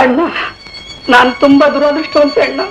ಅಣ್ಣ ನಾನ್ ತುಂಬಾ ದುರಾದೃಷ್ಟವಂತ ಅಣ್ಣ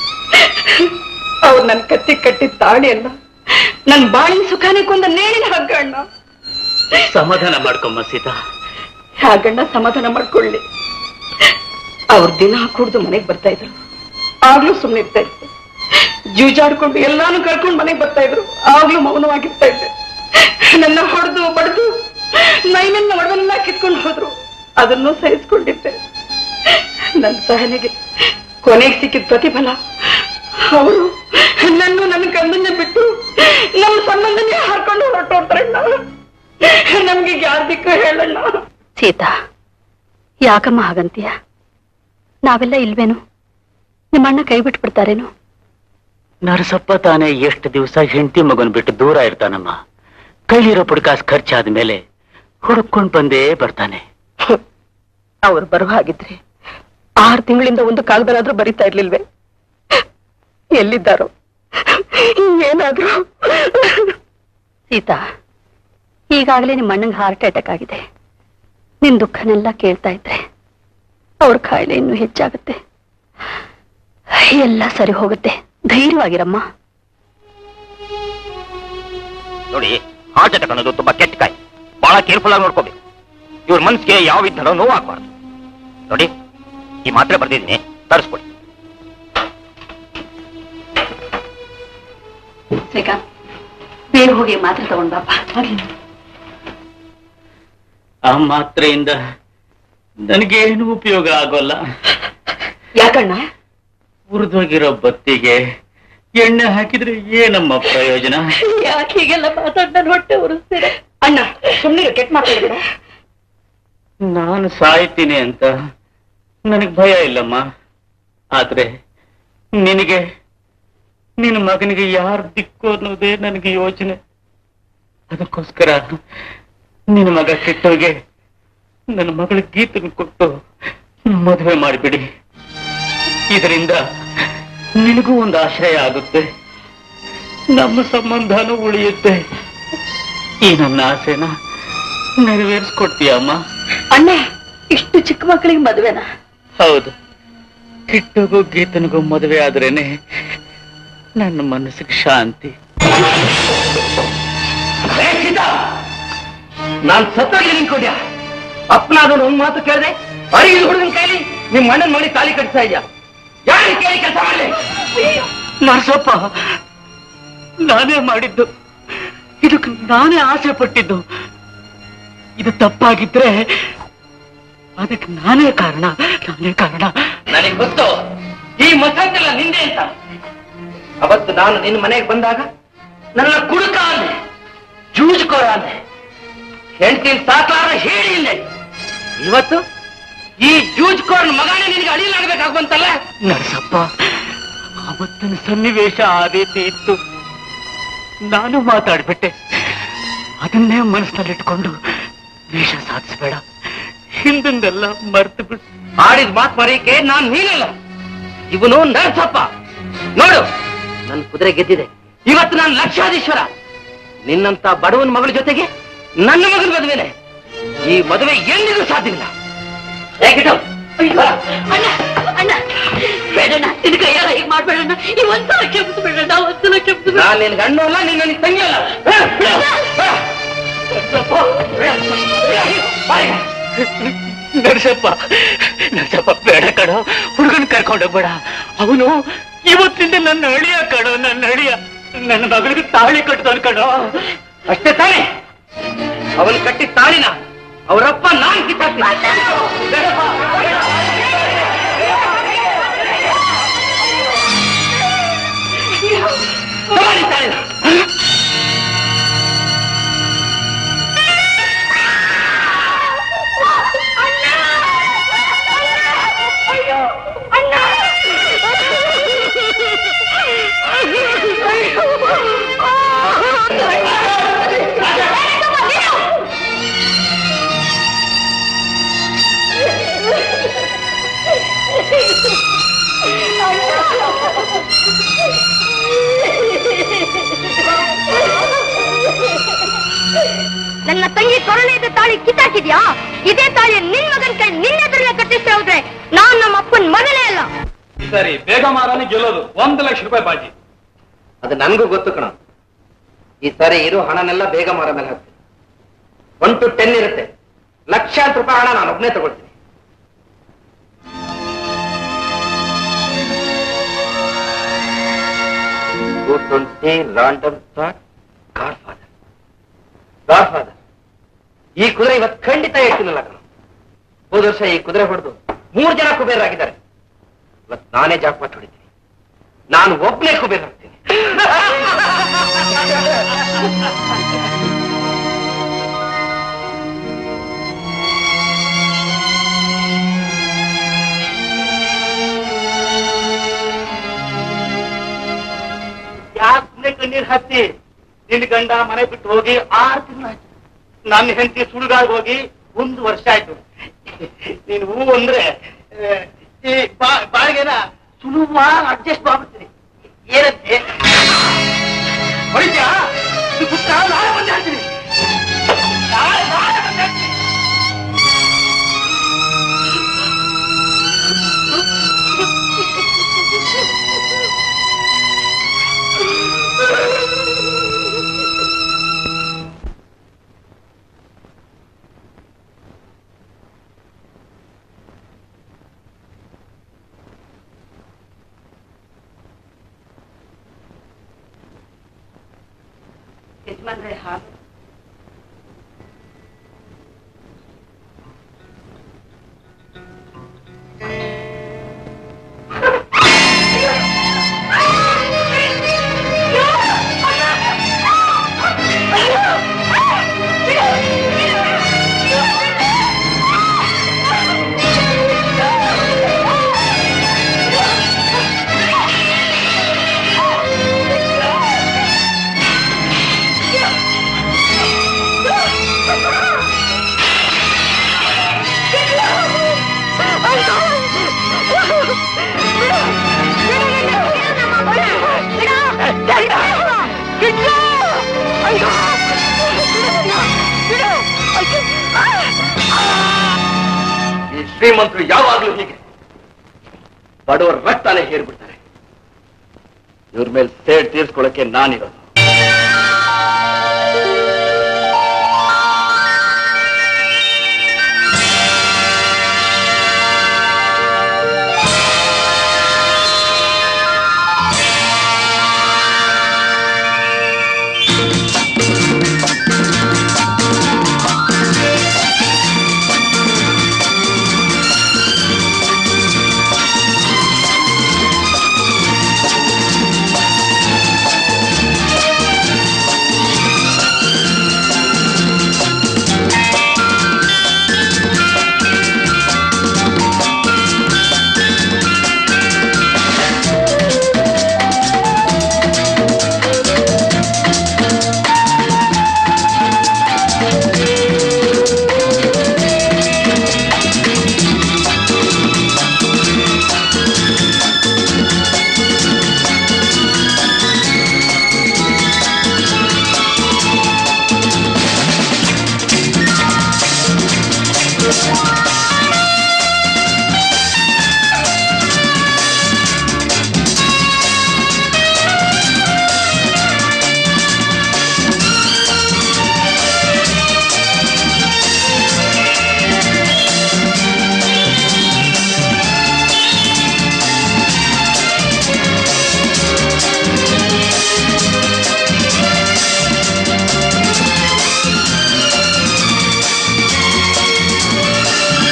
ಅವ್ರು ನನ್ ಕತ್ತಿ ಕಟ್ಟಿದ ತಾಳಿ ಅಲ್ಲ ನನ್ ಬಾಳಿನ ಸುಖಾನೇ ಕೊಂದ ನೇಣಿನ ಹಗ್ಗ ಅಣ್ಣ ಸಮಾಧಾನ ಮಾಡ್ಕೊಮ್ಮ ಸೀತಾ ಹಾಗಣ್ಣ ಸಮಾಧಾನ ಮಾಡ್ಕೊಳ್ಳಿ ಅವ್ರ ದಿನ ಕುಡ್ದು ಮನೆಗ್ ಬರ್ತಾ ಇದ್ರು ಆಗ್ಲೂ ಸುಮ್ಮನೆ ಇರ್ತಾ ಇದ್ದೆ ಜೂಜಾಡ್ಕೊಂಡು ಎಲ್ಲಾನು ಕಳ್ಕೊಂಡು ಮನೆಗ್ ಬರ್ತಾ ಇದ್ರು ಆಗ್ಲೂ ಮೌನವಾಗಿರ್ತಾ ಇದ್ದೆ ನನ್ನ ಹೊಡೆದು ಬಡ್ದು ನೈನನ್ನ ಒಡವೆಲ್ಲ ಕಿತ್ಕೊಂಡು ಹೋದ್ರು ಅದನ್ನು ಸಹಿಸ್ಕೊಂಡಿದ್ದೆ ನನ್ನ ಸಹನೆಗೆ ಕೊನೆಗೆ ಸಿಕ್ಕಿದ ಪ್ರತಿಫಲ ಅವರು ನನ್ನ ನನ್ನ ಕಣ್ಣನ್ನೇ ಬಿಟ್ಟು ನಮ್ಮ ಸಂಬಂಧನೇ ಹಾರ್ಕೊಂಡು ಹೊರಟೋಡ್ತಾರಣ್ಣ ನಮ್ಗೆ ಯಾರ್ ದಿಕ್ಕು ಹೇಳಣ್ಣ ಸೀತಾ ಯಾಕಮ್ಮ ಹಾಗಂತೀಯ ನಾವೆಲ್ಲ ಇಲ್ವೇನು ನಿಮ್ಮಣ್ಣ ಕೈ ಬಿಟ್ಬಿಡ್ತಾರೇನು ನರಸಪ್ಪ ತಾನೇ ಎಷ್ಟು ದಿವಸ ಹೆಂಡತಿ ಮಗನ್ ಬಿಟ್ಟು ದೂರ ಇರ್ತಾನಮ್ಮ ಕೈಲಿರೋ ಪುಡ್ಕಾಸ್ ಖರ್ಚಾದ ಮೇಲೆ ಹುಡುಕೊಂಡ್ ಬಂದೇ ಬರ್ತಾನೆ ಅವ್ರು ಬರುವ ಹಾಗಿದ್ರೆ ಆರು ತಿಂಗಳಿಂದ ಒಂದು ಕಾಗದರಾದ್ರೂ ಬರಿತಾ ಇರ್ಲಿಲ್ವೇ ಎಲ್ಲಿದ್ದಾರೋ ಏನಾದ್ರೂ ಸೀತಾ ಈಗಾಗಲೇ ನಿಮ್ಮ ಅಣ್ಣಂಗೆ ಹಾರ್ಟ್ ಅಟ್ಯಾಕ್ ಆಗಿದೆ ನಿನ್ ದುಃಖನೆಲ್ಲ ಕೇಳ್ತಾ ಇದ್ರೆ ಅವ್ರ ಕಾಯಿಲೆ ಇನ್ನೂ ಹೆಚ್ಚಾಗುತ್ತೆ ಎಲ್ಲ ಸರಿ ಹೋಗುತ್ತೆ ಧೈರ್ಯವಾಗಿರಮ್ಮ ನೋಡಿ ಹಾರ್ಟ್ ಅಟ್ಯಾಕ್ ಅನ್ನೋದು ತುಂಬಾ ಕೆಟ್ಟ ಕಾಯಿ ಬಹಳ ಕೇರ್ಫುಲ್ ಆಗಿ ನೋಡ್ಕೋಬೇಕು ಇವ್ರ ಮನ್ಸಿಗೆ ಯಾವ ಇದ್ದಾರೋ ನೋವು ಆಗ್ಬಾರ್ದು ನೋಡಿ ಈ ಮಾತ್ರೆ ಬರ್ದಿದ್ದೀನಿ ತರಿಸ್ಕೊಡಿ ಶ್ರೀಕಾಂತ್ ಬೇಗ ಹೋಗಿ ಮಾತ್ರೆ ತಗೊಂಡ್ ಬಾಪ ಆ ಮಾತ್ರೆಯಿಂದ ನನಗೇನು ಉಪಯೋಗ ಆಗೋಲ್ಲ ಯಾಕಣ್ಣ ಉರಿದೋಗಿರೋ ಬತ್ತಿಗೆ ಎಣ್ಣೆ ಹಾಕಿದ್ರೆ ಏನಮ್ಮ ಪ್ರಯೋಜನ ಯಾಕೆ ಹೀಗೆಲ್ಲ ಮಾತಾಡ್ ನನ್ ಹೊಟ್ಟೆ ಉರಿಸ್ತೀರ ಅಣ್ಣ ಸುಮ್ಮನೆ ಕೆಟ್ಟ ಮಾತಾಡ್ಬೇಡ ನಾನು ಸಾಯ್ತೀನಿ ಅಂತ ನನಗ್ ಭಯ ಇಲ್ಲಮ್ಮ ಆದ್ರೆ ನಿನಗೆ ನಿನ್ನ ಮಗನಿಗೆ ಯಾರು ದಿಕ್ಕು ಅನ್ನೋದೇ ನನಗೆ ಯೋಚನೆ ಅದಕ್ಕೋಸ್ಕರ ನಿನ್ನ ಮಗ ಕೆಟ್ಟೋಗೆ ನನ್ನ ಮಗಳ ಗೀತನ ಕೊಟ್ಟು ಮದುವೆ ಮಾಡಿಬಿಡಿ ಇದರಿಂದ ನಿನಗೂ ಒಂದು ಆಶ್ರಯ ಆಗುತ್ತೆ ನಮ್ಮ ಸಂಬಂಧನೂ ಉಳಿಯುತ್ತೆ ಈ ನನ್ನ ಆಸೆನ ನೆರವೇರಿಸ್ಕೊಡ್ತೀಯ ಅಮ್ಮ ಅಣ್ಣ ಇಷ್ಟು ಚಿಕ್ಕ ಮಕ್ಕಳಿಗೆ ಮದುವೆನಾ ಹೌದು ಕಿಟ್ಟಗೂ ಗೀತನಿಗೂ ಮದುವೆ ಆದ್ರೇನೆ ನನ್ನ ಮನಸ್ಸಿಗೆ ಶಾಂತಿ ನಾನ್ ಸತ್ತೋಗಿ ನಿಂತ್ಕೊಂಡ್ಯಾ ಅಪ್ಪನಾದವನು ಒಂದ್ ಮಾತು ಕೇಳಿದೆ ಅರಿಗಿದ ಹುಡುಗನ ಕೈಲಿ ನಿಮ್ ಅಣ್ಣನ್ ಮಾಡಿ ತಾಲಿ ಕಟ್ತಾ ಇದ್ಯಾ ಯಾರು ಕೇಳಿ ಕೆಲಸ ಮಾಡಲಿ ನರಸಪ್ಪ ನಾನೇ ಮಾಡಿದ್ದು ಇದಕ್ಕೆ ನಾನೇ ಆಸೆ ಪಟ್ಟಿದ್ದು ಇದು ತಪ್ಪಾಗಿದ್ರೆ ಅದಕ್ಕೆ ನಾನೇ ಕಾರಣ ನಾನೇ ಕಾರಣ ನನಗೆ ಗೊತ್ತು ಈ ಮಸಾಜೆಲ್ಲ ನಿಂದೆ ಅಂತ ಅವತ್ತು ನಾನು ನಿನ್ನ ಮನೆಗೆ ಬಂದಾಗ ನನ್ನ ಕುಡುಕ ಅಂದೆ ಜೂಜ್ಕೋರ ಅಂದೆ ಹೆಂಡತಿ ಸಾಕಾರ ಹೇಳಿ ಇಲ್ಲೇ ಇವತ್ತು ಈ ಜೂಜ್ಕೋರನ ಮಗನೇ ನಿನಗೆ ಅಡಿಯಲಾಗಬೇಕಾಗುವಂತಲ್ಲ ನರಸಪ್ಪ ಅವತ್ತಿನ ಸನ್ನಿವೇಶ ಆ ರೀತಿ ಇತ್ತು ನಾನು ಮಾತಾಡ್ಬಿಟ್ಟೆ ಅದನ್ನೇ ಮನಸ್ಸಿನಲ್ಲಿಟ್ಕೊಂಡು ವೇಷ ಸಾಧಿಸಬೇಡ ಹಿಂದಿಂದೆಲ್ಲ ಮರ್ತು ಬಿಟ್ಟು ಆಡಿದ ಮಾತು ಮರೆಯಕ್ಕೆ ನಾನ್ ನೀನಲ್ಲ ಇವನು ನರಸಪ್ಪ ನೋಡು ನನ್ನ ಕುದುರೆ ಗೆದ್ದಿದೆ ಇವತ್ತು ನಾನು ಲಕ್ಷಾಧೀಶ್ವರ ನಿನ್ನಂತ ಬಡವನ ಮಗಳ ಜೊತೆಗೆ ನನ್ನ ಮಗನ ಮದುವೆನೆ ಈ ಮದುವೆ ಎಂದಿಗೂ ಸಾಧ್ಯವಿಲ್ಲ ಹೇಗಿಟ್ಟು ಅಣ್ಣ ಅಣ್ಣ ಬೇಡಣ್ಣ ನಿನ್ ಕೈಯಾರ ಹೀಗ್ ಮಾಡ್ಬೇಡಣ್ಣ ಈ ಒಂದ್ಸಲ ಕೆಂಪು ಬೇಡಣ್ಣ ಒಂದ್ಸಲ ಕೆಂಪು ನಾನು ನಿನ್ ಗಂಡು ಅಲ್ಲ ನೀನ್ ನನಗೆ ತಂಗಿ ಅಲ್ಲ ಹ, ಬಿಡು. ಹ. ನರಸಪ್ಪ ನರಸಪ್ಪ ಬೇಡ ಕಣೋ ಹುಡುಗನ್ ಕರ್ಕೊಂಡೋಗ್ಬೇಡ ಅವನು ಇವತ್ತಿಂದ ನನ್ನ ಅಳಿಯ ಕಣೋ ನನ್ನ ಅಳಿಯ ನನ್ನ ಮಗಳಿಗೆ ತಾಳಿ ಕಟ್ತಾನ ಕಣೋ ಅಷ್ಟೇ ತಾನೇ ಅವನು ಕಟ್ಟಿದ ತಾಳಿನ ಅವರಪ್ಪ ನಾನ್ ಕಿತ್ತಾಕ್ತೀನಿ ತಗೊಳ್ಳಿ ತಾಳಿನ. ನನ್ನ ತಂಗಿ ಕೊರಳೆದ ತಾಳಿ ಕಿತ್ತಾಕಿದ್ಯಾ ಇದೇ ತಾಳಿ ನಿನ್ ಮಗನ್ ಕೈ ನಿನ್ನೆದುರಲ್ಲೇ ಕಟ್ಟಿಸ್ತಾ ಹೋದ್ರೆ ನಾನು ಸರಿ ಬೇಗ ಮಾರಾನೆ ಗೆಲ್ಲೋದು ಒಂದು ಲಕ್ಷ ರೂಪಾಯಿ ಬಾಜಿ ಅದು ನನ್ಗೂ ಗೊತ್ತು ಕಣ ಈ ಸಾರಿ ಇರೋ ಹಣನೆಲ್ಲ ಬೇಗ ಮಾರ ಮೇಲೆ ಹಾಕ್ತೀನಿ ಒನ್ ಟು ಟೆನ್ ಇರುತ್ತೆ ಲಕ್ಷಾಂತರ ರೂಪಾಯಿ ಹಣ ನಾನು ಒಬ್ಬನೇ ತಗೊಳ್ತೀನಿ two twenty random godfather godfather ಈ ಕುದುರೆ ಇವತ್ತು ಖಂಡಿತ ಹೇಳ್ತೀನಲ್ಲ ಕಣ ಹೋದ ವರ್ಷ ಈ ಕುದುರೆ ಹೊಡೆದು ಮೂರು ಜನ ಕುಬೇರರಾಗಿದ್ದಾರೆ ಇವತ್ತು ನಾನೇ ಜಾಕ್ಪಾಟ್ ಹೊಡಿತೀನಿ ನಾನು ಒಬ್ಬನೇ ಕುಬೇರ ಆಗ್ತೀನಿ ಯಾಕೆ ಸುಮ್ಮನೆ ಕಣ್ಣೀರ್ ಹತ್ತಿ ನಿನ್ನ ಗಂಡ ಮನೆ ಬಿಟ್ಟು ಹೋಗಿ ಆರು ತಿಂಗಳಾಯ್ತು ನನ್ನ ಹೆಂಡತಿ ಸುಳ್ಗಾಗ್ ಹೋಗಿ ಒಂದು ವರ್ಷ ಆಯ್ತು ನೀನು ಹೂ ಅಂದ್ರೆ ಆ, ಈ ಬಾ- ಬಾಳಿಗೆನ ಸುಲಭವಾಗಿ ಅಡ್ಜಸ್ಟ್ ಮಾಡ್ಬಿಡ್ತೀನಿ ಏನಂತೆ ಹೊಡಿತ್ಯಾ? ಇದು ಬಿಟ್ಟ ನಾಳೆ ಬಂದು ಹೇಳ್ತೀನಿ ನಾಳೆ ನಾಳೆ ಬಂದು ಹೇಳ್ತೀನಿ ಯಜಮಾನ್ರೆ ಹಾಲು ಈ ಶ್ರೀಮಂತರು ಯಾವಾಗ್ಲೂ ಹೀಗೆ ಬಡವರ ರಕ್ತಾನೆ ಹೇರ್ಬಿಡ್ತಾರೆ ಇವ್ರ ಮೇಲೆ ಸೇಡ್ ತೀರ್ಸ್ಕೊಳಕ್ಕೆ ನಾನಿರೋದು ಆ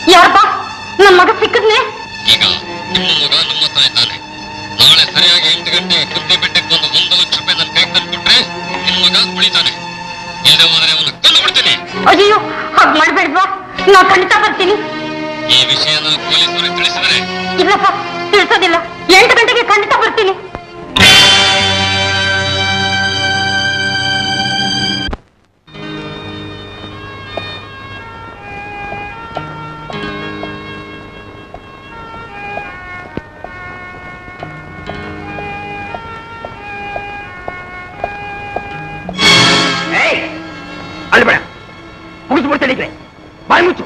ಯಾರಪ್ಪ ನನ್ ಮಗ ಸಿಕ್ಕದ್ನೆ ಈಗ ನಿಮ್ಮ ಮಗ ನಮ್ಮ ಹತ್ರ ಇದ್ದಾನೆ ನಾಳೆ ಸರಿಯಾಗಿ ಎಂಟು ಗಂಟೆಗೆ ಕುದ್ದಿ ಬೆಟ್ಟಕ್ಕೆ ಬಂದು ಒಂದು ಲಕ್ಷ ರೂಪಾಯಿ ನನ್ನ ಕೈಗೆ ತಂದ್ಕೊಟ್ರೆ ನಿನ್ನ ಮಗ ಉಳಿತಾನೆ ಇಲ್ಲದೆ ಹೋದರೆ ಅವನು ತಂದು ಬಿಡ್ತೀನಿ ಅಯ್ಯೋ ಹಾಗ್ ಮಾಡ್ಬೇಡ್ವಾ ನಾ ಖಂಡಿತ ಬರ್ತೀನಿ ಈ ವಿಷಯನ ಪೊಲೀಸರಿಗೆ ತಿಳಿಸಿದರೆ ಇಲ್ಲಪ್ಪ ತಿಳ್ಸೋದಿಲ್ಲ ಎಂಟು ಗಂಟೆಗೆ ಖಂಡಿತ ಬರ್ತೀನಿ ಅಳ್ಬೇಡ ಮುಗಿಸ್ಬಿಡ್ತೇನೆ ಈಗ ಬಾಯಿ ಮುಚ್ಚು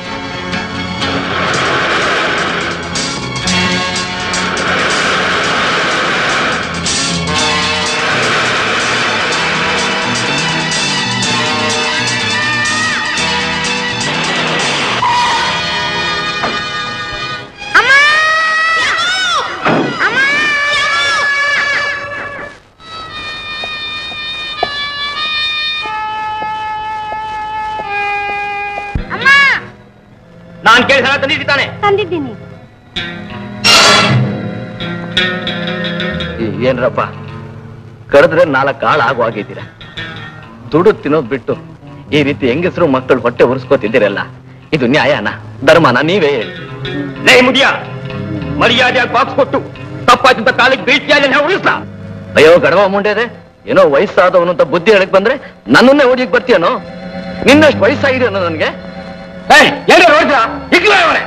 ನಾನ್ ಕೇಳಿ ಹಣ ತಂದಿದ್ದಾನೆ ತಂದಿದ್ದೀನಿ ಏನ್ರಪ್ಪ ಕರೆದ್ರೆ ನಾಲ್ಕು ಕಾಳು ಆಗು ಆಗಿದ್ದೀರ ದುಡ್ಡು ತಿನ್ನೋದ್ ಬಿಟ್ಟು ಈ ರೀತಿ ಹೆಂಗಸರು ಮಕ್ಕಳು ಹೊಟ್ಟೆ ಉರ್ಸ್ಕೋತಿದ್ದೀರಲ್ಲ ಇದು ನ್ಯಾಯನ ಧರ್ಮನ ನೀವೇ ಹೇಳಿ ಲೇ ಮುದಿಯ ಮರ್ಯಾದೆ ಬಾಕ್ಸ್ ಕೊಟ್ಟು ತಪ್ಪಾಯ್ತು ಕಾಲಿಗೆ ಬೀಳ್ತಿಯಾಗ ಉಳಿಸ್ಲಾ ಅಯ್ಯೋ ಗಡವ ಮುಂಡೆದೆ ಏನೋ ವಯಸ್ಸಾದವನು ಅಂತ ಬುದ್ಧಿ ಹೇಳಕ್ ಬಂದ್ರೆ ನನ್ನನ್ನೇ ಓದಿಕ್ ಬರ್ತೀಯನೋ ನಿನ್ನಷ್ಟು ವಯಸ್ಸಾಗಿದೆಯೋ ನನಗೆ ಏನೋ ನೋಡಿದ್ರ ಇಗ್ಲೇ ಅವರೇ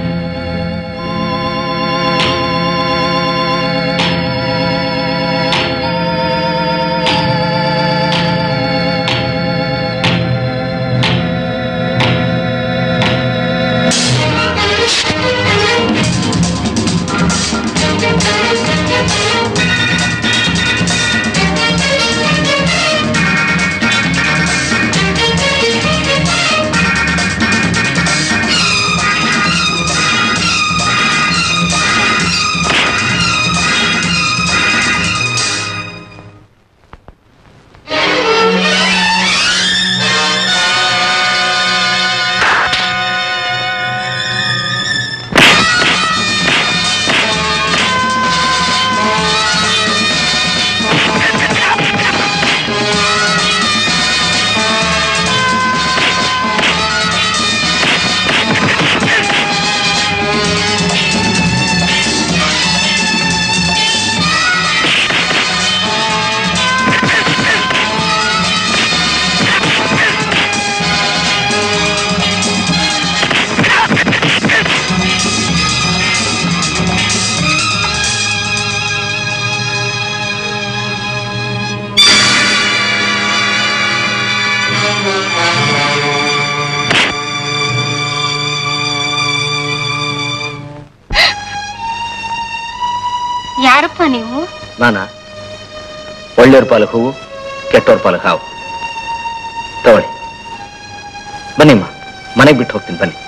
ಯಾರಪ್ಪ ನೀವು ನಾನ ಒಳ್ಳೆಯವ್ರ ಪಾಲಕ್ ಹೂವು ಕೆಟ್ಟವ್ರ ಪಾಲಕ್ ಹಾವು ತಗೊಳ್ಳಿ ಬನ್ನಿಮ್ಮ ಮನೆಗೆ ಬಿಟ್ಟು ಹೋಗ್ತೀನಿ ಬನ್ನಿ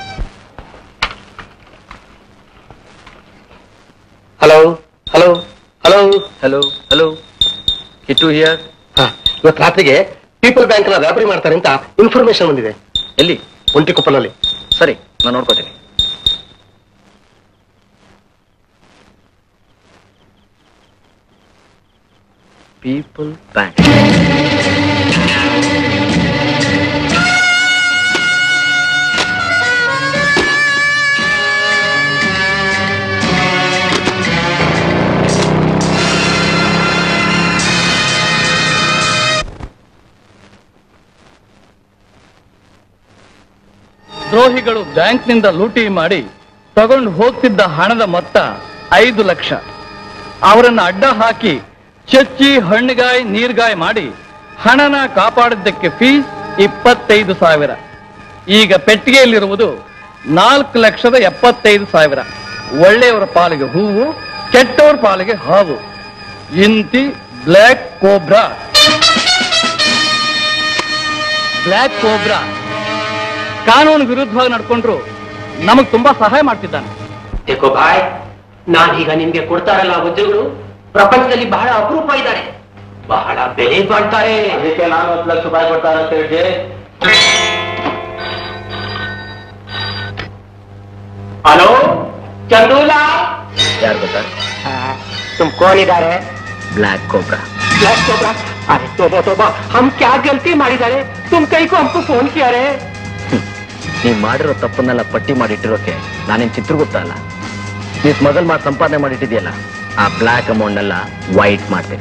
hello hello hello hello hello Kittu here ಇವತ್ತು ರಾತ್ರಿಗೆ ಪೀಪಲ್ ಬ್ಯಾಂಕ್ ನ ವ್ಯಾಪಾರಿ ಮಾಡ್ತಾರೆ ಅಂತ ಇನ್ಫಾರ್ಮೇಶನ್ ಬಂದಿದೆ ಎಲ್ಲಿ ಒಂಟಿಕೊಪ್ಪಲಲ್ಲಿ ಸರಿ ನಾನು ನೋಡ್ಕೋತೀನಿ ಪೀಪಲ್ ಬ್ಯಾಂಕ್ ದ್ರೋಹಿಗಳು ಬ್ಯಾಂಕ್ನಿಂದ ಲೂಟಿ ಮಾಡಿ ತಗೊಂಡು ಹೋಗ್ತಿದ್ದ ಹಣದ ಮೊತ್ತ ಐದು ಲಕ್ಷ ಅವರನ್ನ ಅಡ್ಡ ಹಾಕಿ ಚಚ್ಚಿ ಹಣ್ಣುಗಾಯಿ ನೀರ್ಗಾಯಿ ಮಾಡಿ ಹಣನ ಕಾಪಾಡಿದ್ದಕ್ಕೆ ಫೀಸ್ ಇಪ್ಪತ್ತೈದು ಸಾವಿರ ಈಗ ಪೆಟ್ಟಿಗೆಯಲ್ಲಿರುವುದು ನಾಲ್ಕು ಲಕ್ಷದ ಎಪ್ಪತ್ತೈದು ಸಾವಿರ ಒಳ್ಳೆಯವರ ಪಾಲಿಗೆ ಹೂವು ಕೆಟ್ಟವರ ಪಾಲಿಗೆ ಹಾವು ಇಂತಿ ಬ್ಲ್ಯಾಕ್ ಕೋಬ್ರಾ ಬ್ಲ್ಯಾಕ್ ಕೋಬ್ರಾ ಕಾನೂನು ವಿರುದ್ಧವಾಗಿ ನಡ್ಕೊಂಡ್ರು ನಮಗ್ ತುಂಬಾ ಸಹಾಯ ಮಾಡ್ತಿದ್ದಾನೆ ಏಕೋ ಬಾಯ್ ನಾನೀಗ ನಿಮ್ಗೆ ಕೊಡ್ತಾರಲ್ಲ ಉದ್ಯೋಗಗಳು ಪ್ರಪಂಚದಲ್ಲಿ ಬಹಳ ಅಪರೂಪ ಇದ್ದಾರೆ ಬಹಳ ಬೆಲೆ ಬಾಳ್ತಾರೆ ಅದಕ್ಕೆ ನಾನು ಹತ್ತು ಲಕ್ಷ ರೂಪಾಯಿ ಕೊಡ್ತಾರೆ ಅಂತ ಹೇಳಿ ಹಲೋ ಚಂದೂಲಾ ಯಾರು ಗೊತ್ತಾ तुम कौन इधर है ಬ್ಲ್ಯಾಕ್ ಕೋಬ್ರಾ ब्लैक कोबरा अरे तोबा तोबा हम क्या गलती ಮಾಡಿದ್ದಾರೆ तुम कहीं को हमको फोन किया रे ನೀವ್ ಮಾಡಿರೋ ತಪ್ಪನ್ನೆಲ್ಲ ಪಟ್ಟಿ ಮಾಡಿಟ್ಟಿರೋಕೆ ನಾನೇನ್ ಚಿತ್ರಗುಪ್ತ ಅಲ್ಲ ನೀವ್ ಮೊದಲ್ ಮಾಡಿ ಸಂಪಾದನೆ ಮಾಡಿಟ್ಟಿದ್ಯಲ್ಲ ಆ ಬ್ಲ್ಯಾಕ್ ಅಮೌಂಟ್ ಎಲ್ಲ ವೈಟ್ ಮಾಡ್ತೀನಿ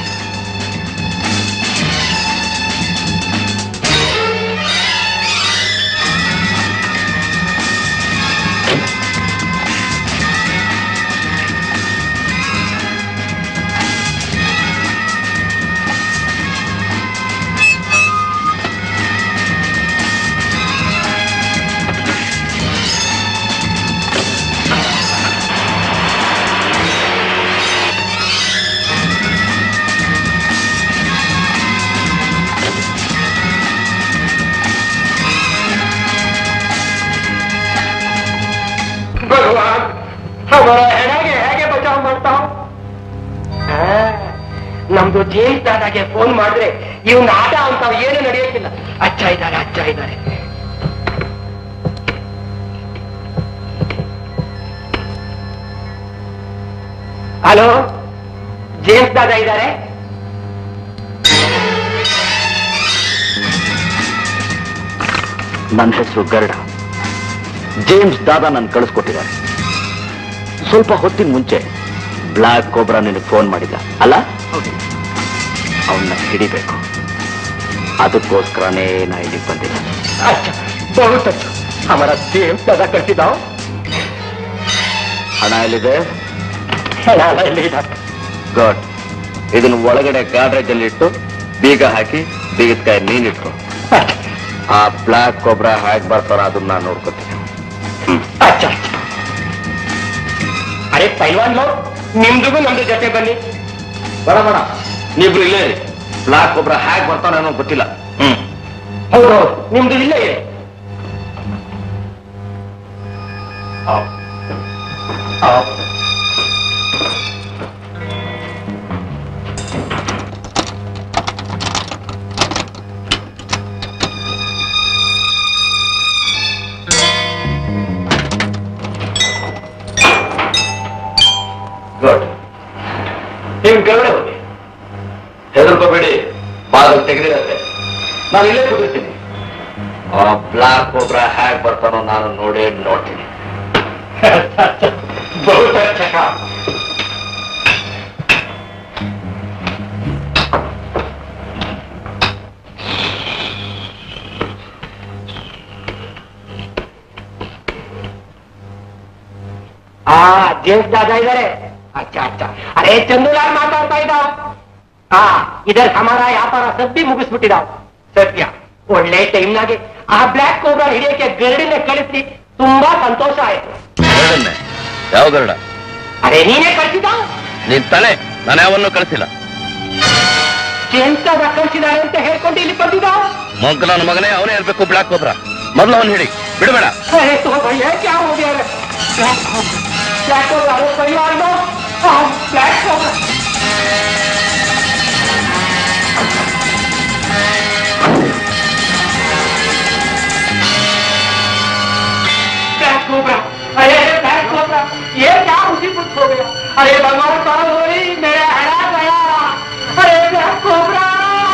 ಭಗವಾನ್ ಅವರ ಹೆಣಗೆ ಹೇಗೆ ಬಚಾವ್ ಮಾಡ್ತಾವ್ ಆ, ನಮ್ದು ಜೇಮ್ಸ್ ದಾದಾಗೆ ಫೋನ್ ಮಾಡಿದ್ರೆ ಇವನ್ ಆಟ ಅಂತ ಏನು ನಡೆಯೋಕ್ಕಿಲ್ಲ ಅಚ್ಚ ಇದ್ದಾರೆ ಅಚ್ಚ ಇದ್ದಾರೆ ಹಲೋ ಜೇಮ್ಸ್ ದಾದಾ ಇದ್ದಾರೆ ನನ್ನ ಹೆಸರು ಗರುಡ ಜೇಮ್ಸ್ ದಾದಾ ನನ್ ಕಳಿಸ್ಕೊಟ್ಟಿದ್ದಾರೆ ಸ್ವಲ್ಪ ಹೊತ್ತಿನ ಮುಂಚೆ ಬ್ಲ್ಯಾಕ್ ಕೋಬ್ರಾ ನಿನಗೆ ಫೋನ್ ಮಾಡಿದ ಅಲ್ಲ ಅವನ್ನ ಹಿಡಿಬೇಕು ಅದಕ್ಕೋಸ್ಕರನೇ ನಾ ಇಲ್ಲಿಗೆ ಬಂದಿಲ್ಲ अच्छा बहुत अच्छा हमारा जेम्स दादा ಕಳಿಸಿದಾವ್ ಹಣ ಎಲ್ಲಿದೆ ಇಲ್ಲಿದೆ ಗುಡ್ ಇದನ್ನ ಒಳಗಡೆ ಗಾಡ್ರೇಜ್ ಅಲ್ಲಿ ಇಟ್ಟು ಬೀಗ ಹಾಕಿ ಬೀಗದ ಕೈ ನೀನಿಟ್ರು ಆ ಬ್ಲ್ಯಾಕ್ ಕೊಬ್ರಾ ಹ್ಯಾಕ್ ಬರ್ತಾರ ಅದನ್ನ ನಾನು ನೋಡ್ಕೊತೀನಿ ಅಚ್ಚ ಅಚ್ಚ ಅರೆ ಪೈಲ್ವಾನ್ ಲೋ ನಿಮ್ದಿಗೂ ನಮ್ದು ಜೊತೆ ಬನ್ನಿ ಬೇಡ ಬೇಡ ನೀಬ್ರು ಇಲ್ಲೇ ಇರಿ ಬ್ಲ್ಯಾಕ್ ಕೊಬ್ರಾ ಹ್ಯಾಕ್ ಬರ್ತಾನೆ ಅನ್ನೋ ಗೊತ್ತಿಲ್ಲ ಹ್ಮ್ ಹೌದು ಹೌದು ನಿಮ್ದು ಇಲ್ಲೇ ಇದೆ ಗುಡ್ ನಿಮ್ ಕೆಳಗಡೆ ಹೋಗಿ ಹೆದರ್ಕೋಬೇಡಿ ಬಾಗಿಲು ತೆಗೆದಿರತ್ತೆ ನಾನು ಇಲ್ಲೇ ಕೂತಿರ್ತೀನಿ ಆ ಬ್ಲ್ಯಾಕ್ ಕೊಬ್ರಾ ಹ್ಯಾಕ್ ಬರ್ತಾನೋ ನಾನು ನೋಡೇ ನೋಡ್ತೀನಿ ಬಹುತ್ ಅಚ್ಚ ಕಾಮ್. ಆ ಜೇಮ್ಸ್ ದಾದಾ ಇದಾರೆ ಅಚ್ಚ ಅಚ್ಚ ಅರೆ ಚಂದುಲಾಲ್ ಮಾತಾಡ್ತಾ ಇದ್ದಾವ ಹಾ ಇದರ ಹಮಾರ ವ್ಯಾಪಾರ ಸದ್ದಿ ಮುಗಿಸ್ಬಿಟ್ಟಿದಾವ್ ಸತ್ಯ ಒಳ್ಳೆ ಟೈಮ್ನಾಗೆ ಆ ಬ್ಲ್ಯಾಕ್ ಕೋಬ್ರಾ ಹಿಡಿಯಕ್ಕೆ ಗರಡಿನ ಕಳಿಸಿ ತುಂಬಾ ಸಂತೋಷ ಆಯ್ತು ಗರುಡನ್ನೇ ಯಾವ ಗರುಡ ಅರೆ ನೀನೇ ಕಳಿಸಿದ ನೀನ್ ತಾನೆ ನಾನು ಯಾವನ್ನೂ ಕಳಿಸಿಲ್ಲ ಜೇಮ್ಸ್ ದಾದಾ ಕಳಿಸಿದಾರೆ ಅಂತ ಹೇಳ್ಕೊಂಡು ಇಲ್ಲಿ ಬಂದಿದ್ದ ಮಂಕ ನನ್ನ ಮಗನೇ ಅವನೇ ಇರ್ಬೇಕು ಬ್ಲ್ಯಾಕ್ ಕೊಬ್ರಾ ಮೊದಲು ಅವನು ಹಿಡಿ ಬಿಡಬೇಡ अरे तो भैया क्या हो गया रे? ब्लैक कोबरा ब्लैक कोबरा अरे परिवार लो हाँ, ब्लैक कोबरा ब्लैक कोबरा अरे अरे ब्लैक कोबरा ये क्या मुसीबत हो गया अरे भगवान साहब हो रही मेरा हरा गया अरे ब्लैक कोबरा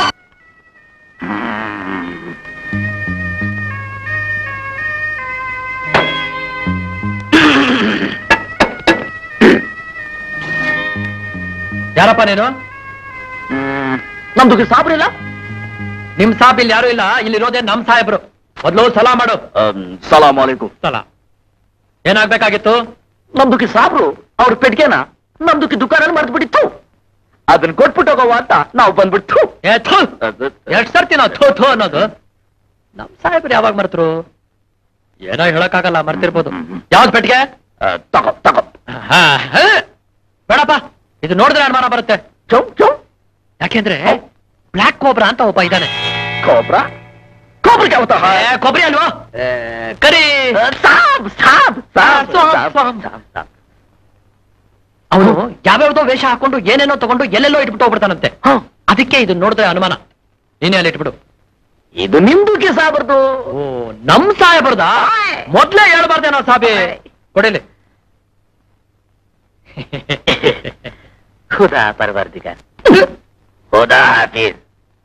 ಯಾರಪ್ಪ ನೀನು ನಮ್ದು ಸಾಬ್ರಿಲ್ಲ ನಿಮ್ ಸಾಬ್ ಇಲ್ಲಿ ಯಾರು ಇಲ್ಲ ಇಲ್ಲಿ ಇರೋದೇ ನಮ್ ಸಾಹೇಬ್ರು ಮೊದ್ಲು ಸಲಾ ಮಾಡು ಸಲಾಮ್ ಅಲೈಕುಂ ಸಲಾ ಏನಾಗ್ಬೇಕಾಗಿತ್ತು ನಮ್ದುಕಿ ಸಾಬ್ರು ಅವ್ರ ಪೆಟ್ಗೆನ ನಮ್ದುಕಿ ದುಕಾನ ಮರ್ದು ಬಿಟ್ಟಿತ್ತು ಅದನ್ನ ಕೊಟ್ಬಿಟ್ಟು ಹೋಗೋವ ಅಂತ ನಾವು ಬಂದ್ಬಿಟ್ಟು ಏ ಥು ಎಷ್ಟ್ ಸರ್ತಿ ನಾವು ಥೋ ಥೋ ಅನ್ನೋದು ನಮ್ ಸಾಹೇಬ್ರು ಯಾವಾಗ ಮರ್ತರು ಏನೋ ಹೇಳಕ್ಕಾಗಲ್ಲ ಮರ್ತಿರ್ಬೋದು ಯಾವ್ದು ಪೆಟ್ಟಿಗೆ ತಗೋ ತಗೋ ಹಾ, ಹಾ. ಬೇಡಪ್ಪ ಇದು ನೋಡಿದ್ರೆ ಅನುಮಾನ ಬರುತ್ತೆ ಚೌ ಚೌ ಯಾಕೆಂದ್ರೆ ಬ್ಲ್ಯಾಕ್ ಕೋಬ್ರಾ ಅಂತ ಒಬ್ಬ ಇದ್ದಾನೆ ಕೋಬ್ರಾ ಕೋಬ್ರಾ क्या होता है ಏ, ಕೊಬ್ಬರಿ ಅಲ್ವಾ ಏ, ಕರಿ ಸಾಬ್ ಸಾಬ್ ಸಾಬ್ ಸಾಬ್, ಸಾಬ್ ಸಾಬ್. ಸಾಬ್ ಸಾಬ್ ಅವನು ಯಾವ್ಯಾವ್ದೋ ವೇಷ ಹಾಕೊಂಡು ಏನೇನೋ ತಗೊಂಡು ಎಲ್ಲೆಲ್ಲೋ ಇಟ್ಬಿಟ್ಟು ಹೋಗ್ಬಿಡ್ತಾನಂತೆ ಹ, ಅದಕ್ಕೆ ಇದು ನೋಡಿದ್ರೆ ಅನುಮಾನ ನೀನೇ ಅಲ್ಲಿ ಇಟ್ಬಿಡು ಇದು ನಿಮ್ದು ಸಾಬ್ರದು ಓ ನಮ್ ಸಾಹೇಬ್ರದ ಮೊದ್ಲೇ ಹೇಳ್ಬಾರ್ದೇನೋ ಸಾಬಿ ಕೊಡಲಿ ಖುದಾ ಪರವರ್ದಿಗ ಖುದಾ ಹಾಫೀಸ್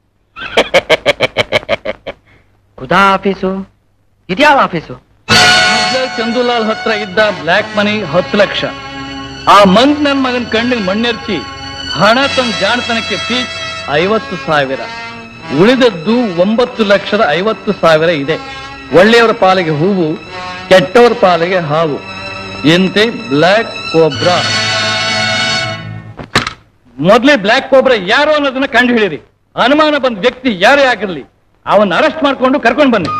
ಖುದಾ ಆಫೀಸು ಇದ್ಯಾವ ಆಫೀಸು ಚಂದುಲಾಲ್ ಹತ್ರ ಇದ್ದ ಬ್ಲ್ಯಾಕ್ ಮನಿ ಹತ್ತು ಲಕ್ಷ ಆ ಮಂತ್ ನನ್ ಮಗನ್ ಕಣ್ಣಿಗೆ ಮಣ್ಣೆರ್ಚಿ ಹಣ ತಂದ್ ಜಾಣತನಕ್ಕೆ ಫೀಸ್ ಐವತ್ತು ಸಾವಿರ ಉಳಿದದ್ದು ಒಂಬತ್ತು ಲಕ್ಷದ ಐವತ್ತು ಸಾವಿರ ಇದೆ ಒಳ್ಳೆಯವರ ಪಾಲಿಗೆ ಹೂವು ಕೆಟ್ಟವರ ಪಾಲಿಗೆ ಹಾವು ಎಂತೆ ಬ್ಲ್ಯಾಕ್ ಕೋಬ್ರಾ ಮೊದಲೇ ಬ್ಲ್ಯಾಕ್ ಕೋಬ್ರಾ ಯಾರು ಅನ್ನೋದನ್ನ ಕಂಡು ಹಿಡೀರಿ ಅನುಮಾನ ಬಂದ ವ್ಯಕ್ತಿ ಯಾರೇ ಆಗಿರ್ಲಿ ಅವನ್ನ ಅರೆಸ್ಟ್ ಮಾಡ್ಕೊಂಡು ಕರ್ಕೊಂಡು ಬನ್ನಿ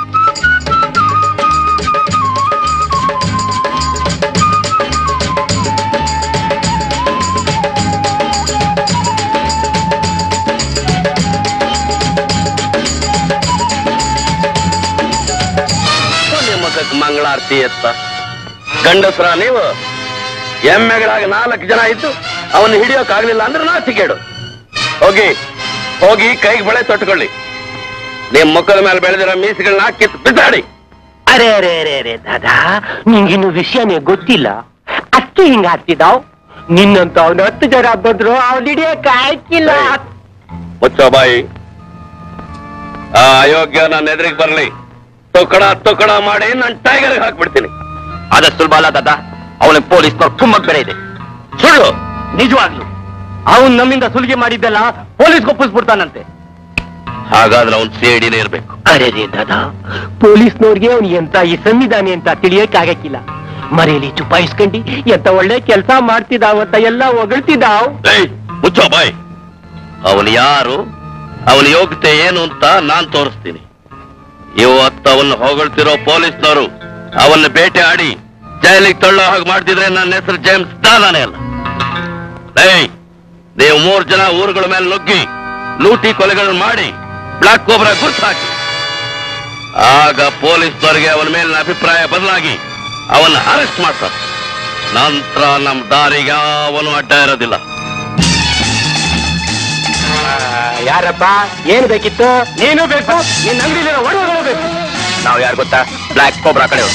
ಮುಖಕ್ಕೆ ಮಂಗಳಾರತಿ ಎತ್ತ ಗಂಡಸ್ರ ನೀವು ಎಮ್ಮೆಗಳಾಗಿ ನಾಲ್ಕು ಜನ ಇದ್ದು ಅವನ್ನ ಹಿಡಿಯೋಕ್ಕಾಗ್ಲಿಲ್ಲ ಅಂದ್ರೆ ನಾಚಿಕೇಡು ಹೋಗಿ ಹೋಗಿ ಕೈಗೆ ಬಳೆ ತೊಟ್ಕೊಳ್ಳಿ ನಿಮ್ ಮುಖದ ಮೇಲೆ ಬೆಳೆದಿರೋ ಮೀಸುಗಳನ್ನ ಕಿತ್ತು ಬಿಸಾಡಿ ಅರೆ ಅರೆ ಅರೆ ಅರೆ ದಾದಾ ನಿಂಗಿನ್ನು ವಿಷಯನೇ ಗೊತ್ತಿಲ್ಲ ಅಕ್ಕಿ ಹಿಂಗ ಆಗ್ತಿದ್ದಾವ್ ನಿನ್ನಂತ ಅವ್ನ ಹತ್ತು ಜನ ಬಂದ್ರು ಅವ್ನ ಹಿಡಿಯಕ್ ಆಯ್ಕಿಲ್ಲ ಮುಚ್ಚೋ ಬಾಯಿ ಆ ಅಯೋಗ್ಯ ನನ್ನ ಎದುರಿಗೆ ಬರ್ಲಿ ತುಕಡ ತುಕಡ ಮಾಡಿ ನಾನು ಟೈಗರ್ಗೆ ಹಾಕ್ಬಿಡ್ತೀನಿ ಅದಷ್ಟು ಸುಲಭ ಅಲ್ಲ ದಾದಾ ಅವನಿಗೆ ಪೊಲೀಸ್ನವ್ರು ತುಂಬಾ ಬೇರೆ ಇದೆ ಸುಳ್ಳು ನಿಜವಾಗ್ಲು ಅವನ್ ನಮ್ಮಿಂದ ಸುಲಿಗೆ ಮಾಡಿದ್ದೆಲ್ಲ ಪೊಲೀಸ್ ಒಪ್ಪಿಸ್ಬಿಡ್ತಾನಂತೆ ಹಾಗಾದ್ರೆ ಅವ್ನ್ ಸೇಡಿನೇ ಇರ್ಬೇಕು ಅರೆ ರೇ ದಾದಾ ಪೊಲೀಸ್ನವ್ರಿಗೆ ಅವ್ನು ಎಂತ ಈ ಸಂವಿಧಾನ ಅಂತ ತಿಳಿಯಕ್ ಆಗಕ್ಕಿಲ್ಲ ಮರೇಲಿ ಚುಪಾಯಿಸ್ಕೊಂಡಿ ಎಂತ ಒಳ್ಳೆ ಕೆಲಸ ಮಾಡ್ತಿದ್ದಾವಂತ ಎಲ್ಲ ಹೊಗಳ್ತಿದ್ದಾವ್ ಏಯ್ ಮುಚ್ಚೋ ಬಾಯ್ ಅವನು ಯಾರು ಅವನ ಯೋಗ್ಯತೆ ಏನು ಅಂತ ನಾನ್ ತೋರಿಸ್ತೀನಿ ಇವತ್ತು ಅವನ್ನ ಹೊಗಳ್ತಿರೋ ಪೊಲೀಸ್ನವರು ಅವನ್ನ ಬೇಟೆ ಆಡಿ ಜೈಲಿಗೆ ತಳ್ಳೋ ಹಾಗೆ ಮಾಡ್ತಿದ್ರೆ ನನ್ನ ಹೆಸರು ಜೇಮ್ಸ್ ದಾನಾನೇ ಅಲ್ಲ ಏಯ್ ನೀವು ಮೂರ್ ಜನ ಊರುಗಳ ಮೇಲೆ ನುಗ್ಗಿ ಲೂಟಿ ಕೊಲೆಗಳನ್ನು ಮಾಡಿ ಬ್ಲಾಕ್ ಕೋಬ್ರಾ ಗುರ್ತು ಹಾಕಿ ಆಗ ಪೊಲೀಸ್ನವರಿಗೆ ಅವನ ಮೇಲಿನ ಅಭಿಪ್ರಾಯ ಬದಲಾಗಿ ಅವನ್ನ ಅರೆಸ್ಟ್ ಮಾಡ್ತಾರೆ ನಂತರ ನಮ್ಮ ದಾರಿಗೆ ಅವನು ಅಡ್ಡ ಇರೋದಿಲ್ಲ ಯಾರಪ್ಪ ಏನ್ ಬೇಕಿತ್ತು ನೀನು ಬೇಕು ನಿನ್ನ ಅಂಗಡಿಲಿರೋ ಒಡವೆಗಳು ಬೇಕು ನಾವು ಯಾರು ಗೊತ್ತಾ ಬ್ಲಾಕ್ ಕೋಬ್ರಾ ಕಡೆ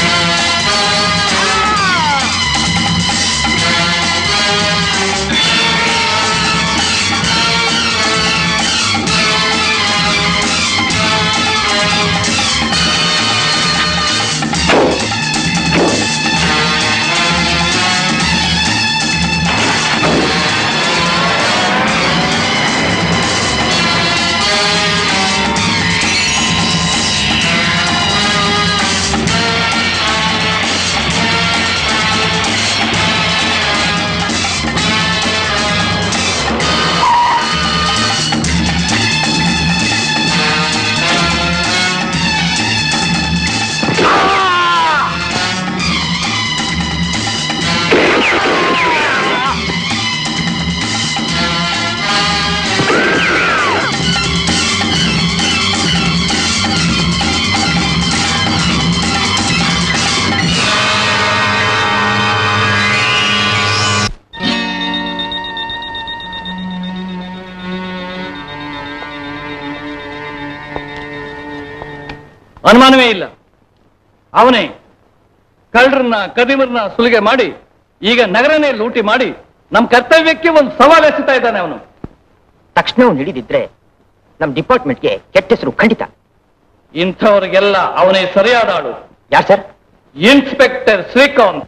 ಅನುಮಾನವೇ ಇಲ್ಲ ಅವನೇ ಕಳ್ಳರನ್ನ ಕದಿಮರನ್ನ ಸುಲಿಗೆ ಮಾಡಿ ಈಗ ನಗರನೇ ಲೂಟಿ ಮಾಡಿ ನಮ್ ಕರ್ತವ್ಯಕ್ಕೆ ಒಂದು ಸವಾಲು ಎಸೆತಾ ಇದ್ದಾನೆ ಅವನು ತಕ್ಷಣ ಅವ್ನು ಹಿಡಿದಿದ್ರೆ ನಮ್ ಡಿಪಾರ್ಟ್ಮೆಂಟ್ಗೆ ಕೆಟ್ಟ ಹೆಸರು ಖಂಡಿತ ಇಂಥವ್ರಿಗೆಲ್ಲ ಅವನೇ ಸರಿಯಾದ ಆಳು ಯಾರು ಸರ್ ಇನ್ಸ್ಪೆಕ್ಟರ್ ಶ್ರೀಕಾಂತ್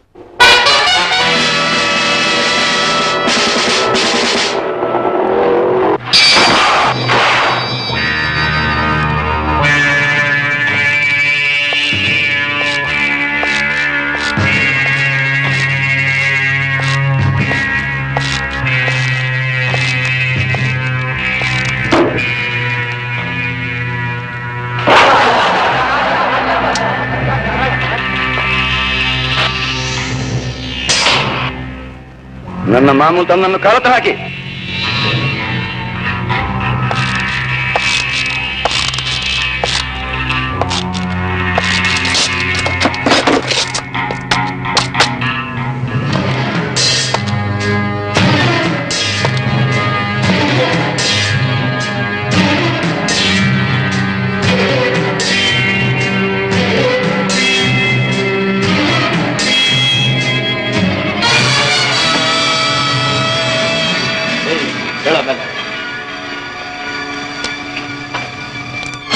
ನನ್ನ ಮಾಮೂಲು ತನ್ನನ್ನು ಕಳತ ಹಾಕಿ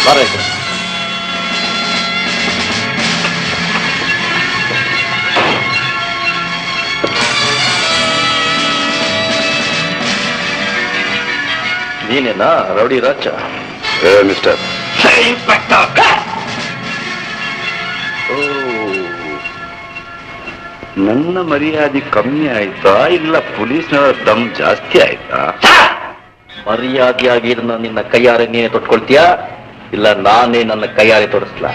ಬರಬೇಕು ನೀನೇನಾ ರೌಡಿ ರಾಜ ಮಿಸ್ಟರ್ ಓ ನನ್ನ ಮರ್ಯಾದೆ ಕಮ್ಮಿ ಆಯ್ತಾ ಇಲ್ಲ ಪೊಲೀಸ್ನವರ ದಮ್ ಜಾಸ್ತಿ ಆಯ್ತಾ ಮರ್ಯಾದೆಯಾಗಿ ಇದನ್ನ ನಿನ್ನ ಕೈಯಾರೆ ನೀನೇ ತೊಟ್ಕೊಳ್ತೀಯಾ ಇಲ್ಲ ನಾನೇ ನನ್ನ ಕೈಯಾರೆ ತೋರಿಸ್ಲಾ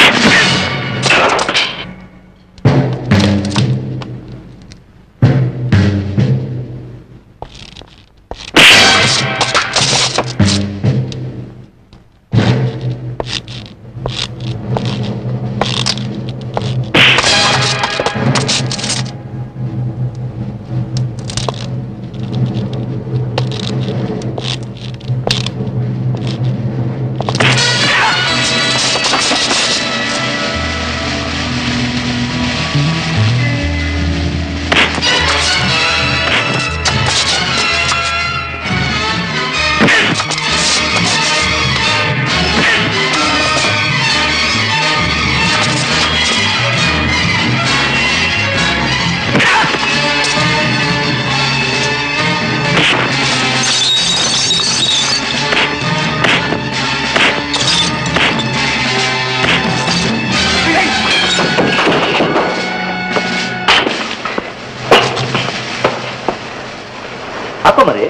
ಹಾಕೋ ಮರಿ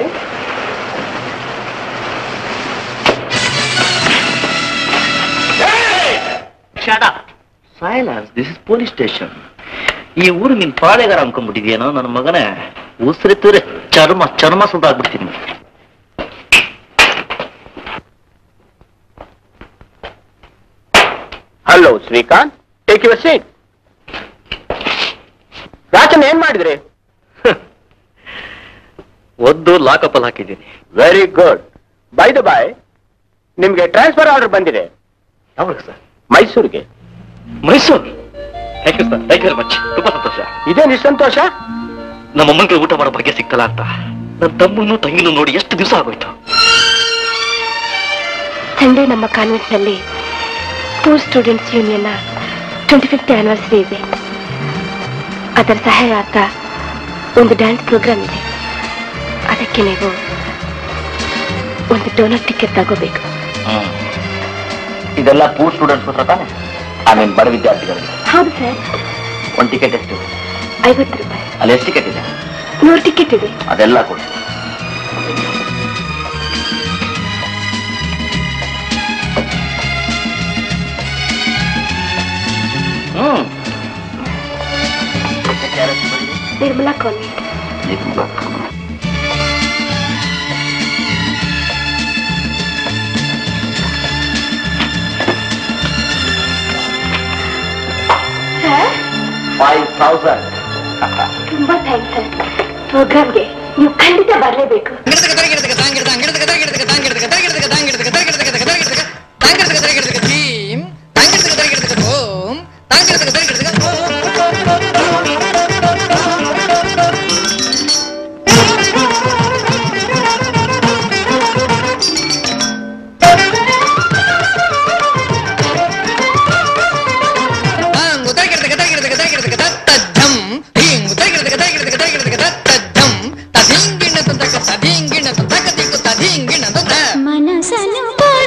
silence this is police station ಈ ಊರು ನಿನ್ ಪಾಳೆಗಾರ ಅನ್ಕೊಂಡ್ಬಿಟ್ಟಿದ್ಯೇನೋ ನನ್ನ ಮಗನೇ ಉಸಿರಿತ್ತರೆ ಚರ್ಮ ಚರ್ಮ ಸುದ್ದಾಗ್ಬಿಡ್ತೀನಿ hello Srikanth take your seat Rajan ಏನ್ ಮಾಡಿದ್ರಿ ಒದ್ದು ಲಾಕಪ್ಪಲ್ಲಿ ಹಾಕಿದ್ದೀನಿ very good by the way ನಿಮ್ಗೆ ಟ್ರಾನ್ಸ್ಫರ್ ಆರ್ಡರ್ ಬಂದಿದೆ ಯಾವಾಗ ಸರ್ ಮೈಸೂರಿಗೆ Mysuru thank you sir thank you very much ತುಂಬಾ ಸಂತೋಷ ಇದೇನು ಸಂತೋಷ ನಮ್ಮ ಅಮ್ಮಂಗೆ ಊಟ ಮಾಡೋ ಭಾಗ್ಯ ಸಿಗ್ತಲ್ಲ ಅಂತ ನನ್ನ ತಮ್ಮನ್ನು ತಂಗಿನೂ ನೋಡಿ ಎಷ್ಟು ದಿವಸ ಆಗೋಯ್ತು ಸಂಡೇ ನಮ್ಮ ಕಾನ್ವೆಂಟ್ನಲ್ಲಿ ಪೂರ್ ಸ್ಟೂಡೆಂಟ್ಸ್ ಯೂನಿಯನ್ನ ಟ್ವೆಂಟಿ ಫಿಫ್ತ್ ಆನಿವರ್ಸರಿ ಇದೆ ಅದರ ಸಹಾಯಾರ್ಥ ಒಂದು ಡ್ಯಾನ್ಸ್ ಪ್ರೋಗ್ರಾಮ್ ಇದೆ ಅದಕ್ಕೆ ನೀವು ಒಂದು ಡೋನರ್ ಟಿಕೆಟ್ ತಗೋಬೇಕು ಇದೆಲ್ಲ ಪೂರ್ ಸ್ಟೂಡೆಂಟ್ಸ್ ಹತ್ರ ತಾನೆ ಐ ಮೀನ್ ಬಡ ವಿದ್ಯಾರ್ಥಿಗಳಿಗೆ ಹೌದು ಸರ್ ಒಂದು ಟಿಕೆಟ್ ಎಷ್ಟು ಐವತ್ತು ರೂಪಾಯಿ ಅಲ್ಲಿ ಎಷ್ಟು ಟಿಕೆಟ್ ಇದೆ ನೂರು ಟಿಕೆಟ್ ಇದೆ ಅದೆಲ್ಲ ಕೊಡಿ hmm Nirmala convent sir five thousand ತುಂಬಾ ಥ್ಯಾಂಕ್ಸ್ ಸರ್ ಪ್ರೋಗ್ರಾಮ್ಗೆ ನೀವು ಖಂಡಿತ ಬರಲೇಬೇಕು ಮನಸನು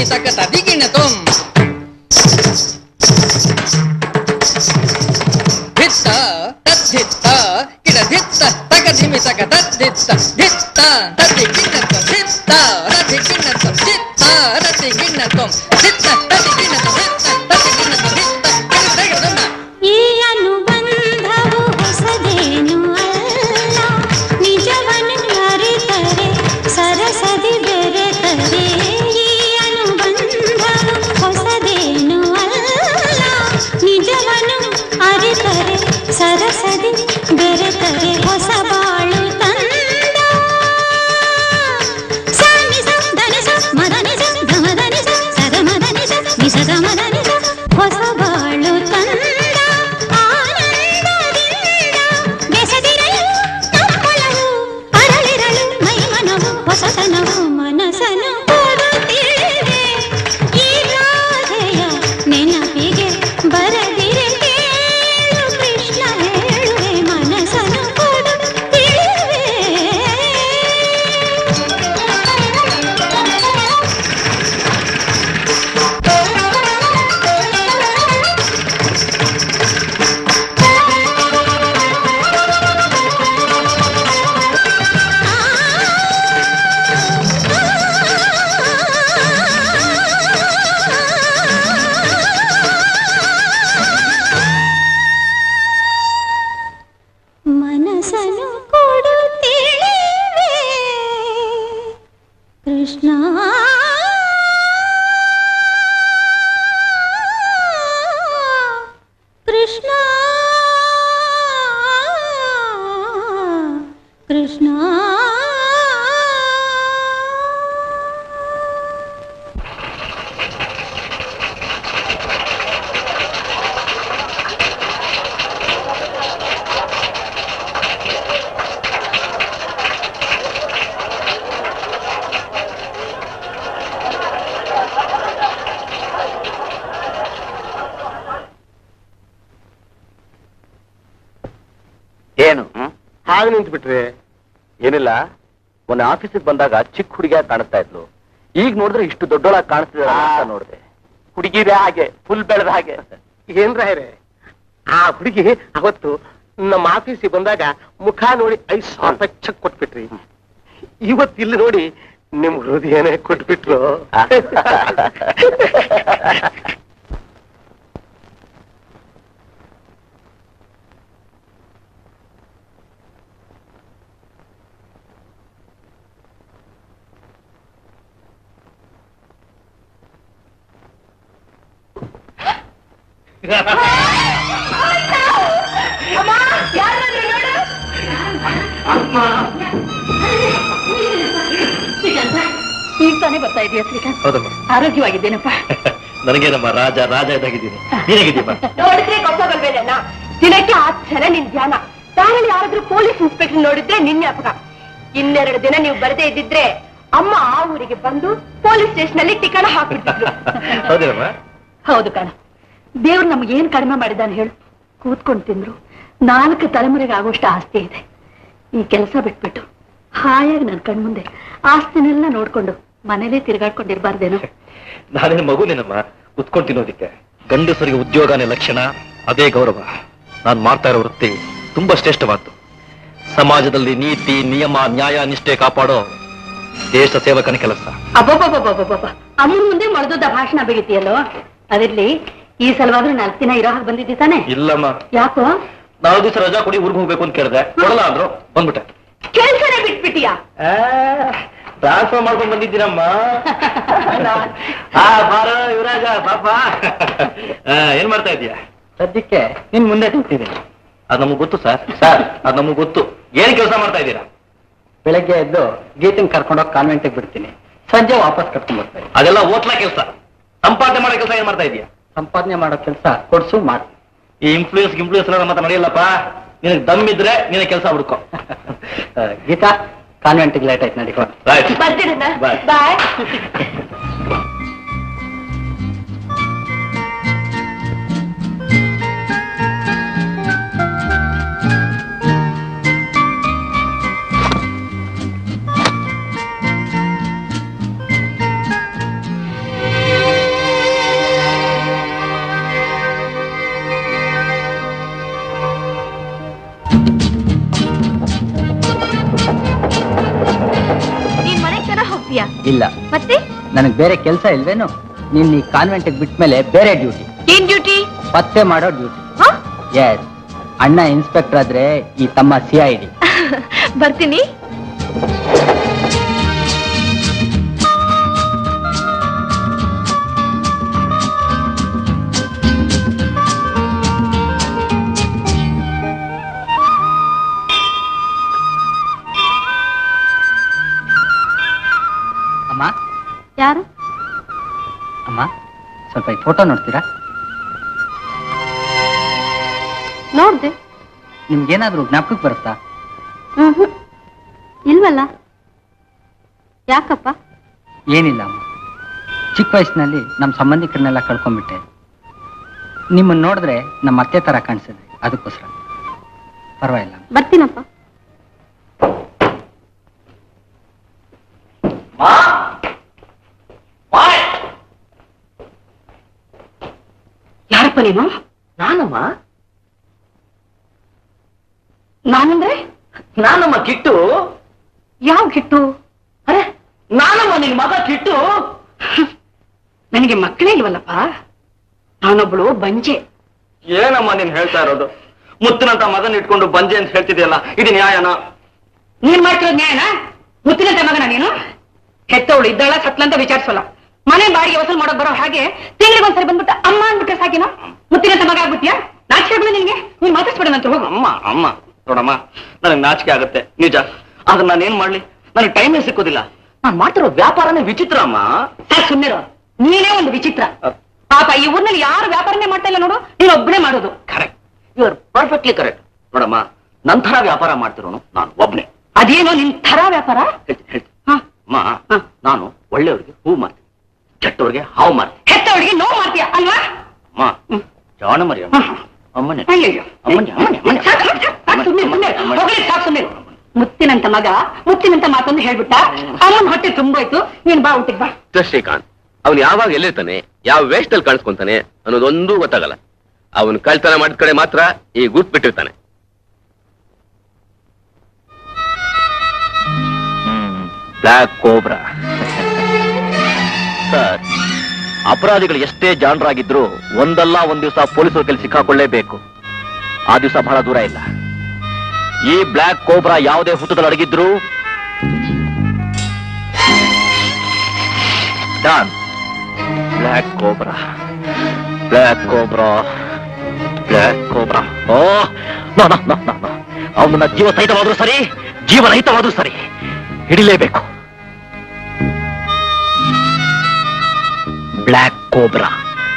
ತಕ ತದಿಗಿಣ ತೊಂ ಧಿತ್ತ ತದ್ಧಿತ್ತ ಕಿಡ ಧಿತ್ತ ತಕ ಧಿಮಿ ತಕ ತದ್ಧಿತ್ತ ಧಿತ್ತ ತದಿ ಗಿಣ್ಣ ತೊಂ ಧಿತ್ತ ರತಿ ಗಿಣ್ಣ ತೊಂ ಧಿತ್ತ ರತಿ ಗಿಣ್ಣ ತೊಂ ಧಿತ್ತ ತದಿ ಗಿಣ್ಣ ತೊಂ ಧಿತ್ತ ತದಿ ಗಿಣ್ಣ ತೊಂ ಧಿತ್ತ ಕಿಡ ತಗ ತೊಂಡ ಈ ಅನುಬಂಧವು ಹೊಸದೇನು ಅಲ್ಲ ನಿಜವನ್ನು ಅರಿತರೆ ಸರಸದಿ ಬೆರೆತರೆ ಈ ಅನುಬಂಧವು ಹೊಸದೇನು ಅಲ್ಲ ನಿಜವನ್ನು ಅರಿತರೆ ಸರಸದಿ ಬೆರೆತರೆ ಹೊಸ ಬಾಳು ತಂದ ಸಾನಿ ಸ ಧನಿ ಸ ಮದನಿ ಸ ಗಮದನಿ ಸ ಸದ ಮದನಿ ಸ ನಿಸದ ಮದನಿ ಸ ಹೊಸ ಬಾಳು ತಂದ ಆನಂದದಿಂದ ಬೆಸದಿರಲು ತಪ್ಪಲವು ಅರಳಿರಲು ಮೈಮನವು ಹೊಸತನವು ಮನಸ್ಸನ್ನು ಕೊಡುತ್ತಿದೆ ಈ ರಾಧೆಯ ನೆನಪಿಗೆ ಬರದಿರೆ ಕೇಳು ಕೃಷ್ಣ ಹೇಳುವೆ ಮನಸ್ಸನ್ನು ಕೊಡುತ್ತಿರುವೆ ಮನಸ್ಸನ್ನು ಕೊಡುತ್ತಿಳಿವೆ ಕೃಷ್ಣ ಕೃಷ್ಣ ಕೃಷ್ಣ ಏನು ಹಾಗೆ ನಿಂತು ಬಿಟ್ರಿ ಏನಿಲ್ಲ ಮೊನ್ನೆ ಆಫೀಸಿಗೆ ಬಂದಾಗ ಚಿಕ್ಕ ಹುಡುಗಿಯಾಗಿ ಕಾಣಿಸ್ತಾ ಇದ್ಲು ಈಗ ನೋಡಿದ್ರೆ ಇಷ್ಟು ದೊಡ್ಡೊಳಾಗಿ ಕಾಣಿಸ್ತಿದ ಅಂತ ನೋಡಿದೆ ಹುಡುಗಿರೇ ಹಾಗೆ ಫುಲ್ ಬೆಳೆದ ಹಾಗೆ ಏನ್ ರಾಯರೇ ಆ ಹುಡುಗಿ ಅವತ್ತು ನಮ್ಮ ಆಫೀಸಿಗೆ ಬಂದಾಗ ಮುಖ ನೋಡಿ ಐದು ಸಾವಿರ ರೂಪಾಯಿ ಚೆಕ್ ಕೊಟ್ಬಿಟ್ರಿ ಇವತ್ತು ಇಲ್ಲಿ ನೋಡಿ ನಿಮ್ ಹೃದಯನೇ ಕೊಟ್ಬಿಟ್ರು ಈಗ ತಾನೇ ಬರ್ತಾ ಇದೆಯಾ ಶ್ರೀಕಾಂತ್ ಹೌದಮ್ಮ ಆರೋಗ್ಯವಾಗಿದ್ದೇನಪ್ಪ ನನಗೇನಮ್ಮ ರಾಜ ರಾಜ ಇದ್ದಾಗಿದ್ದೀನಿ ನೀನಾಗಿದ್ದೀಯಮ್ಮ ನೋಡಿದ್ರೆ ಗೊತ್ತಾಗಲ್ವೇನಣ್ಣ ದಿನಕ್ಕೆ ಆ ಕ್ಷಣ ನಿನ್ ಧ್ಯಾನ ದಾರಿಯಲ್ಲಿ ಯಾರಾದ್ರೂ ಪೊಲೀಸ್ ಇನ್ಸ್ಪೆಕ್ಟರ್ ನೋಡಿದ್ರೆ ನಿನ್ ಜ್ಞಾಪಕ ಇನ್ನೆರಡು ದಿನ ನೀವು ಬರದೇ ಇದ್ದಿದ್ರೆ ಅಮ್ಮ ಆ ಊರಿಗೆ ಬಂದು ಪೊಲೀಸ್ ಸ್ಟೇಷನ್ ಅಲ್ಲಿ ಟಿಕಣ ಹಾಕ್ಬಿಟ್ಟಿದ್ರು ಹೌದೇನಮ್ಮ ಹೌದು ಕಣ ದೇವ್ರು ನಮ್ಗೆ ಏನ್ ಕಡಿಮೆ ಮಾಡಿದಾನೆ ಹೇಳು ಕೂತ್ಕೊಂಡು ತಿಂದ್ರು ನಾಲ್ಕು ತಲೆಮಾರಿಗೆ ಆಗೋಷ್ಟು ಆಸ್ತಿ ಇದೆ ಈ ಕೆಲಸ ಬಿಟ್ಬಿಟ್ಟು ಹಾಯಾಗಿ ನನ್ ಕಣ್ಮುಂದೆ ಆಸ್ತಿನೆಲ್ಲ ನೋಡ್ಕೊಂಡು ಮನೇಲೇ ತಿರ್ಗಾಡ್ಕೊಂಡಿರ್ಬಾರ್ದೇನೋ ನಾನೇನು ಮಗುನೇನಮ್ಮ ಕುತ್ಕೊಂಡು ತಿನ್ನೋದಿಕ್ಕೆ ಗಂಡಸರಿಗೆ ಉದ್ಯೋಗನೇ ಲಕ್ಷಣ ಅದೇ ಗೌರವ ನಾನು ಮಾಡ್ತಾ ಇರೋ ವೃತ್ತಿ ತುಂಬಾ ಶ್ರೇಷ್ಠವಾದ್ದು ಸಮಾಜದಲ್ಲಿ ನೀತಿ ನಿಯಮ ನ್ಯಾಯ ನಿಷ್ಠೆ ಕಾಪಾಡೋ ದೇಶ ಸೇವಕನ ಕೆಲಸ ಅಬ್ಬಬ್ಬಬ್ಬಬ್ಬಬ್ಬ ಅಮ್ಮನ ಮುಂದೆ ಮೊಳದೊಡ್ಡ ಭಾಷಣ ಬೆಗಿತೀಯಲ್ಲೋ ಅದಿರ್ಲಿ ಈ ಸಲವಾದ್ರೂ ನಾಲ್ಕು ದಿನ ಇರೋ ಹಾಗೆ ಬಂದಿದ್ದಿ ತಾನೆ ಇಲ್ಲಮ್ಮ ಯಾಕೋ ನಾಲ್ಕು ದಿವಸ ರಜಾ ಕೊಡಿ ಊರಿಗೆ ಹೋಗ್ಬೇಕು ಅಂತ ಕೇಳಿದೆ ಕೊಡಲ್ಲ ಅಂದ್ರು ಬಂದ್ಬಿಟ್ಟೆ ಕೆಲ್ಸನೇ ಬಿಟ್ಬಿಟ್ಟಿಯಾ ಟ್ರಾನ್ಸ್ಫರ್ ಮಾಡ್ಕೊಂಡ್ ಬಂದಿದ್ದೀನಮ್ಮ ಆ ಬಾರ ಯುವರಾಜ ಪಾಪ ಆ, ಏನ್ ಮಾಡ್ತಾ ಇದೀಯಾ ಸದ್ಯಕ್ಕೆ ನಿನ್ ಮುಂದೆ ನಿಂತಿದ್ದೀನಿ ಅದ್ ನಮಗ್ ಗೊತ್ತು ಸರ್ ಸರ್ ಅದ್ ನಮಗ್ ಗೊತ್ತು ಏನ್ ಕೆಲಸ ಮಾಡ್ತಾ ಇದ್ದೀರಾ ಬೆಳಗ್ಗೆ ಎದ್ದು ಗೀತನ್ ಕರ್ಕೊಂಡೋಗಿ ಕಾನ್ವೆಂಟ್ಗೆ ಬಿಡ್ತೀನಿ ಸಂಜೆ ವಾಪಸ್ ಕರ್ಕೊಂಡ್ ಬರ್ತೀನಿ ಅದೆಲ್ಲ ಓಟ್ಲ ಕೆಲಸ ಸಂಪಾದನೆ ಮಾಡೋ ಕೆಲಸ ಏನ್ ಮಾಡ್ತಾ ಇದೀಯಾ ಸಂಪಾದನೆ ಮಾಡೋ ಕೆಲಸ ಕೊಡ್ಸು ಮಾಡಿ ಈ ಇನ್ಫ್ಲೂಯೆನ್ಸ್ ಇನ್ಫ್ಲೂಯೆನ್ಸ್ ಎಲ್ಲ ನಮ್ಮ ಹತ್ರ ನಡೆಯಲ್ಲಪ್ಪ ನಿನಗೆ ದಮ್ ಇದ್ರೆ ನಿನಗೆ ಕೆಲಸ ಹುಡ್ಕೋ ಗೀತಾ ಕಾನ್ವೆಂಟ್ಗೆ ಲೇಟ್ ಆಯ್ತು ನಡಿ ರೈಟ್ ಬರ್ತೀರಣ್ಣ Bye. ಬಾಯ್ ಆ ಮಾಡ್ತೀಯಾ ಇಲ್ಲ ಮತ್ತೆ ನನಗೆ ಬೇರೆ ಕೆಲಸ ಇಲ್ವೇನು ನೀನ್ ಈ ಕಾನ್ವೆಂಟ್ ಬಿಟ್ಟ ಮೇಲೆ ಬೇರೆ ಡ್ಯೂಟಿ ಏನ್ ಡ್ಯೂಟಿ ಪತ್ತೆ ಮಾಡೋ ಡ್ಯೂಟಿ ಎಸ್ ಅಣ್ಣ ಇನ್ಸ್ಪೆಕ್ಟರ್ ಆದ್ರೆ ಈ ತಮ್ಮ ಸಿ ಐ ಡಿ ಬರ್ತೀನಿ ಅಮ್ಮ ಯಾರು ಅಮ್ಮ ಸ್ವಲ್ಪ ಈ ಫೋಟೋ ನೋಡ್ತೀರಾ ನೋಡ್ದೆ ನಿಮ್ಗೇನಾದ್ರೂ ಜ್ಞಾಪಕಕ್ಕೆ ಬರುತ್ತಾ ಹ್ಮ್ ಇಲ್ವಲ್ಲ ಯಾಕಪ್ಪ ಏನಿಲ್ಲ ಅಮ್ಮ ಚಿಕ್ಕ ವಯಸ್ಸಿನಲ್ಲಿ ನಮ್ಮ ಸಂಬಂಧಿಕರನ್ನೆಲ್ಲ ಕಳ್ಕೊಂಡ್ಬಿಟ್ಟೆ ನಿಮ್ಮನ್ನ ನೋಡಿದ್ರೆ ನಮ್ಮ ಅತ್ತೆ ತರ ಕಾಣಿಸಿದೆ ಅದಕ್ಕೋಸ್ಕರ ಪರವಾಗಿಲ್ಲ ಬರ್ತೀನಪ್ಪ ಯಾರಪ್ಪ ನೀನು ನಾನಮ್ಮ ನಾನಂದ್ರೆ ನಾನಮ್ಮ ಕಿಟ್ಟು ಯಾವ ಕಿಟ್ಟು ಅರೆ ನಾನಮ್ಮ ನಿನ್ ಮಗ ಕಿಟ್ಟು ನನಗೆ ಮಕ್ಕಳೇ ಇಲ್ವಲ್ಲಪ್ಪ ನಾನೊಬ್ಳು ಬಂಜೆ ಏನಮ್ಮ ನೀನ್ ಹೇಳ್ತಾ ಇರೋದು ಮುತ್ತಿನಂತ ಮಗನ್ ಇಟ್ಕೊಂಡು ಬಂಜೆ ಅಂತ ಹೇಳ್ತಿದ್ಯಲ್ಲ ಇದು ನ್ಯಾಯನ ನೀನ್ ಮಾಡ್ತಿರೋದ್ ನ್ಯಾಯನ ಮುತ್ತಿನಂತ ಮಗನ ನೀನು ಹೆತ್ತವಳು ಇದ್ದಾಳ ಸತ್ಲಂತ ವಿಚಾರಿಸಲ್ಲ ಮನೆ ಬಾಡಿಗೆ ವಸೂಲ್ ಮಾಡೋಕ್ ಬರೋ ಹಾಗೆ ತಿಂಗಳಿಗೊಂದ್ಸರಿ ಬಂದ್ಬಿಟ್ಟು ಅಮ್ಮ ಅಂದ್ಬಿಟ್ರೆ ಸಾಕಿನ ಮುತ್ತಿನಂತ ಮಗ ಆಗ್ಬಿಟ್ಯಾ ನಾಚಿಕೆ ಆಗ್ಬಿಡು ನಿನ್ಗೆ ನೀನ್ ಮಾತಾಡ್ಸ್ಬೇಡಂತ ಹೋಗು ಅಮ್ಮ ಅಮ್ಮ ನೋಡಮ್ಮ ನನಗೆ ನಾಚಿಕೆ ಆಗುತ್ತೆ ನಿಜ ಆದ್ರೆ ನಾನು ಏನ್ ಮಾಡ್ಲಿ ನನಗೆ ಟೈಮೇ ಸಿಕ್ಕೋದಿಲ್ಲ ನಾನು ಮಾಡ್ತಿರೋ ವ್ಯಾಪಾರನೇ ವಿಚಿತ್ರ ಅಮ್ಮ ಸಾಕ್ ಸುಮ್ಮನಿರೋ ನೀನೇ ಒಂದು ವಿಚಿತ್ರ ಪಾಪ ಈ ಊರ್ನಲ್ಲಿ ಯಾರು ವ್ಯಾಪಾರನೇ ಮಾಡ್ತಾ ಇಲ್ಲ ನೋಡು ನೀನ್ ಒಬ್ಬನೇ ಮಾಡೋದು correct you are perfectly correct ನೋಡಮ್ಮ ನಂತರ ವ್ಯಾಪಾರ ಮಾಡ್ತಿರೋನು ನಾನು ಒಬ್ನೇ ಅದೇನೋ ನಿನ್ ಥರ ವ್ಯಾಪಾರ ಹೇಳ್ತೀನಿ ಹೇಳ್ತೀನಿ ಅಮ್ಮ ನಾನು ಒಳ್ಳೆಯವ್ರಿಗೆ ಹೂ ಮಾರ್ತೀನಿ ಕೆಟ್ಟವ್ರಿಗೆ ಹಾವು ಮಾರ್ತೀನಿ ಹೆತ್ತವಳಿಗೆ ನೋವು ಮಾಡ್ತೀಯ ಅಲ್ವಾ ಅಮ್ಮ ಜಾಣ ಮರಿ ಅಮ್ಮ ಅಮ್ಮನೇ ಅಯ್ಯಯ್ಯೋ. ಅಮ್ಮನೇ ಅಮ್ಮನೇ ಅಮ್ಮನೇ ಸಾಕ್, ಸಾಕ್, ಸಾಕ್, ಸುಮ್ನೆ, ಸುಮ್ನೆ. ಹೋಗ್ಲಿ, ಸಾಕ್, ಸುಮ್ನೆ. ಮುತ್ತಿನಂತ ಮಗ ಮುತ್ತಿನಂತ ಮಾತೊಂದು ಹೇಳ್ಬಿಟ್ಟ ಅವನ್ ಹೊಟ್ಟೆ ತುಂಬೋಯ್ತು ನೀನ್ ಬಾ ಊಟಿಗೆ ಬಾ ಶ್ರೀಕಾಂತ್ ಅವನು ಯಾವಾಗ ಎಲ್ಲಿರ್ತಾನೆ ಯಾವ ವೇಷದಲ್ಲಿ ಕಾಣಿಸ್ಕೊಂತಾನೆ ಅನ್ನೋದೊಂದೂ ಗೊತ್ತಾಗಲ್ಲ ಅವನು ಕಳ್ತನ ಮಾಡಿದ ಕಡೆ ಮಾತ್ರ ಈ ಗುರ್ತ್ ಬಿಟ್ಟಿರ್ತಾನೆ ಬ್ಲ್ಯಾಕ್ ಕೋಬ್ರಾ ಸರ್ ಅಪರಾಧಿಗಳು ಎಷ್ಟೇ ಜಾಣರಾಗಿದ್ರು ಒಂದಲ್ಲ ಒಂದ್ ದಿವಸ ಪೊಲೀಸರ ಕೈಲಿ ಸಿಕ್ಕಾಕೊಳ್ಳೇಬೇಕು ಆ ದಿವಸ ಬಹಳ ದೂರ ಇಲ್ಲ ಈ ಬ್ಲ್ಯಾಕ್ ಕೋಬ್ರಾ ಯಾವುದೇ ಹುತ್ತದಲ್ಲಿ ಅಡಗಿದ್ರು don black cobra black cobra black cobra oh no no no no ಅವನನ್ನ ಜೀವ ಸಹಿತವಾದ್ರೂ ಸರಿ ಜೀವರಹಿತವಾದ್ರೂ ಸರಿ ಹಿಡಿಲೇಬೇಕು ಬ್ಲ್ಯಾಕ್ ಕೋಬ್ರಾ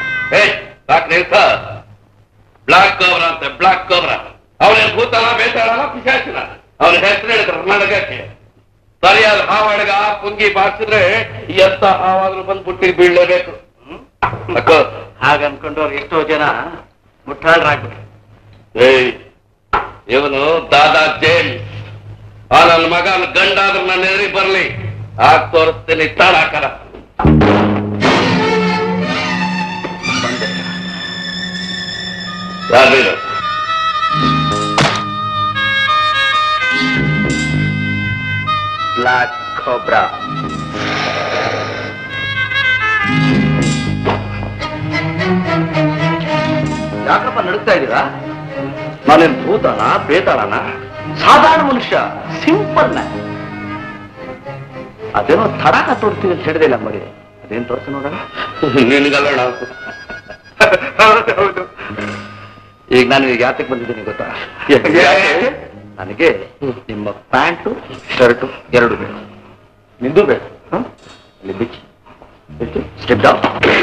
ಬ್ಲಾಕ್ ಕೋಬ್ರಾ ಅಂತ ಬ್ಲಾಕ್ ಕೋಬ್ರಾ ಅವನೇನು ಭೂತನ ಬೇತಾಳನ ಪಿಶಾಚಿನ ಅವನ ಹೆಸರು ಹೇಳಿದ್ರು ಕರ್ನಾಟಕಕ್ಕೆ ಸರಿಯಾದ ಹಾವಳಗ ಪುಂಗಿ ಬಾರಿಸಿದ್ರೆ ಎಂತ ಹಾವಾದ್ರೂ ಬಂದು ಬುಟ್ಟಿ ಬೀಳಲೇಬೇಕು ಅಕ್ಕೋ ಹಾಗ ಅನ್ಕೊಂಡವ್ರು ಎಷ್ಟೋ ಜನ ಮುಟ್ಟಾಳ್ರಾಗ್ಬಿಟ್ರು ಏಯ್ ಇವನು ದಾದಾ ಜೇಮ್ಸ್ ಆ ನನ್ನ ಮಗನ ಗಂಡಾದ್ರೂ ನನ್ನ ಎದುರಿಗೆ ಬರ್ಲಿ ಆಗ ತೋರಿಸ್ತೀನಿ ತಾಳಾಕರ ಯಾರು ಬ್ಲ್ಯಾಕ್ ಕೋಬ್ರಾ ಯಾಕಪ್ಪ ನಡುಕ್ತಾ ಇದ್ದೀರಾ ನಾನೇನ್ ಭೂತನ ಬೇತಾಳನ ಸಾಧಾರಣ ಮನುಷ್ಯ ಸಿಂಪಲ್ ಮ್ಯಾನ್ ಅದೇನೋ ತಡಕ ತೋರಿಸ್ತೀವಿ ಅಂತ ಹೇಳಿದಿಲ್ಲ ಮರಿ ಅದೇನ್ ತೋರಿಸಿ ನೋಡೋಣ ನಿನ್ಗಲ್ಲ ಹೌದು ಈಗ ನಾನು ಈಗ ಯಾತಕ್ಕೆ ಬಂದಿದ್ದೀನಿ ಗೊತ್ತಾ ಯಾಕೆ? ನನಗೆ ನಿಮ್ಮ ಪ್ಯಾಂಟು ಶರ್ಟು ಎರಡು ಬೇಕು ನಿಂದು ಬೇಕು ಹ? ಇಲ್ಲಿ ಬಿಚ್ಚಿ ಎಷ್ಟು ಸ್ಟೆಪ್ ಡೌನ್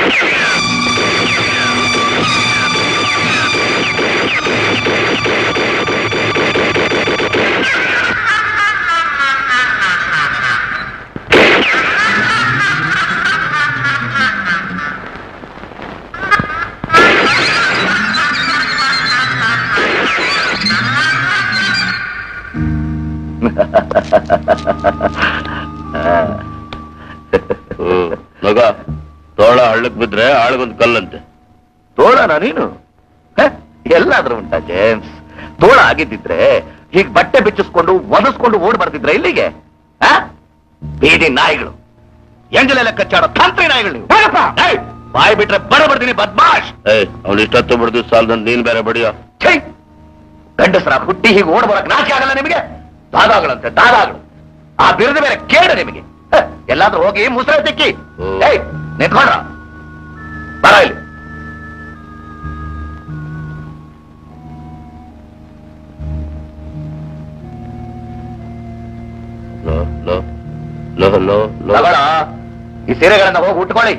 ಹ್ಮ್. ಮಗ ತೋಳ ಹಳ್ಳಕ್ ಬಿದ್ರೆ ಆಳ್ಗೊಂದ್ ಕಲ್ಲಂತೆ ತೋಳನ ನೀನು ಹ? ಎಲ್ಲಾದ್ರೂ ಉಂಟಾ ಜೇಮ್ಸ್ ತೋಳ ಆಗಿದ್ದಿದ್ರೆ ಹೀಗ್ ಬಟ್ಟೆ ಬಿಚ್ಚಿಸ್ಕೊಂಡು ಒದಸ್ಕೊಂಡು ಓಡ್ ಬರ್ತಿದ್ರ ಇಲ್ಲಿಗೆ ಆ? ಬೀದಿ ನಾಯಿಗಳು ಎಂಜಲೆಲ್ಲ ಕಚ್ಚಾಡೋ ತಂತ್ರಿ ನಾಯಿಗಳು ನೀವು ಏಯ್, ಬಾಯಿ ಬಿಟ್ರೆ ಬಡ ಬರ್ತೀನಿ ಬದ್ಮಾಶ್ ಏಯ್ ಅವ್ನು ಇಷ್ಟೊತ್ತು ಬಿಡ್ದು ಸಾಲದಂತ ನೀನ್ ಬೇರೆ ಬಡಿಯೋ ಛೈ! ಗಂಡಸರ ಹುಟ್ಟಿ ಹೀಗೆ ಓಡ್ ಬರಕ್ ನಾಚಿಕೆ ಆಗಲ್ಲ ನಿಮಗೆ ದಾದಾಗಳಂತೆ ದಾದಾಗಳು ಆ ಬಿರುದು ಬೇರೆ ಕೇಳ ನಿಮಗೆ ಹ, ಎಲ್ಲಾದ್ರೂ ಹೋಗಿ ಮುಸ್ರೆ ತಿಕ್ಕಿ ಹ್ಮ್. ಏಯ್ ನಿಂತ್ಕೊಂಡ್ರ ಬರ ಇಲ್ಲಿ ಲೋ ಲೋ ಲೋ ಲೋ ಲೋ ತಗೊಳ ಈ ಸೀರೆಗಳನ್ನ ಹೋಗಿ ಉಟ್ಕೊಳ್ಳಿ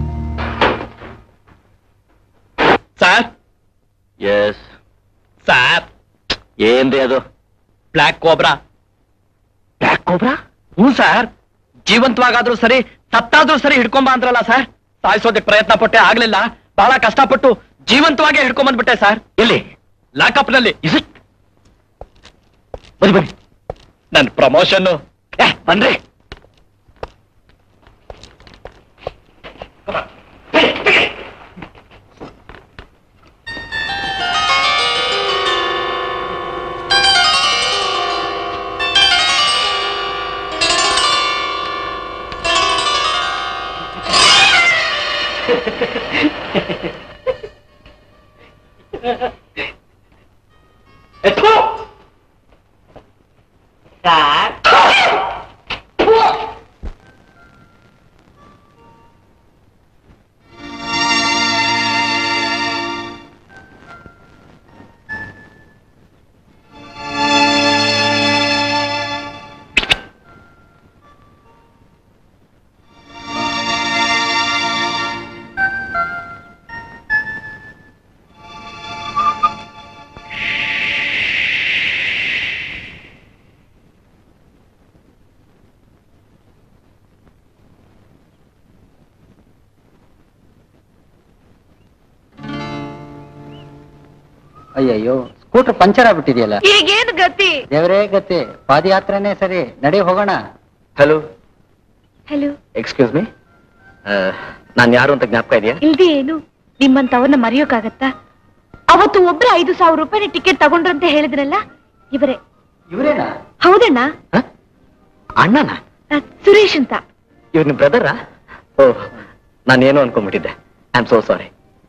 ಸರ್ ಎಸ್ ಸರ್ ಏನ್ರಿ ಅದು ಬ್ಲ್ಯಾಕ್ ಕೋಬ್ರಾ ಬ್ಲ್ಯಾಕ್ ಕೋಬ್ರಾ ಹ್ಞೂ ಸರ್ ಜೀವಂತವಾಗಾದ್ರೂ ಸರಿ ಸತ್ತಾದ್ರೂ ಸರಿ ಹಿಡ್ಕೊಂಬ ಅಂದ್ರಲ್ಲ ಸರ್ ಸಾಯಿಸೋದಕ್ಕೆ ಪ್ರಯತ್ನ ಪಟ್ಟೆ ಆಗ್ಲಿಲ್ಲ ಬಹಳ ಕಷ್ಟಪಟ್ಟು ಜೀವಂತವಾಗಿ ಹಿಡ್ಕೊಂಬಂದ್ಬಿಟ್ಟೆ ಸರ್ ಎಲ್ಲಿ ಲಾಕಪ್ ನಲ್ಲಿ ಇಸ್ ಬನ್ನಿ ಬನ್ನಿ ನನ್ ಪ್ರಮೋಷನ್ ಏ ಬನ್ರಿ ಅಯ್ಯಯ್ಯೋ ಸ್ಕೂಟರ್ ಪಂಚರ್ ಆಗ್ಬಿಟ್ಟಿದೆಯಲ್ಲ ಈಗೇನು ಗತಿ ದೇವರೇ ಗತಿ ಪಾದಯಾತ್ರೆನೇ ಸರಿ ನಡಿ ಹೋಗೋಣ ಹಲೋ ಹಲೋ ಎಕ್ಸ್ಕ್ಯೂಸ್ ಮೀ ನಾನು ಯಾರು ಅಂತ ಜ್ಞಾಪಕ ಇದೆಯಾ ಇಲ್ದೇ ಏನು ನಿಮ್ಮಂತವ್ರನ್ನ ಮರೆಯೋಕಾಗತ್ತಾ ಅವತ್ತು ಒಬ್ರು ಐದು ಸಾವಿರ ರೂಪಾಯಿ ಟಿಕೆಟ್ ತಗೊಂಡ್ರಂತೆ ಹೇಳಿದ್ರಲ್ಲ ಇವರೇ ಇವರೇನಾ ಹೌದಣ್ಣ ಅಣ್ಣನ ಆ, ಸುರೇಶ್ ಅಂತ ಇವ್ರ ನಿಮ್ ಬ್ರದರಾ ಓ ನಾನೇನು ಅನ್ಕೊಂಡ್ಬಿಟ್ಟಿದ್ದೆ ಐ ಆಮ್ ಸೋ ಸಾರಿ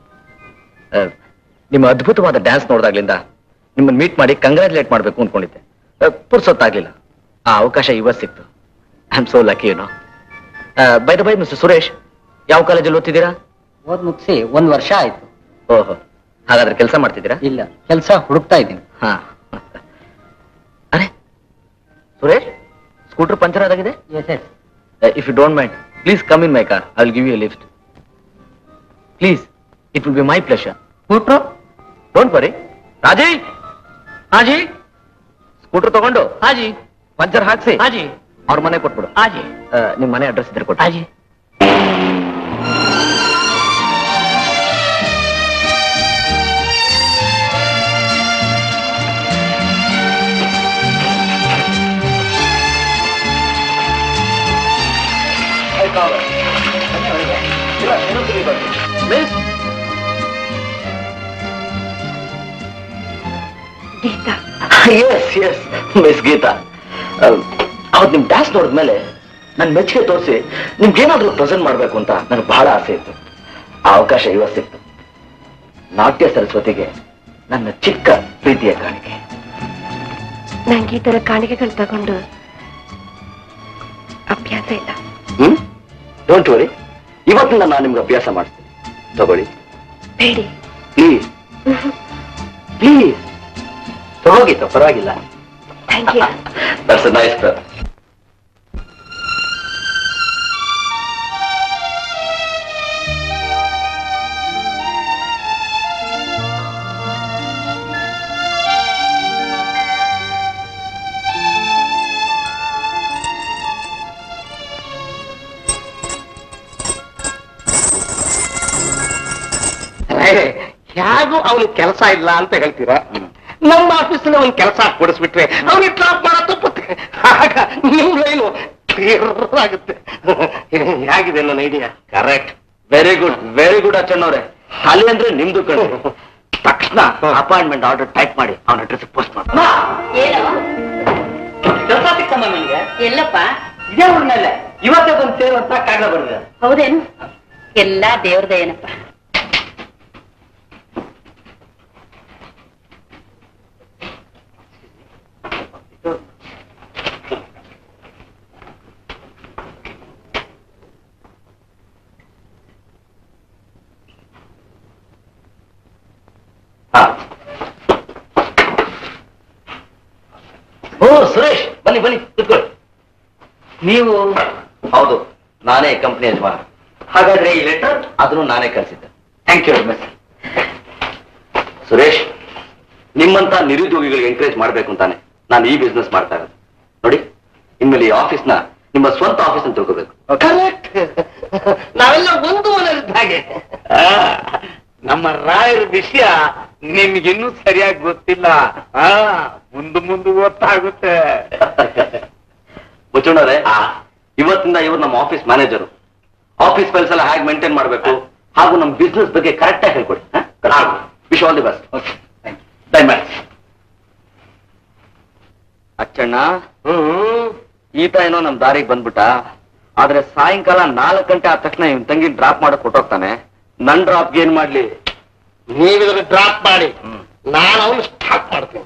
ನಿಮ್ಮ ಅದ್ಭುತವಾದ ಡ್ಯಾನ್ಸ್ ನೋಡಿದಾಗ್ಲಿಂದ ನಿಮ್ಮನ್ನ ಮೀಟ್ ಮಾಡಿ ಕಂಗ್ರ್ಯಾಚುಲೇಟ್ ಮಾಡಬೇಕು ಅನ್ಕೊಂಡಿದ್ದೆ ಆ, ಪುರ್ಸೊತ್ತಾಗ್ಲಿಲ್ಲ ಆ ಅವಕಾಶ ಇವತ್ತು ಸಿಕ್ತು I am so lucky no by the by mister Suresh ಯಾವ ಕಾಲೇಜಲ್ಲಿ ಓದ್ತಿದ್ದೀರಾ ಓದ್ ಮುಗಿಸಿ ಒಂದ್ ವರ್ಷ ಆಯ್ತು ಓಹೋ ಹಾಗಾದ್ರೆ ಕೆಲಸ ಮಾಡ್ತಿದ್ದೀರಾ ಇಲ್ಲ ಕೆಲಸ ಹುಡುಕ್ತಾ ಇದ್ದೀನಿ ಹಾ ಅರೆ ಸುರೇಶ್ ಸ್ಕೂಟರ್ ಪಂಚರ್ ಆದಾಗಿದೆ yes yes if you don't mind please come in my car I will give you lift please it will be my pleasure scooter don't worry Raji ಹಾಜಿ ಸ್ಕೂಟರ್ ತಗೊಂಡು ಹಾಜಿ ಪಂಚರ್ ಹಾಕ್ಸಿ ಹಾಜಿ ಅವ್ರ ಮನೆ ಕೊಟ್ಬಿಡು ಹಾಜಿ ಆ, ನಿಮ್ ಮನೆ ಅಡ್ರೆಸ್ ಇದ್ರೆ ಕೊಟ್ಟು ಹಾಜಿ miss Geeta yes yes miss Geeta ಅವತ್ತು ನಿಮ್ ಡ್ಯಾನ್ಸ್ ನೋಡಿದ್ಮೇಲೆ ನನ್ ಮೆಚ್ಚುಗೆ ತೋರಿಸಿ ನಿಮ್ಗೇನಾದ್ರೂ ಪ್ರೆಸೆಂಟ್ ಮಾಡ್ಬೇಕು ಅಂತ ನನಗೆ ಬಹಳ ಆಸೆ ಇತ್ತು ಆ ಅವಕಾಶ ಇವತ್ತು ಸಿಕ್ತು ನಾಟ್ಯ ಸರಸ್ವತಿಗೆ ನನ್ನ ಚಿಕ್ಕ ಪ್ರೀತಿಯ ಕಾಣಿಕೆ ನಂಗೆ ಈ ತರ ಕಾಣಿಕೆಗಳು ತಗೊಂಡು ಅಭ್ಯಾಸ ಇಲ್ಲ ಹ್ಮ್ ಡೋಂಟ್ ವರಿ ಇವತ್ತಿಂದ ನಾನು ನಿಮ್ಗೆ ಅಭ್ಯಾಸ ಮಾಡ್ತೀನಿ ತಗೊಳ್ಳಿ ಬೇಡಿ ಪ್ಲೀಸ್ ಪ್ಲೀಸ್ ತಗೋಗಿತ್ತು ಪರವಾಗಿಲ್ಲ ಥ್ಯಾಂಕ್ ಯು ದಟ್ಸ್ ನೈಸ್ ಹೇಗೂ ಅವ್ನಿಗೆ ಕೆಲಸ ಇಲ್ಲ ಅಂತ ಹೇಳ್ತೀರಾ ನಮ್ಮ ಆಫೀಸಲ್ಲಿ ಒಂದ್ ಕೆಲಸ ಕೊಡಿಸ್ಬಿಟ್ರೆ ಅವ್ನಿಗೆ ಡ್ರಾಪ್ ಮಾಡೋ ತಪ್ಪುತ್ತೆ ಆಗ ನಿಮ್ ಲೈನು ಕ್ಲಿಯರ್ ಆಗುತ್ತೆ ಹೇಗಿದೆ ನನ್ನ idea correct very good very good ಅಚ್ಚಣ್ಣವ್ರೆ ತಲೆ ಅಂದ್ರೆ ನಿಮ್ದು ಕಣ್ಣು ತಕ್ಷಣ ಅಪಾಯಿಂಟ್ಮೆಂಟ್ ಆರ್ಡರ್ ಟೈಪ್ ಮಾಡಿ ಅವನ ಅಡ್ರೆಸ್ ಪೋಸ್ಟ್ ಮಾಡಿ ಕೆಲಸ ಸಿಕ್ತಮ್ಮ ನನಗೆ ಎಲ್ಲಪ್ಪ ಇದೇ ಊರಿನಲ್ಲೇ ಇವತ್ತೇ ಬಂದು ಸೇರುವಂತ ಕಾಗದ ಬರೆದಿದ್ದಾರೆ ಹೌದೇನು ಎಲ್ಲಾ ದೇವ್ರದೇ ಏನಪ್ಪ ಓ ಸುರೇಶ್ ಬನ್ನಿ ಬನ್ನಿ ಕೂತ್ಕೊಳ್ಳಿ ನೀವು ಹೌದು ನಾನೇ ಕಂಪ್ನಿ ಯಜಮಾನ ಹಾಗಾದ್ರೆ ಈ ಲೆಟರ್ ಅದನ್ನು ನಾನೇ ಕಳಿಸಿದ್ದೆ ಥ್ಯಾಂಕ್ ಯು ವೆರಿ ಸುರೇಶ್ ನಿಮ್ಮಂತ ನಿರುದ್ಯೋಗಿಗಳಿಗೆ ಎಂಕರೇಜ್ ಮಾಡ್ಬೇಕು ಅಂತಾನೆ ನಾನು ಈ ಬಿಸ್ನೆಸ್ ಮಾಡ್ತಾ ಇರೋದು ನೋಡಿ ಇನ್ಮೇಲೆ ಈ ಆಫೀಸ್ನ ನಿಮ್ಮ ಸ್ವಂತ ಆಫೀಸ್ ಅಂತ ತಿಳ್ಕೋಬೇಕು ಕರೆಕ್ಟ್ ನಾವೆಲ್ಲ ಒಂದು ಮನೆಯಲ್ಲಿದ್ದ ಹಾಗೆ ಆ, ನಮ್ಮ ರಾಯರ ವಿಷಯ ನಿಮ್ಗಿನ್ನೂ ಸರಿಯಾಗಿ ಗೊತ್ತಿಲ್ಲ ಆ ಮುಂದೆ ಮುಂದೆ ಗೊತ್ತಾಗುತ್ತೆ ಮುಚ್ಚೋಣವ್ರೆ ಇವತ್ತಿಂದ ಇವರು ನಮ್ಮ ಆಫೀಸ್ ಮ್ಯಾನೇಜರು ಆಫೀಸ್ ಫೈಲ್ಸ್ ಎಲ್ಲ ಹೇಗೆ ಮೇಂಟೈನ್ ಮಾಡಬೇಕು ಹಾಗೂ ನಮ್ಮ ಬಿಸ್ನೆಸ್ ಬಗ್ಗೆ ಕರೆಕ್ಟ್ ಆಗಿ ಹೇಳ್ಕೊಡಿ ವಿಶ್ ಆಲ್ ದಿ ಬೆಸ್ಟ್ ದಯಮಾಡಿ ಅಚ್ಚಣ್ಣ ಈತ ಏನೋ ನಮ್ ದಾರಿಗೆ ಬಂದ್ಬಿಟ್ಟ ಆದ್ರೆ ಸಾಯಂಕಾಲ ನಾಲ್ಕು ಗಂಟೆ ಆದ ತಕ್ಷಣ ಇವ್ನ ತಂಗಿ ಡ್ರಾಪ್ ಮಾಡಕ್ ಕೊಟ್ಟೋಗ್ತಾನೆ ನನ್ ಡ್ರಾಪ್ಗೆ ಏನ್ ಮಾಡ್ಲಿ ನೀವಿದ್ರ ಡ್ರಾಪ್ ಮಾಡಿ ನಾನು ಅವನು ಸ್ಟಾಪ್ ಮಾಡ್ತೀನಿ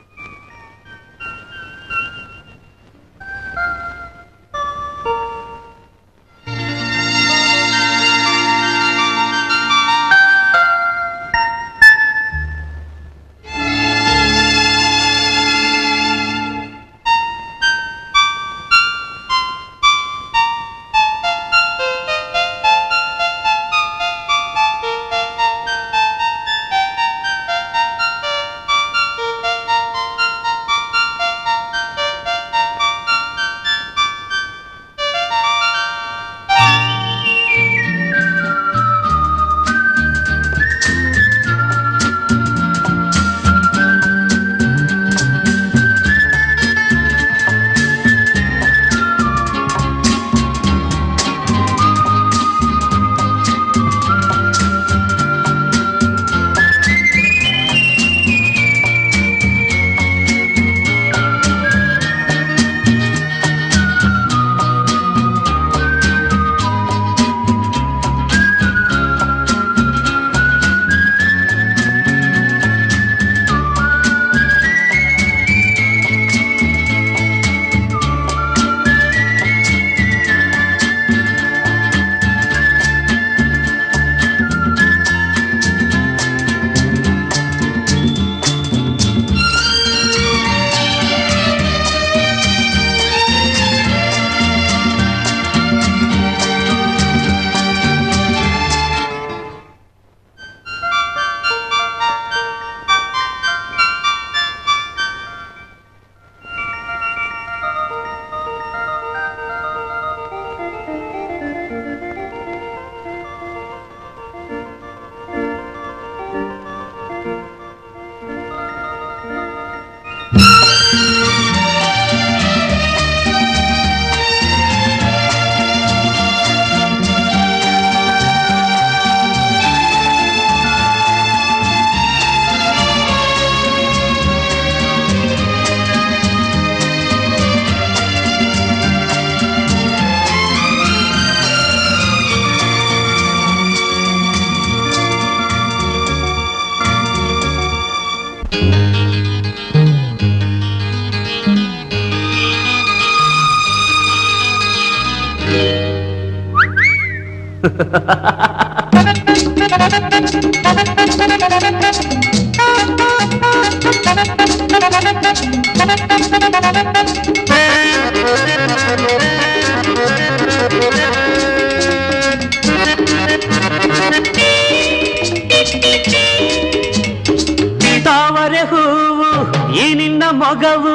ತಾವರೆ ಹೂವು ಈ ನಿನ್ನ ಮೊಗವು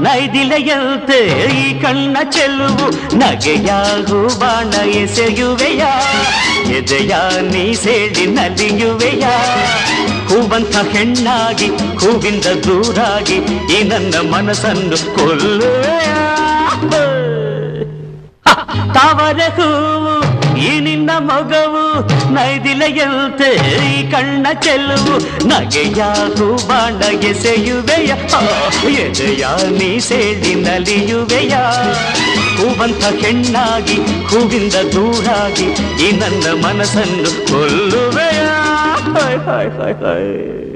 ನೈದಿಲೆಯಂತೆ ಈ ಕಣ್ಣ ಚೆಲುವು ನಗೆಯಾಗು ಬಾಣ ಎಸೆಯುವೆಯ ಎದೆಯ ನೀ ಸೇಡಿ ನಲಿಯುವೆಯ ಹೂವಂತ ಹೆಣ್ಣಾಗಿ ಹೂವಿಂದ ದೂರಾಗಿ ಈ ನನ್ನ ಮನಸ್ಸನ್ನು ಕೊಲ್ಲುವೆಯ ತಾವರೆ ಹೂವು ಈ ನಿನ್ನ ಮೊಗವು ನೈದಿಲೆಯಂತೆ ಈ ಕಣ್ಣ ಚೆಲುವು ನಗೆಯಾಗು ಬಾಣ ಎಸೆಯುವೆಯ ಆ, ಎದೆಯ ನೀ ಸೇಡಿ ನಲಿಯುವೆಯ ಹೂವಂತ ಹೆಣ್ಣಾಗಿ ಹೂವಿಂದ ದೂರಾಗಿ ಈ ನನ್ನ ಮನಸ್ಸನ್ನು ಕೊಲ್ಲುವೆಯ ಹಾಯ್ ಹಾಯ್ ಹಾಯ್ ಹಾಯ್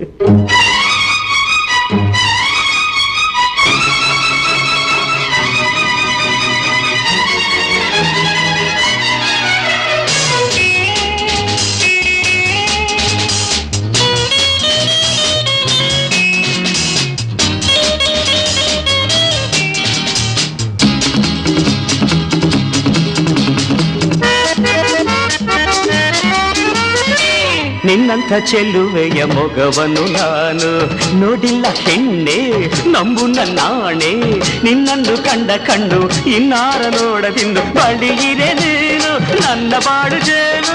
ನಿನ್ನಂಥ ಚೆಲ್ಲುವೆಯ ಮೊಗವನ್ನು ನಾನು ನೋಡಿಲ್ಲ ಹೆಣ್ಣೆ ನಂಬು ನಾಣೆ ನಿನ್ನನ್ನು ಕಂಡ ಕಣ್ಣು ಇನ್ನಾರ ನೋಡದಿಂದು ಬಳಿಯಿರೆ ನೀನು ನನ್ನ ಬಾಡು ಜೇನು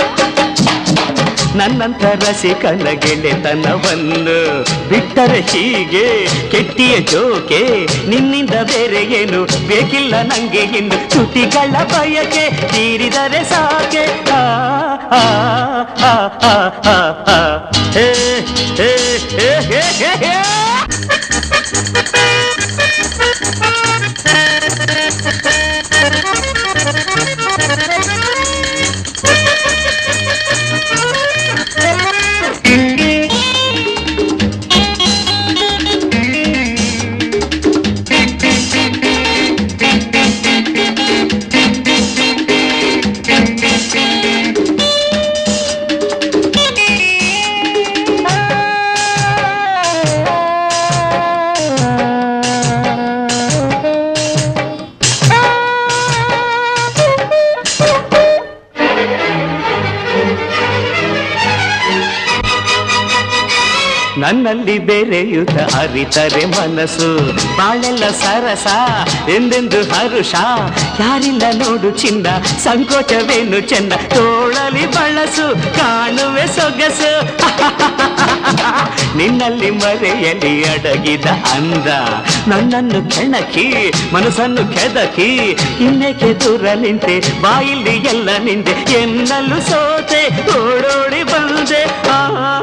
ನನ್ನಂಥ ರಸಿಕನ ಗೆಳೆತನವನ್ನು ಬಿಟ್ಟರೆ ಹೀಗೆ ಕೆಟ್ಟಿಯ ಜೋಕೆ ನಿನ್ನಿಂದ ಬೇರೆ ಏನು ಬೇಕಿಲ್ಲ ನಂಗೆ ಇನ್ನು ತುಟಿಗಳ ಬಯಕೆ ತೀರಿದರೆ ಸಾಕೆ ಆ, ಆ, ಆ, ಆ, ಆ, ಆ. ಹೇ, ಹೇ, ಹೇ, ಹೇ, ಹೇ, ಹೇ. ನನ್ನಲ್ಲಿ ಬೆರೆಯುತ್ತ ಅರಿತರೆ ಮನಸ್ಸು ಬಾಳೆಲ್ಲ ಸರಸ ಎಂದೆಂದು ಹರುಷ ಯಾರಿಲ್ಲ ನೋಡು ಚಿನ್ನ ಸಂಕೋಚವೇನು ಚೆನ್ನ ತೋಳಲಿ ಬಳಸು ಕಾಣುವೆ ಸೊಗಸು ನಿನ್ನಲ್ಲಿ ಮರೆಯಲಿ ಅಡಗಿದ ಅಂದ ನನ್ನನ್ನು ಕೆಣಕಿ ಮನಸ್ಸನ್ನು ಕೆದಕಿ ಇನ್ನೇಕೆ ದೂರ ನಿಂತೆ ಬಾಯಿಲ್ಲಿ ಎಲ್ಲ ನಿಂದೆ ಎನ್ನಲು ಸೋತೆ ಓಡೋಡಿ ಬಂದೆ ಆ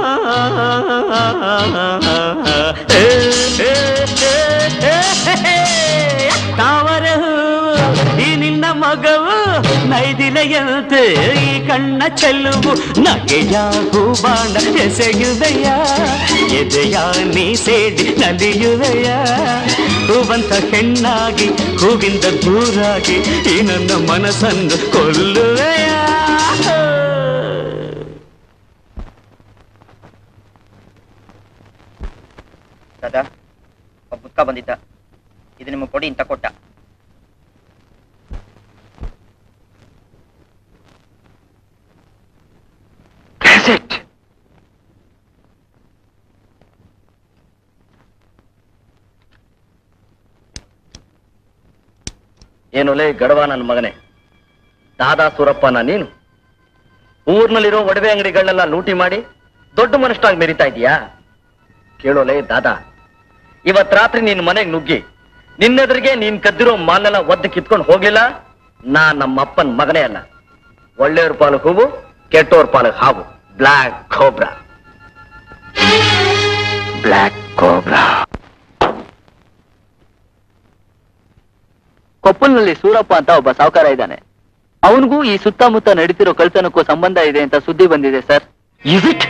ಏ, ಏ, ಏ, ಏ, ಏ, ತಾವರ ಹೂವು ಈ ನಿನ್ನ ಮಗವು ನೈದಿಲೆಯಂತೆ ಈ ಕಣ್ಣ ಚೆಲ್ಲುವು ನಗೆಯ ಹೂಬಾಣ ಎಸೆಯುವೆಯ ಎದೆಯ ನೀ ಸೇಡಿ ನಲಿಯುವೆಯ ಹೂವಂತ ಹೆಣ್ಣಾಗಿ ಹೂವಿಂದ ದೂರಾಗಿ ಈ ನನ್ನ ಮನಸ್ಸನ್ನು ಕೊಲ್ಲುವೆಯ ದಾದಾ ಒಬ್ಬ ಮುದ್ಕ ಬಂದಿದ್ದ ಇದು ನಿಮಗೆ ಕೊಡಿ ಅಂತ ಕೊಟ್ಟ ಏನು ಲೇ ಗಡವ ನನ್ನ ಮಗನೇ ದಾದಾ ಸೂರಪ್ಪನ ನೀನು ಊರ್ನಲ್ಲಿರೋ ಒಡವೆ ಅಂಗಡಿಗಳನ್ನೆಲ್ಲ ಲೂಟಿ ಮಾಡಿ ದೊಡ್ಡ ಮನುಷ್ಯನಾಗಿ ಮೆರಿತಾ ಇದೀಯಾ ಕೇಳೋಲೇ ದಾದಾ ಇವತ್ ರಾತ್ರಿ ನಿನ್ ಮನೆಗ್ ನುಗ್ಗಿ ನಿನ್ನೆದುರಿಗೆ ನೀನ್ ಕದ್ದಿರೋ ಮಾಲೆಲ್ಲ ಒದ್ದು ಕಿತ್ಕೊಂಡು ಹೋಗ್ಲಿಲ್ಲ ನಾ ನಮ್ಮ ಅಪ್ಪನ್ ಮಗನೇ ಅಲ್ಲ ಒಳ್ಳೆಯವ್ರ ಪಾಲಕ್ ಹೂವು ಕೆಟ್ಟೋರ್ ಪಾಲಕ್ ಹಾವು ಬ್ಲ್ಯಾಕ್ ಖೋಬ್ರಾ ಬ್ಲ್ಯಾಕ್ ಕೋಬ್ರಾ ಕೊಪ್ಪಲ್ನಲ್ಲಿ ಸೂರಪ್ಪ ಅಂತ ಒಬ್ಬ ಸಾವುಕಾರ ಇದ್ದಾನೆ ಅವನಿಗೂ ಈ ಸುತ್ತಮುತ್ತ ನಡೀತಿರೋ ಕಳ್ತನಕ್ಕೂ ಸಂಬಂಧ ಇದೆ ಅಂತ ಸುದ್ದಿ ಬಂದಿದೆ ಸರ್ ಇಸ್ ಇಟ್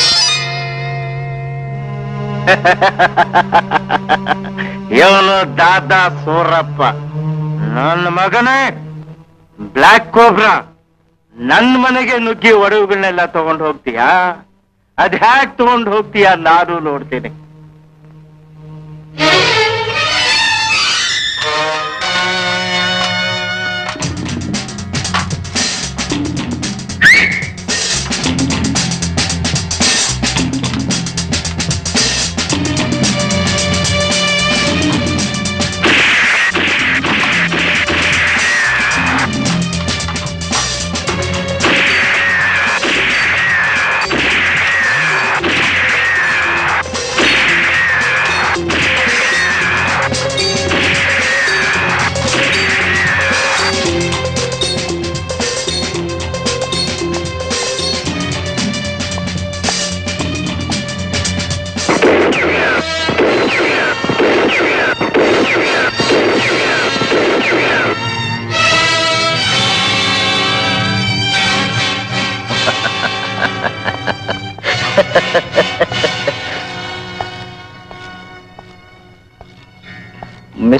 ಇವನು ದಾದಾ ಸೂರಪ್ಪ ನನ್ನ ಮಗನೇ ಬ್ಲ್ಯಾಕ್ ಕೋಬ್ರಾ ನನ್ನ ಮನೆಗೆ ನುಗ್ಗಿ ಒಡವುಗಳನ್ನೆಲ್ಲ ತಗೊಂಡು ಹೋಗ್ತೀಯಾ ಅದ್ ಹ್ಯಾಕ್ ತಗೊಂಡು ಹೋಗ್ತೀಯಾ ನಾನು ನೋಡ್ತೀನಿ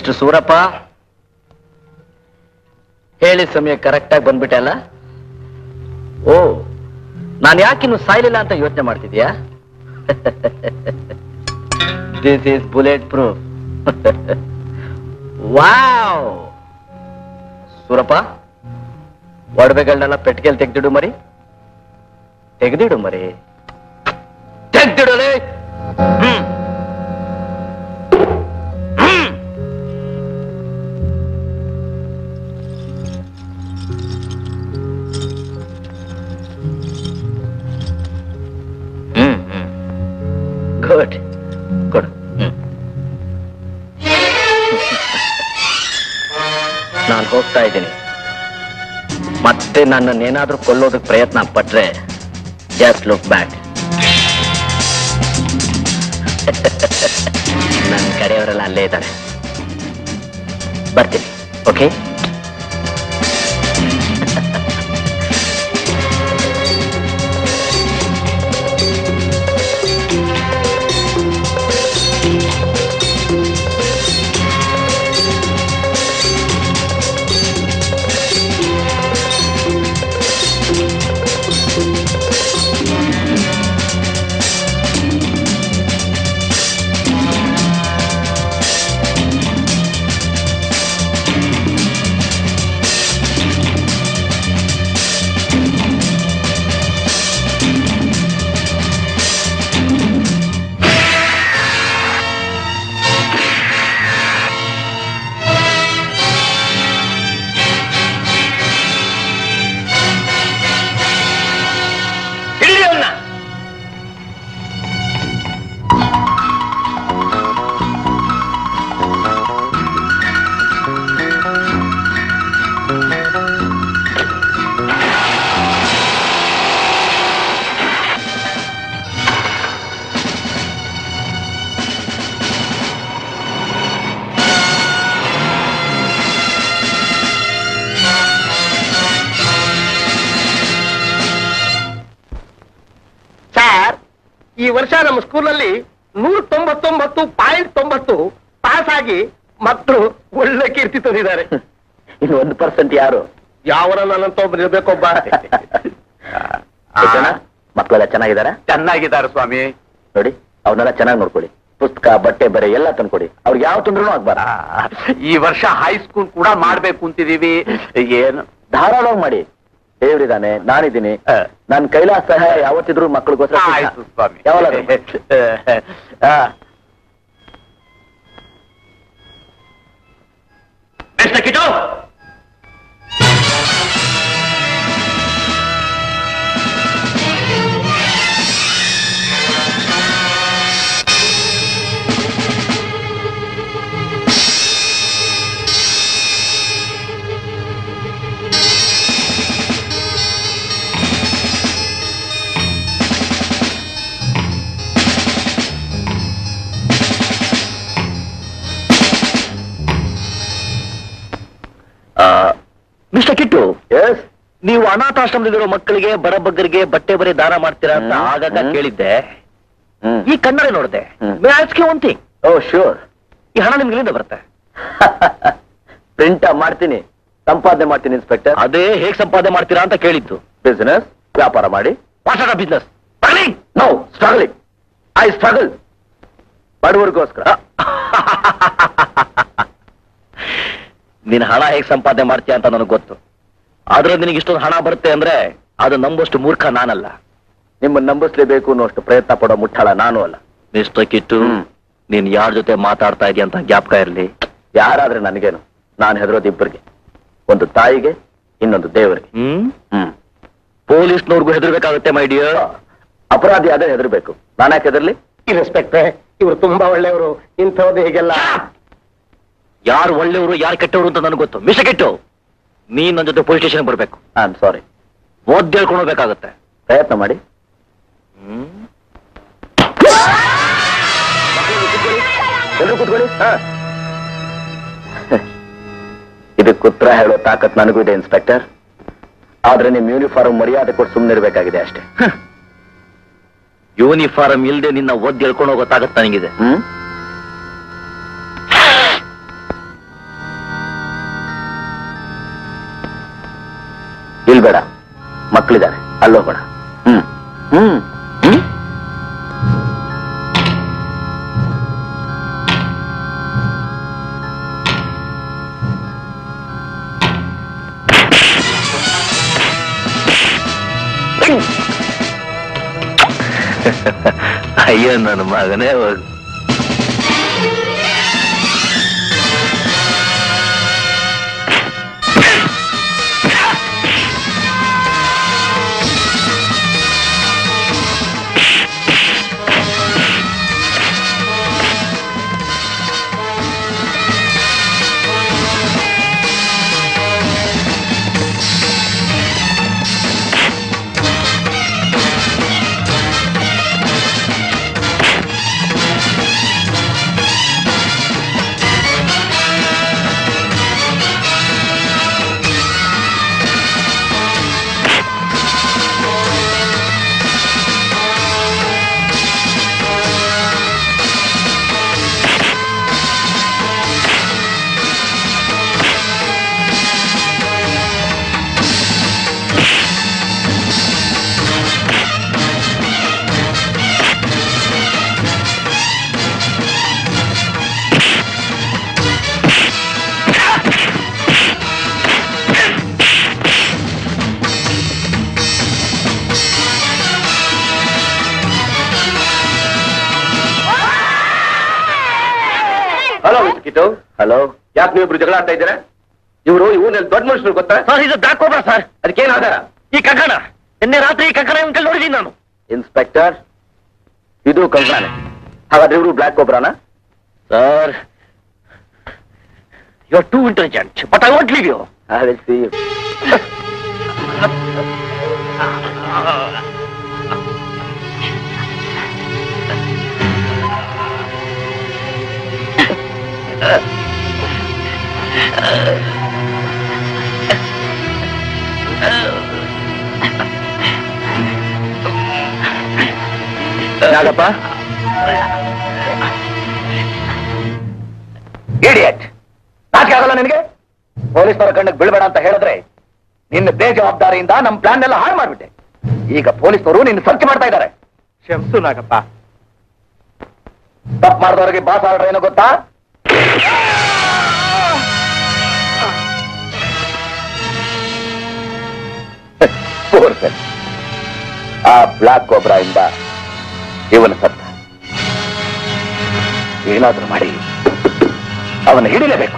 ಮಿಸ್ಟರ್ ಸೂರಪ್ಪ ಹೇಳಿ ಸಮಯ ಕರೆಕ್ಟಾಗಿ ಬಂದ್ಬಿಟ್ಟೆ ಅಲ್ಲ ಓ ನಾನು ಯಾಕಿನ್ನು ಸಾಯ್ಲಿಲ್ಲ ಅಂತ ಯೋಚನೆ ಮಾಡ್ತಿದ್ಯಾ this is bulletproof wow Surappa ಒಡವೆಗಳನ್ನೆಲ್ಲ ಪೆಟ್ಟಿಗೆಲ್ ತೆಗ್ದಿಡು ಮರಿ ತೆಗ್ದಿಡು ಮರಿ ತೆಗ್ದಿಡಲೇ ಹ್ಮ್ ಹ್ಮ್ ಹ್ಮ್ ಹ್ಮ್ ಗುಡ್ ಕೊಡು ಹ್ಮ್ ನಾನು ಹೋಗ್ತಾ ಇದ್ದೀನಿ ಮತ್ತೆ ನನ್ನನ್ನೇನಾದ್ರೂ ಕೊಲ್ಲೋದಕ್ಕೆ ಪ್ರಯತ್ನ ಪಟ್ರೆ ಜಸ್ಟ್ ಲುಕ್ ಬ್ಯಾಕ್ ನನ್ನ ಕಡೆಯವರೆಲ್ಲ ಅಲ್ಲೇ ಇದ್ದಾರೆ ಬರ್ತೀನಿ ಓಕೆ ಹಿಡಿರಿ ಅವನ್ನ ಸರ್ ಈ ವರ್ಷ ನಮ್ಮ ಸ್ಕೂಲಲ್ಲಿ ನೂರ ತೊಂಬತ್ತೊಂಬತ್ತು ಪಾಯಿಂಟ್ ತೊಂಬತ್ತು ಪಾಸ್ ಆಗಿ ಮಕ್ಕಳು ಒಳ್ಳೆ ಕೀರ್ತಿ ತಂದಿದ್ದಾರೆ ಇನ್ನು ಒಂದು ಪರ್ಸೆಂಟ್ ಯಾರು ಯಾವನ ನನ್ನಂತ ಒಬ್ರು ಇರ್ಬೇಕೊಬ್ಬ ಜನ ಮಕ್ಕಳೆಲ್ಲ ಚೆನ್ನಾಗಿದ್ದಾರೆ ಚೆನ್ನಾಗಿದ್ದಾರೆ ಸ್ವಾಮಿ ನೋಡಿ ಅವ್ರನ್ನೆಲ್ಲ ಚೆನ್ನಾಗಿ ನೋಡ್ಕೊಳ್ಳಿ ಪುಸ್ತಕ ಬಟ್ಟೆ ಬರೆ ಎಲ್ಲ ತಂದ್ಕೊಡಿ ಅವ್ರಿಗೆ ಯಾವ ತೊಂದ್ರೂ ಆಗ್ಬಾರ್ದು ಈ ವರ್ಷ ಹೈಸ್ಕೂಲ್ ಕೂಡ ಮಾಡ್ಬೇಕು ಅಂತಿದೀವಿ ಏನು ಧಾರಾಳವಾಗಿ ಮಾಡಿ ದೇವ್ರಿದಾನೆ ನಾನಿದ್ದೀನಿ ನನ್ ಕೈಲಾಸ ಸಹಾಯ ಯಾವತ್ತಿದ್ರು ಮಕ್ಕಳಿಗೋಸ್ಕರ ಸಿದ್ಧ. ಆಯ್ತು ಸ್ವಾಮಿ ಯಾವಾಗಾದ್ರೂ. ಆ. ಮಿಸ್ಟರ್ ಕಿಟೋ ಮಿಸ್ಟರ್ ಕಿಟ್ಟು ಎಸ್ ನೀವು ಅನಾಥಾಶ್ರಮದಲ್ಲಿರೋ ಮಕ್ಕಳಿಗೆ ಬಡಬಗ್ಗರಿಗೆ ಬಟ್ಟೆ ಬರೆ ದಾನ ಮಾಡ್ತೀರಾ ಅಂತ ಆಗಾಗ ಕೇಳಿದ್ದೆ ಈ ಕನ್ನಡ ನೋಡಿದೆ ಒನ್ ಥಿಂಗ್ ಓ ಶೂರ್ ಈ ಹಣ ನಿಮ್ಗೆ ಬರುತ್ತೆ ಪ್ರಿಂಟ್ ಮಾಡ್ತೀನಿ ಸಂಪಾದನೆ ಮಾಡ್ತೀನಿ ಇನ್ಸ್ಪೆಕ್ಟರ್ ಅದೇ ಹೇಗ್ ಸಂಪಾದನೆ ಮಾಡ್ತೀರಾ ಅಂತ ಕೇಳಿದ್ದು ಬಿಸಿನೆಸ್ ವ್ಯಾಪಾರ ಮಾಡಿ what are business no struggling I struggle ಬಡವರಿಗೋಸ್ಕರ ನೀನ್ ಹಣ ಹೇಗ್ ಸಂಪಾದನೆ ಮಾಡ್ತೀಯ ಅಂತ ನನಗೆ ಗೊತ್ತು ಆದ್ರೆ ನಿನಗೆ ಇಷ್ಟೊಂದು ಹಣ ಬರುತ್ತೆ ಅಂದ್ರೆ ಅದು ನಂಬಷ್ಟು ಮೂರ್ಖ ನಾನಲ್ಲ ನಿಮ್ಮನ್ನ ನಂಬಿಸ್ಲೇಬೇಕು ಅನ್ನೋಷ್ಟು ಪ್ರಯತ್ನ ಪಡೋ ಮುಟ್ಟಾಳ ನಾನು ಅಲ್ಲ ಮಿಸ್ಟರ್ ಕಿಟ್ಟು ನೀನ್ ಯಾರ ಜೊತೆ ಮಾತಾಡ್ತಾ ಇದೀಯ ಅಂತ ಜ್ಞಾಪಕ ಇರಲಿ ಯಾರಾದ್ರೆ ನನಗೇನು ನಾನು ಹೆದರೋದು ಇಬ್ಬರಿಗೆ ಒಂದು ತಾಯಿಗೆ ಇನ್ನೊಂದು ದೇವರಿಗೆ ಹ್ಮ್ ಪೊಲೀಸ್ನವ್ರಿಗೂ ಹೆದರ್ಬೇಕಾಗುತ್ತೆ ಮೈ ಡಿಯರ್ ಅಪರಾಧಿ ಆದ್ರೆ ಹೆದರ್ಬೇಕು ನಾನ್ಯಾಕೆ ಹೆದರ್ಲಿ ಇನ್ಸ್ಪೆಕ್ಟ್ರೆ ಇವರು ತುಂಬಾ ಒಳ್ಳೆಯವರು ಇಂಥವ್ದು ಹೀಗೆಲ್ಲ ಯಾರು ಒಳ್ಳೆಯವರು ಯಾರು ಕೆಟ್ಟವರು ಅಂತ ನನಗೆ ಗೊತ್ತು ಮಿಸ್ಟರ್ ಕೆಟ್ಟು ನೀನ್ ನನ್ನ ಜೊತೆ ಪೊಲೀಸ್ ಸ್ಟೇಷನ್ ಬರ್ಬೇಕು ಐ ಆಮ್ ಸಾರಿ ಓದ್ ಹೇಳ್ಕೊಂಡು ಹೋಗ್ಬೇಕಾಗತ್ತೆ ಪ್ರಯತ್ನ ಮಾಡಿ ಎಲ್ರು ಕೂತ್ಕೊಳ್ಳಿ ಹಾ. ಇದಕ್ಕೆ ಉತ್ತರ ಹೇಳೋ ತಾಕತ್ ನನಗೂ ಇದೆ ಇನ್ಸ್ಪೆಕ್ಟರ್ ಆದ್ರೆ ನಿಮ್ ಯೂನಿಫಾರ್ಮ್ ಮರ್ಯಾದೆ ಕೊಟ್ಟು ಸುಮ್ಮನೆ ಇರಬೇಕಾಗಿದೆ ಅಷ್ಟೇ ಯೂನಿಫಾರ್ಮ್ ಇಲ್ಲದೆ ನಿನ್ನ ಒದ್ದು ಹೇಳ್ಕೊಂಡು ಹೋಗೋ ತಾಕತ್ ನನಗಿದೆ ಹ್ಮ್ ಇಲ್ ಬೇಡ ಮಕ್ಕಳಿದ್ದಾರೆ ಅಲ್ಲೋಗೋಣ ಹ್ಮ್ ಹ್ಮ್ ಹ್ಮ್ ಅಯ್ಯೋ ನನ್ನ ಮಗನೇ ಹೋಗ್ ಹಲೋ ಕಿಟ್ಟು ಹಲೋ ಯಾಕೆ ನೀವು ಇಬ್ರು ಜಗಳ ಆಡ್ತಾ ಇದ್ದೀರಾ ಇವರು ಇವನಲ್ಲಿ ದೊಡ್ಡ ಮನುಷ್ಯರು ಗೊತ್ತಾ ಸರ್ ಇದು ಬ್ಲಾಕ್ ಕೋಬ್ರಾ ಸರ್ ಅದಕ್ಕೇನು ಆಧಾರ ಈ ಕಂಕಣ ನಿನ್ನೆ ರಾತ್ರಿ ಈ ಕಂಕಣ ಇವನ್ ಕೈಲಿ ನೋಡಿದೀನಿ ನಾನು ಇನ್ಸ್ಪೆಕ್ಟರ್ ಇದು ಕಂಕಣನೆ ಹಾಗಾದ್ರೆ ಇವರು ಬ್ಲ್ಯಾಕ್ ಕೋಬ್ರಾನ sir you are too intelligent but I want leave you I will see Nagappa idiot ನಾಚಿಕೆ ಆಗಲ್ಲ ನಿನಗೆ ಪೊಲೀಸರ ಕಣ್ಣಿಗೆ ಬೀಳ್ಬೇಡ ಅಂತ ಹೇಳಿದ್ರೆ ನಿನ್ನ ಬೇಜವಾಬ್ದಾರಿಯಿಂದ ನಮ್ಮ ಪ್ಲಾನ್ ಎಲ್ಲ ಹಾಳು ಮಾಡ್ಬಿಟ್ಟೆ ಈಗ ಪೊಲೀಸರು ನಿನ್ನ ಸರ್ಚ್ ಮಾಡ್ತಾ ಇದ್ದಾರೆ ಕ್ಷಮಿಸು ನಾಗಪ್ಪ ತಪ್ಪು ಮಾಡಿದವರಿಗೆ ಬಾಸ್ ಆರ್ಡರ್ ಏನೋ ಗೊತ್ತಾ Poor fellow. ಆ ಬ್ಲಾಕ್ ಕೋಬ್ರಾ ಇಂದ ಇವನ ಸತ್ತ ಏನಾದ್ರೂ ಮಾಡಿ ಅವನ ಹಿಡಿಲೇಬೇಕು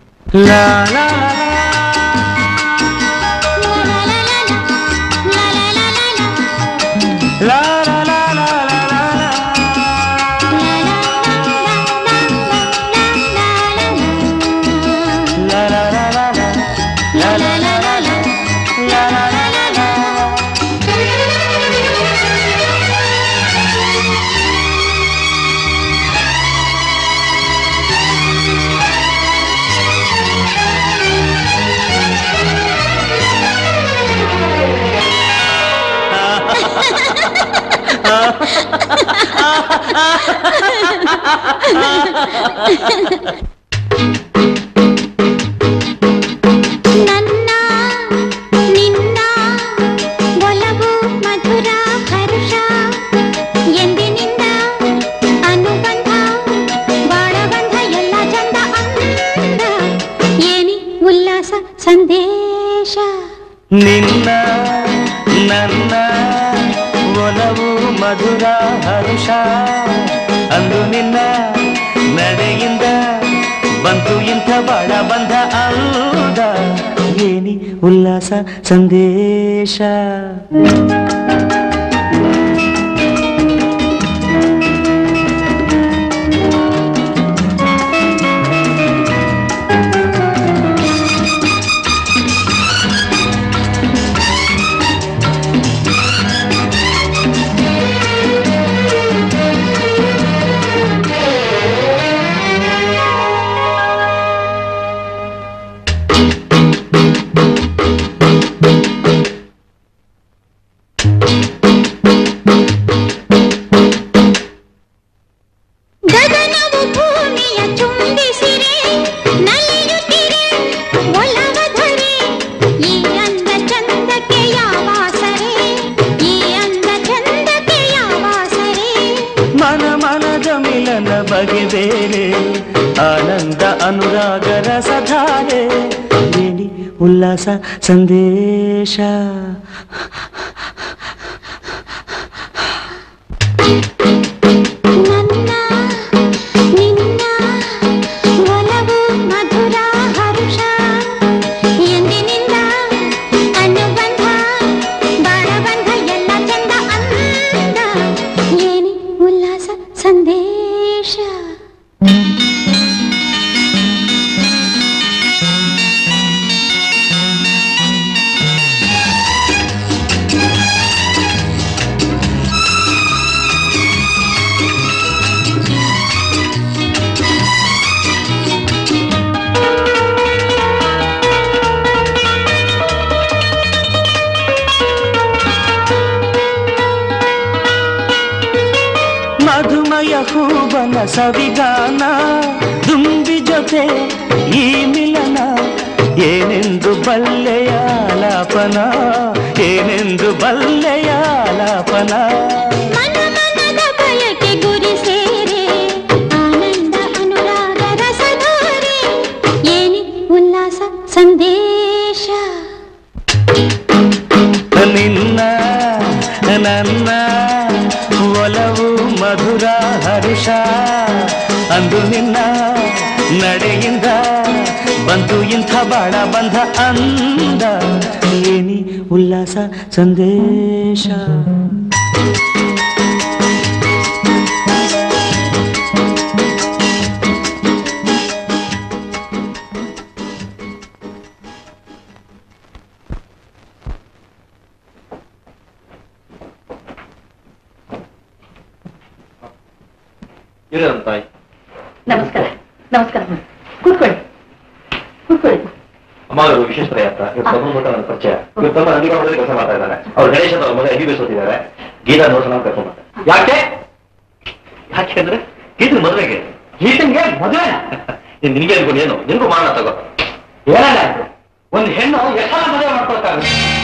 ನನ್ನ ನಿನ್ನ ಒಲವು ಮಧುರ ಹರ್ಷ ಎಂದಿನಿಂದ ಅನುಬಂಧ ಬಾಳಬಂಧ ಎಲ್ಲ ಚಂದ ಅಂದ ಏನಿ ಉಲ್ಲಾಸ ಸಂದೇಶ ನಿನ್ನ ನನ್ನ ಒಲವು ಮಧುರ ಹರುಷ ಅಂದು ನಿನ್ನ ನಡೆಯಿಂದ ಬಂತು ಇಂಥ ಬಾಳ ಬಂಧ ಅಲ್ದ ಏನಿ ಉಲ್ಲಾಸ ಸಂದೇಶ Thank you. ಆನಂದ ಅನುರಾಗ ರಸಧಾರೆ ಏನಿ ಉಲ್ಲಾಸ ಸಂದೇಶ ಒಲವು ಮಧುರ ಹರುಷ ಎಂದಿನಿಂದ ಅನುಬಂಧ ಬಾಳಬಂಧ ಎಲ್ಲ ಚಂದ ಅಂದ ಏನಿ ಉಲ್ಲಾಸ ಸಂದೇಶ ಮಧುಮಯ ಹೂವನ ಸವಿಗಾನ ದುಂಬಿ ಜೊತೆ ಈ ಮಿಲನ ಏನೆಂದು ಬಲ್ಲೆಯ ಲಾಪನ ಏನೆಂದು ಬಲ್ಲೆಯ ಲಾಪನ ಮನ ಮನದ ಬಯಕೆ ಗುರಿ ಸೇರೆ ಆನಂದ ಅನುರಾಗ ರಸಧಾರೆ ಏನಿ ಉಲ್ಲಾಸ ಸಂದೇಶ ನಿನ್ನ ನನ್ನ ಒಲವು ಮಧುರ ಹರುಷ ಅಂದು ನಿನ್ನ ನಡೆಯಿಂದ ಬಂತು ಇಂಥ ಬಾಳ ಬಂಧ ಅಂದ ಏನಿ ಉಲ್ಲಾಸ ಸಂದೇಶ ಇರೋನ್ ತಾಯಿ ನಮಸ್ಕಾರ ನಮಸ್ಕಾರ ಕೂತ್ಕೊಳ್ಳಿ ಕೂತ್ಕೊಳ್ಳಿ ಅಮ್ಮ ಅವರು ವಿಶೇಷ ಪ್ರಯತ್ನ ಇವ್ರು ಸಂಬಂಧ ನನ್ನ ಪರಿಚಯ ಇವ್ರು ತಮ್ಮ ನಂದಿಗಾಮದಲ್ಲಿ ಕೆಲಸ ಮಾಡ್ತಾ ಇದ್ದಾರೆ ಅವ್ರು ಗಣೇಶ ಅವ್ರ ಮಗ ಎಂ ಬಿ ಓದ್ತಿದ್ದಾರೆ ಗೀತಾ ನೋಡ್ಸೋಣ ಅಂತ ಕರ್ಕೊಂಡ್ ಬರ್ತಾರೆ ಯಾಕೆ ಯಾಕೆಂದ್ರೆ ಗೀತನ್ ಮದುವೆಗೆ ಗೀತನ್ಗೆ ಮದುವೆ ನಿನ್ಗೆ ಅನ್ಕೊಂಡು ಏನು ನಿನ್ಗೂ ಮಾಡೋಣ ತಗೋ ಏನಲ್ಲ ಒಂದು ಹೆಣ್ಣು ಎಷ್ಟೆಲ್ಲ ಮದುವೆ ಮಾಡ್ಕೊಳ್ತಾರೆ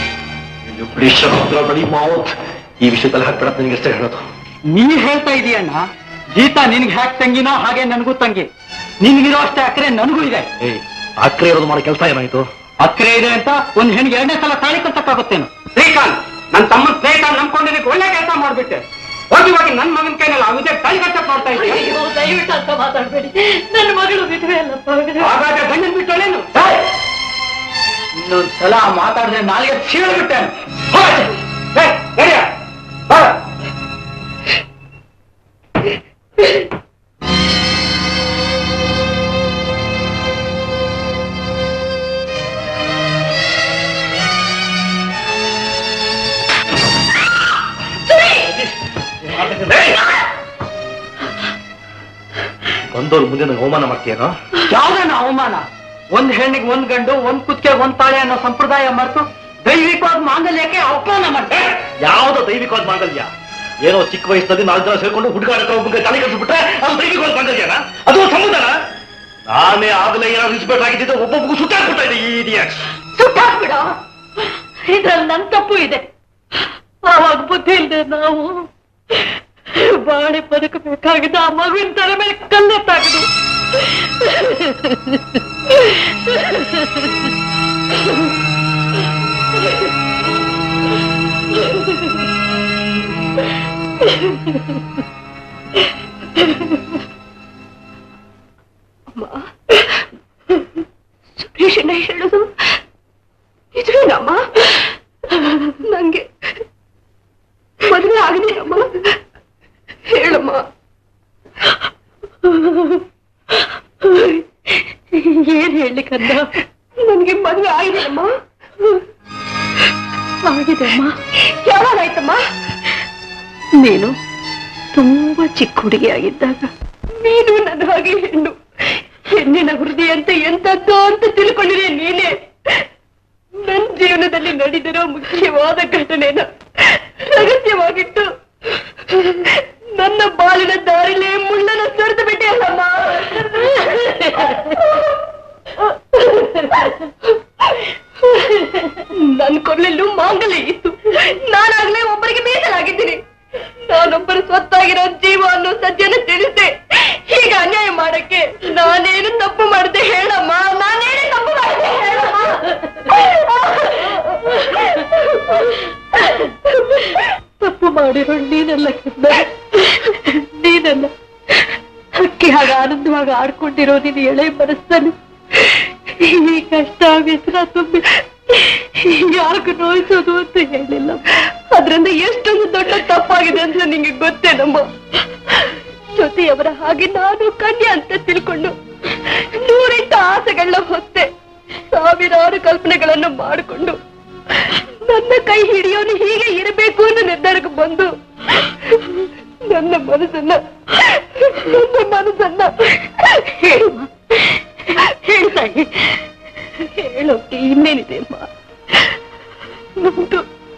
ಬಡಿ ಮಾವತ್ ಈ ವಿಷಯದಲ್ಲಿ ಹಾಕ್ಬೇಡ ನಿನ್ಗೆ ಎಷ್ಟೇ ಹೇಳೋದು ನೀ ಹೇಳ್ತಾ ಇದೀಯಣ್ಣ ಗೀತಾ ನಿನ್ಗೆ ಹ್ಯಾಕ್ ತಂಗಿನೋ ಹಾಗೆ ನನಗೂ ತಂಗಿ ನಿನ್ಗಿರೋ ಅಷ್ಟೇ ಅಕ್ರೆ ನನಗೂ ಇದೆ ಏಯ್ ಅಕ್ರೆ ಇರೋದು ಮಾಡೋ ಕೆಲಸ ಏನಾಯ್ತು ಅಕ್ರೆ ಇದೆ ಅಂತ ಒಂದ್ ಹೆಣ್ಣಿಗೆ ಎರಡನೇ ಸಲ ತಾಳಿ ಕಟ್ಟಕ್ಕಾಗುತ್ತೇನು ಶ್ರೀಕಾಂತ್ ನನ್ನ ತಮ್ಮನ್ ಶ್ರೀಕಾಂತ್ ನಂಬ್ಕೊಂಡು ನಿನಗೆ ಒಳ್ಳೆ ಕೆಲಸ ಮಾಡ್ಬಿಟ್ಟೆ ಹೋಗಿ ಹೋಗಿ ನನ್ನ ಮಗನ ಕೈನಲ್ಲಿ ಅವಿದೆ ತಾಳಿ ಕಟ್ಟಕ್ ಮಾಡ್ತಾ ಇದ್ದೀಯ ಅಯ್ಯೋ ದಯವಿಟ್ಟು ಅಂತ ಮಾತಾಡ್ಬೇಡಿ ನನ್ನ ಮಗಳು ವಿಧವೆ ಅಲ್ಲಪ್ಪ ಹಾಗಾದ್ರೆ ಗಂಡನ್ ಬಿಟ್ಟಳೇನು ಇನ್ನೊಂದ್ ಸಲ ಮಾತಾಡಿದ್ರೆ ನಾಲಿಗೆ ಸೀಳ್ಬಿಟ್ಟೆ ಬಂದವ್ರ ಮುಂದೆ ನಂಗೆ ಅವಮಾನ ಮಾಡ್ತೀಯನೋ ಯಾವ್ದನ್ನ ಅವಮಾನ ಒಂದ್ ಹೆಣ್ಣಿಗೆ ಒಂದ್ ಗಂಡು ಒಂದ್ ಕುತ್ತಿಗೆ ಒಂದ್ ತಾಳೆ ಅನ್ನೋ ಸಂಪ್ರದಾಯ ಮರೆತು ದೈವಿಕವಾದ ಮಾಂಗಲ್ಯಕ್ಕೆ ಅವಮಾನ ಮಾಡ್ತೆ ಯಾವ್ದೋ ದೈವಿಕವಾದ ಮಾಂಗಲ್ಯ ಏನೋ ಚಿಕ್ಕ ವಯಸ್ಸಲ್ಲಿ ನಾಲ್ಕು ಜನ ಸೇರ್ಕೊಂಡು ಹುಡುಗಾಡ ಒಬ್ಬಗೆ ತಲೆ ಕಳಿಸ್ಬಿಟ್ರೆ ಅದು ದೈವಿಕವಾದ ಮಾಂಗಲ್ಯನ ಅದು ಒಂದು ಸಮುದಾಯ ನಾನೇ ಆಗಲೇ ಏನಾದ್ರು ಇನ್ಸ್ಪೆಕ್ಟರ್ ಒಬ್ಬೊಬ್ಬಗೂ ಸುತ್ತಾಕ್ಬಿಡ್ತಾ ಇದೆ ಈ ಇಡಿಯಟ್ಸ್ ಸುಟ್ಟಾಕ್ಬಿಡ ಇದ್ರಲ್ಲಿ ನನ್ ತಪ್ಪು ಇದೆ ಆವಾಗ ಬುದ್ಧಿ ಇಲ್ದೆ ನಾವು ಬಾಳೆ ಬದುಕಬೇಕಾಗಿದ್ದ ಆ ಮಗುವಿನ ತಲೆ ಮೇಲೆ ಕಲ್ಲೆತ್ತಾಗದು ಸುರೇಶನ ಹೇಳುದು ಇದೇನಮ್ಮ ನಂಗೆ ಮದುವೆ ಆಗಿದೆಯಮ್ಮ ಹೇಳಮ್ಮ ಏನ್ ಹೇಳಲಿಕ್ಕಂದ ನನ್ಗೆ ಮದುವೆ ಆಗಿದೆಯಮ್ಮ ಆಗಿದೆ ಅಮ್ಮ ಯಾವಾಗಾಯ್ತಮ್ಮ ನೀನು ತುಂಬಾ ಚಿಕ್ಕ ಹುಡುಗಿಯಾಗಿದ್ದಾಗ ನೀನು ನನ್ನ ಹಾಗೆ ಹೆಣ್ಣು ಹೆಣ್ಣಿನ ಹೃದಯ ಅಂತ ಎಂತದ್ದು ಅಂತ ತಿಳ್ಕೊಂಡಿದೆ ನೀನೇ ನನ್ನ ಜೀವನದಲ್ಲಿ ನಡೆದಿರೋ ಮುಖ್ಯವಾದ ಘಟನೆನ ರಹಸ್ಯವಾಗಿಟ್ಟು ನನ್ನ ಬಾಳಿನ ದಾರಿಲೇ ಮುಳ್ಳನ್ನು ಸುರಿದು ಬಿಟ್ಟೆ ಅಲ್ಲಮ್ಮ ನನ್ ಕೊರಳಲ್ಲೂ ಮಾಂಗಲ್ಯ ಇತ್ತು ನಾನಾಗ್ಲೇ ಒಬ್ಬರಿಗೆ ಮೀಸಲಾಗಿದ್ದೀನಿ ನಾನೊಬ್ಬರು ಸ್ವತ್ತಾಗಿರೋ ಜೀವ ಅನ್ನೋ ಸತ್ಯನ ತಿಳಿದೆ ಈಗ ಅನ್ಯಾಯ ಮಾಡಕ್ಕೆ ನಾನೇನು ತಪ್ಪು ಹೇಳಮ್ಮ ನಾನು ಹೇಳಿ ತಪ್ಪು ಮಾಡಿದೆ ತಪ್ಪು ಮಾಡಿರೋ ನೀನಲ್ಲ ಕಣ್ಣ ನೀನಲ್ಲ ಅಕ್ಕಿ ಹಾಗ ಆನಂದವಾಗ ಆಡ್ಕೊಂಡಿರೋ ನೀನು ಎಳೆ ಮನಸ್ಸನ್ನು ಈ ಕಷ್ಟ ವ್ಯಸನ ತುಂಬಿ ಯಾರಿಗೂ ನೋಯಿಸೋದು ಅಂತ ಹೇಳಿಲ್ಲ ಅದ್ರಿಂದ ಎಷ್ಟೊಂದು ದೊಡ್ಡ ತಪ್ಪಾಗಿದೆ ಅಂತ ನಿಂಗೆ ಗೊತ್ತೇನಮ್ಮ ಜೊತೆಯವರ ಹಾಗೆ ನಾನು ಕನ್ಯೆ ಅಂತ ತಿಳ್ಕೊಂಡು ನೂರೆಂಟು ಆಸೆಗಳನ್ನ ಹೊತ್ತೆ ಸಾವಿರಾರು ಕಲ್ಪನೆಗಳನ್ನು ಮಾಡಿಕೊಂಡು ನನ್ನ ಕೈ ಹಿಡಿಯೋನು ಹೀಗೆ ಇರಬೇಕು ಅನ್ನೋ ನಿರ್ಧಾರಕ್ಕೆ ಬಂದು ನನ್ನ ಮನಸ್ಸನ್ನ ನನ್ನ ಮನಸ್ಸನ್ನ ಹೇಳುವ ಹೇಳ್ತಾಯಿ ಹೇಳೋಕೆ ಇನ್ನೇನಿದೆ ಅಮ್ಮ ನಮ್ದು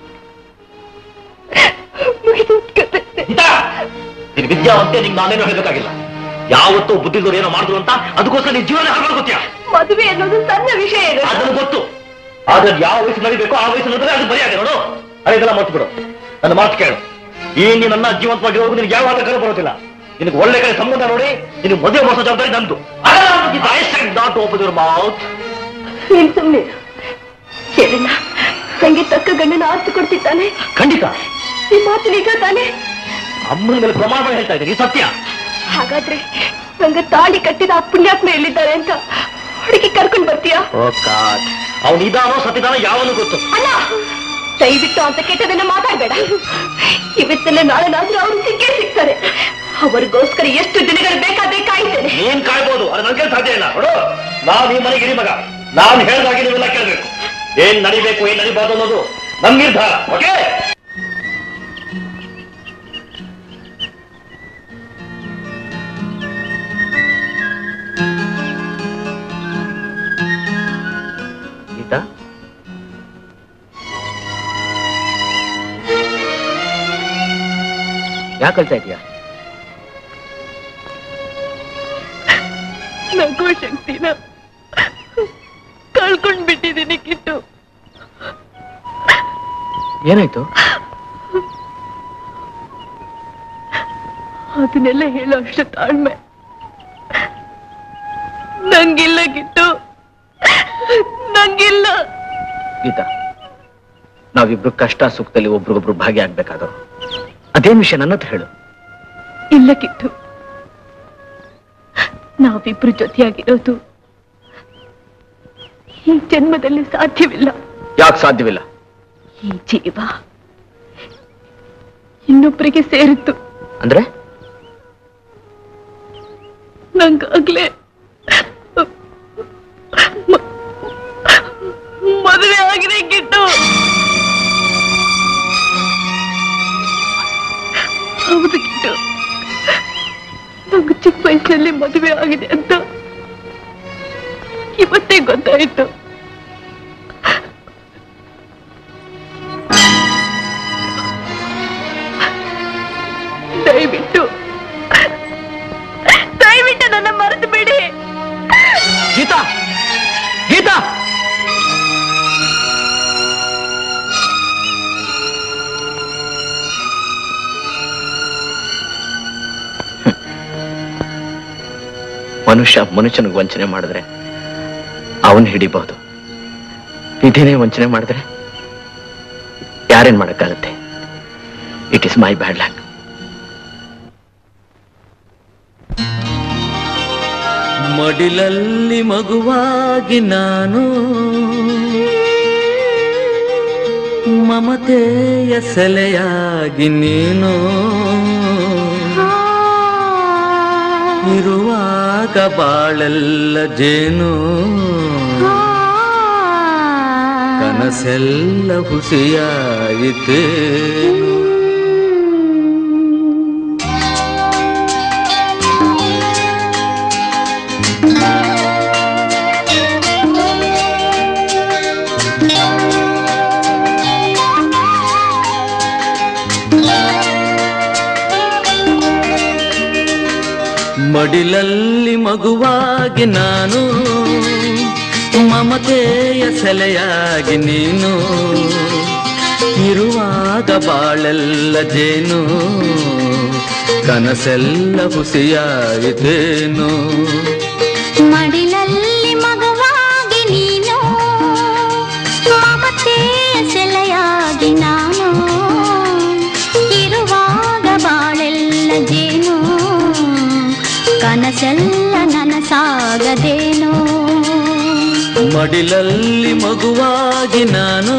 ಮುಗಿದೋದ್ ಕತೆ. ನಿನ್ ವಿದ್ಯಾವಂತೆ ನಿಂಗೆ ನಾನೇನು ಹೇಳ್ಬೇಕಾಗಿಲ್ಲ ಯಾವತ್ತೋ ಬುದ್ಧಿದವ್ರು ಏನೋ ಮಾಡಿದ್ರು ಅಂತ ಅದಕ್ಕೋಸ್ಕರ ನಿನ್ ಜೀವನ ಹಾಳು ಗೊತ್ತ್ಯಾ ಮದುವೆ ಅನ್ನೋದು ಸಣ್ಣ ವಿಷಯ ಇದೆ ಅದನ್ನು ಗೊತ್ತು ಆದ್ರೆ ಯಾವ ವಯಸ್ಸು ನಡಿಬೇಕೋ ಆ ವಯಸ್ಸು ನೋಡಿದ್ರೆ ಅದು ಬರಿಯಾಗೆ ನೋಡು ಅದೇ ಇದೆಲ್ಲ ಮರ್ತು ಬಿಡು ನನ್ನ ಮಾತು ಕೇಳು ಈ ನೀನ್ ನನ್ನ ಜೀವಂತವಾಗಿರೋದು ನಿನ್ಗೆ ಯಾವ ಕರೆ ಬರೋದಿಲ್ಲ ನಿನಗೆ ಒಳ್ಳೆ ಕಡೆ ಸಂಬಂಧ ನೋಡಿ ನಿನಗೆ ಮದುವೆ ಮಾಡಿಸೋ ಜವಾಬ್ದಾರಿ ನಂದು ನಾಟ್ ಓಪನ್ ಯುವರ್ ಮೌತ್ ನೀನ್ ಸುಮ್ನೆ ಕೇಳಣ್ಣ ತಂಗಿ ತಕ್ಕ ಗಂಡನ ಆರ್ತು ಕೊಡ್ತಿದ್ದಾನೆ ಖಂಡಿತ ಈ ಮಾತು ನಿಜ ತಾನೆ ಅಮ್ಮನ ಮೇಲೆ ಪ್ರಮಾಣ ಮಾಡಿ ಹೇಳ್ತಾ ಇದ್ದೀನಿ ಇದು ಸತ್ಯ ಹಾಗಾದ್ರೆ ನಂಗೆ ತಾಳಿ ಕಟ್ಟಿದ ಆ ಪುಣ್ಯಾತ್ಮ ಎಲ್ಲಿದ್ದಾರೆ ಅಂತ ಹುಡುಗಿ ಕರ್ಕೊಂಡ್ ಬರ್ತೀಯಾ ಓ ಗಾಡ್ ಅವನು ಇದಾನೋ ಸತ್ತಿದಾನೋ ಯಾವನು ಗೊತ್ತು ಅಲ್ಲ ದಯವಿಟ್ಟು ಅಂತ ಕೆಟ್ಟದನ್ನ ಮಾತಾಡ್ಬೇಡ ಇವತ್ತಲ್ಲ ನಾಳೆನಾದ್ರೂ ಅವ್ರು ಸಿಕ್ಕೇ ಸಿಗ್ತಾರೆ ಅವ್ರಿಗೋಸ್ಕರ ಎಷ್ಟು ದಿನಗಳು ಬೇಕಾದ್ರೆ ಕಾಯ್ತೇನೆ ನೀನ್ ಕಾಯ್ಬೋದು ಅದು ನನ್ಗೆ ಸಾಧ್ಯ ಇಲ್ಲ ನೋಡು ನಾವ್ ಈ ಮನೆಗೆ ಹಿರಿ ಮಗ ನಾನ್ ಹೇಳ್ದಾಗೆ ನೀವೆಲ್ಲ ಕೇಳ್ಬೇಕು ಏನ್ ನಡಿಬೇಕು ಏನ್ ನಡಿಬಾರ್ದು ಅನ್ನೋದು ನಮ್ ನಿರ್ಧಾರ ಓಕೆ ಗೀತಾ ಯಾಕೆ ಕಳ್ತಾ ಇದೀಯಾ ನಗೋ ಶಕ್ತಿನ ಕಳ್ಕೊಂಡ್ ಬಿಟ್ಟಿದ್ದೀನಿ ಕಿಟ್ಟು ಏನಾಯ್ತು ಅದನ್ನೆಲ್ಲ ಹೇಳೋ ಅಷ್ಟು ತಾಳ್ಮೆ ನಂಗಿಲ್ಲ ಕಿಟ್ಟು ನಂಗಿಲ್ಲ ಗೀತಾ ನಾವಿಬ್ರು ಕಷ್ಟ ಸುಖದಲ್ಲಿ ಒಬ್ರಿಗೊಬ್ರು ಭಾಗಿಯಾಗ್ಬೇಕಾದವ್ರು ಅದೇನ್ ವಿಷಯ ನನ್ನ ಹತ್ರ ಹೇಳು ಇಲ್ಲ ಕಿಟ್ಟು ನಾವಿಬ್ರು ಜೊತೆಯಾಗಿರೋದು ಈ ಜನ್ಮದಲ್ಲಿ ಸಾಧ್ಯವಿಲ್ಲ ಯಾಕೆ ಸಾಧ್ಯವಿಲ್ಲ ಈ ಜೀವ ಇನ್ನೊಬ್ಬರಿಗೆ ಸೇರಿತ್ತು ಅಂದ್ರೆ ನಂಗಾಗ್ಲೇ ಮ- ಮದುವೆ ಆಗಿದೆ ಕಿಟ್ಟು ಹೌದು ಕಿಟ್ಟು ನಂಗೆ ಚಿಕ್ಕ ವಯಸ್ಸಿನಲ್ಲಿ ಮದುವೆ ಆಗಿದೆ ಅಂತ ಇವತ್ತೇ ಗೊತ್ತಾಯ್ತು ದಯವಿಟ್ಟು ದಯವಿಟ್ಟು ನನ್ನ ಮರೆತು ಬಿಡಿ ಗೀತಾ ಗೀತಾ ಮನುಷ್ಯ ಮನುಷ್ಯನಿಗೆ ವಂಚನೆ ಮಾಡಿದ್ರೆ ಅವನ್ ಹಿಡಿಬಹುದು ವಿಧಿನೇ ವಂಚನೆ ಮಾಡಿದ್ರೆ ಯಾರೇನ್ ಮಾಡಕ್ಕಾಗತ್ತೆ it is my bad luck ಮಡಿಲಲ್ಲಿ ಮಗುವಾಗಿ ನಾನು ಮಮತೆಯ ಸೆಲೆಯಾಗಿ ನೀನು ಇರುವಾಗ ಬಾಳೆಲ್ಲ ಜೇನು ಕನಸೆಲ್ಲ ಹುಸಿಯಾಯಿತೇನು ಮಡಿಲಲ್ಲಿ ಮಗುವಾಗಿ ನಾನು ಮಮತೆಯ ಸೆಲೆಯಾಗಿ ನೀನು ಇರುವಾಗ ಬಾಳೆಲ್ಲ ಜೇನು ಕನಸೆಲ್ಲ ಹುಸಿಯಾಯಿತೇನು ಮಡಿಲಲ್ಲಿ ಕನಸೆಲ್ಲ ನನಸಾಗದೇನೋ ಮಡಿಲಲ್ಲಿ ಮಗುವಾಗಿ ನಾನು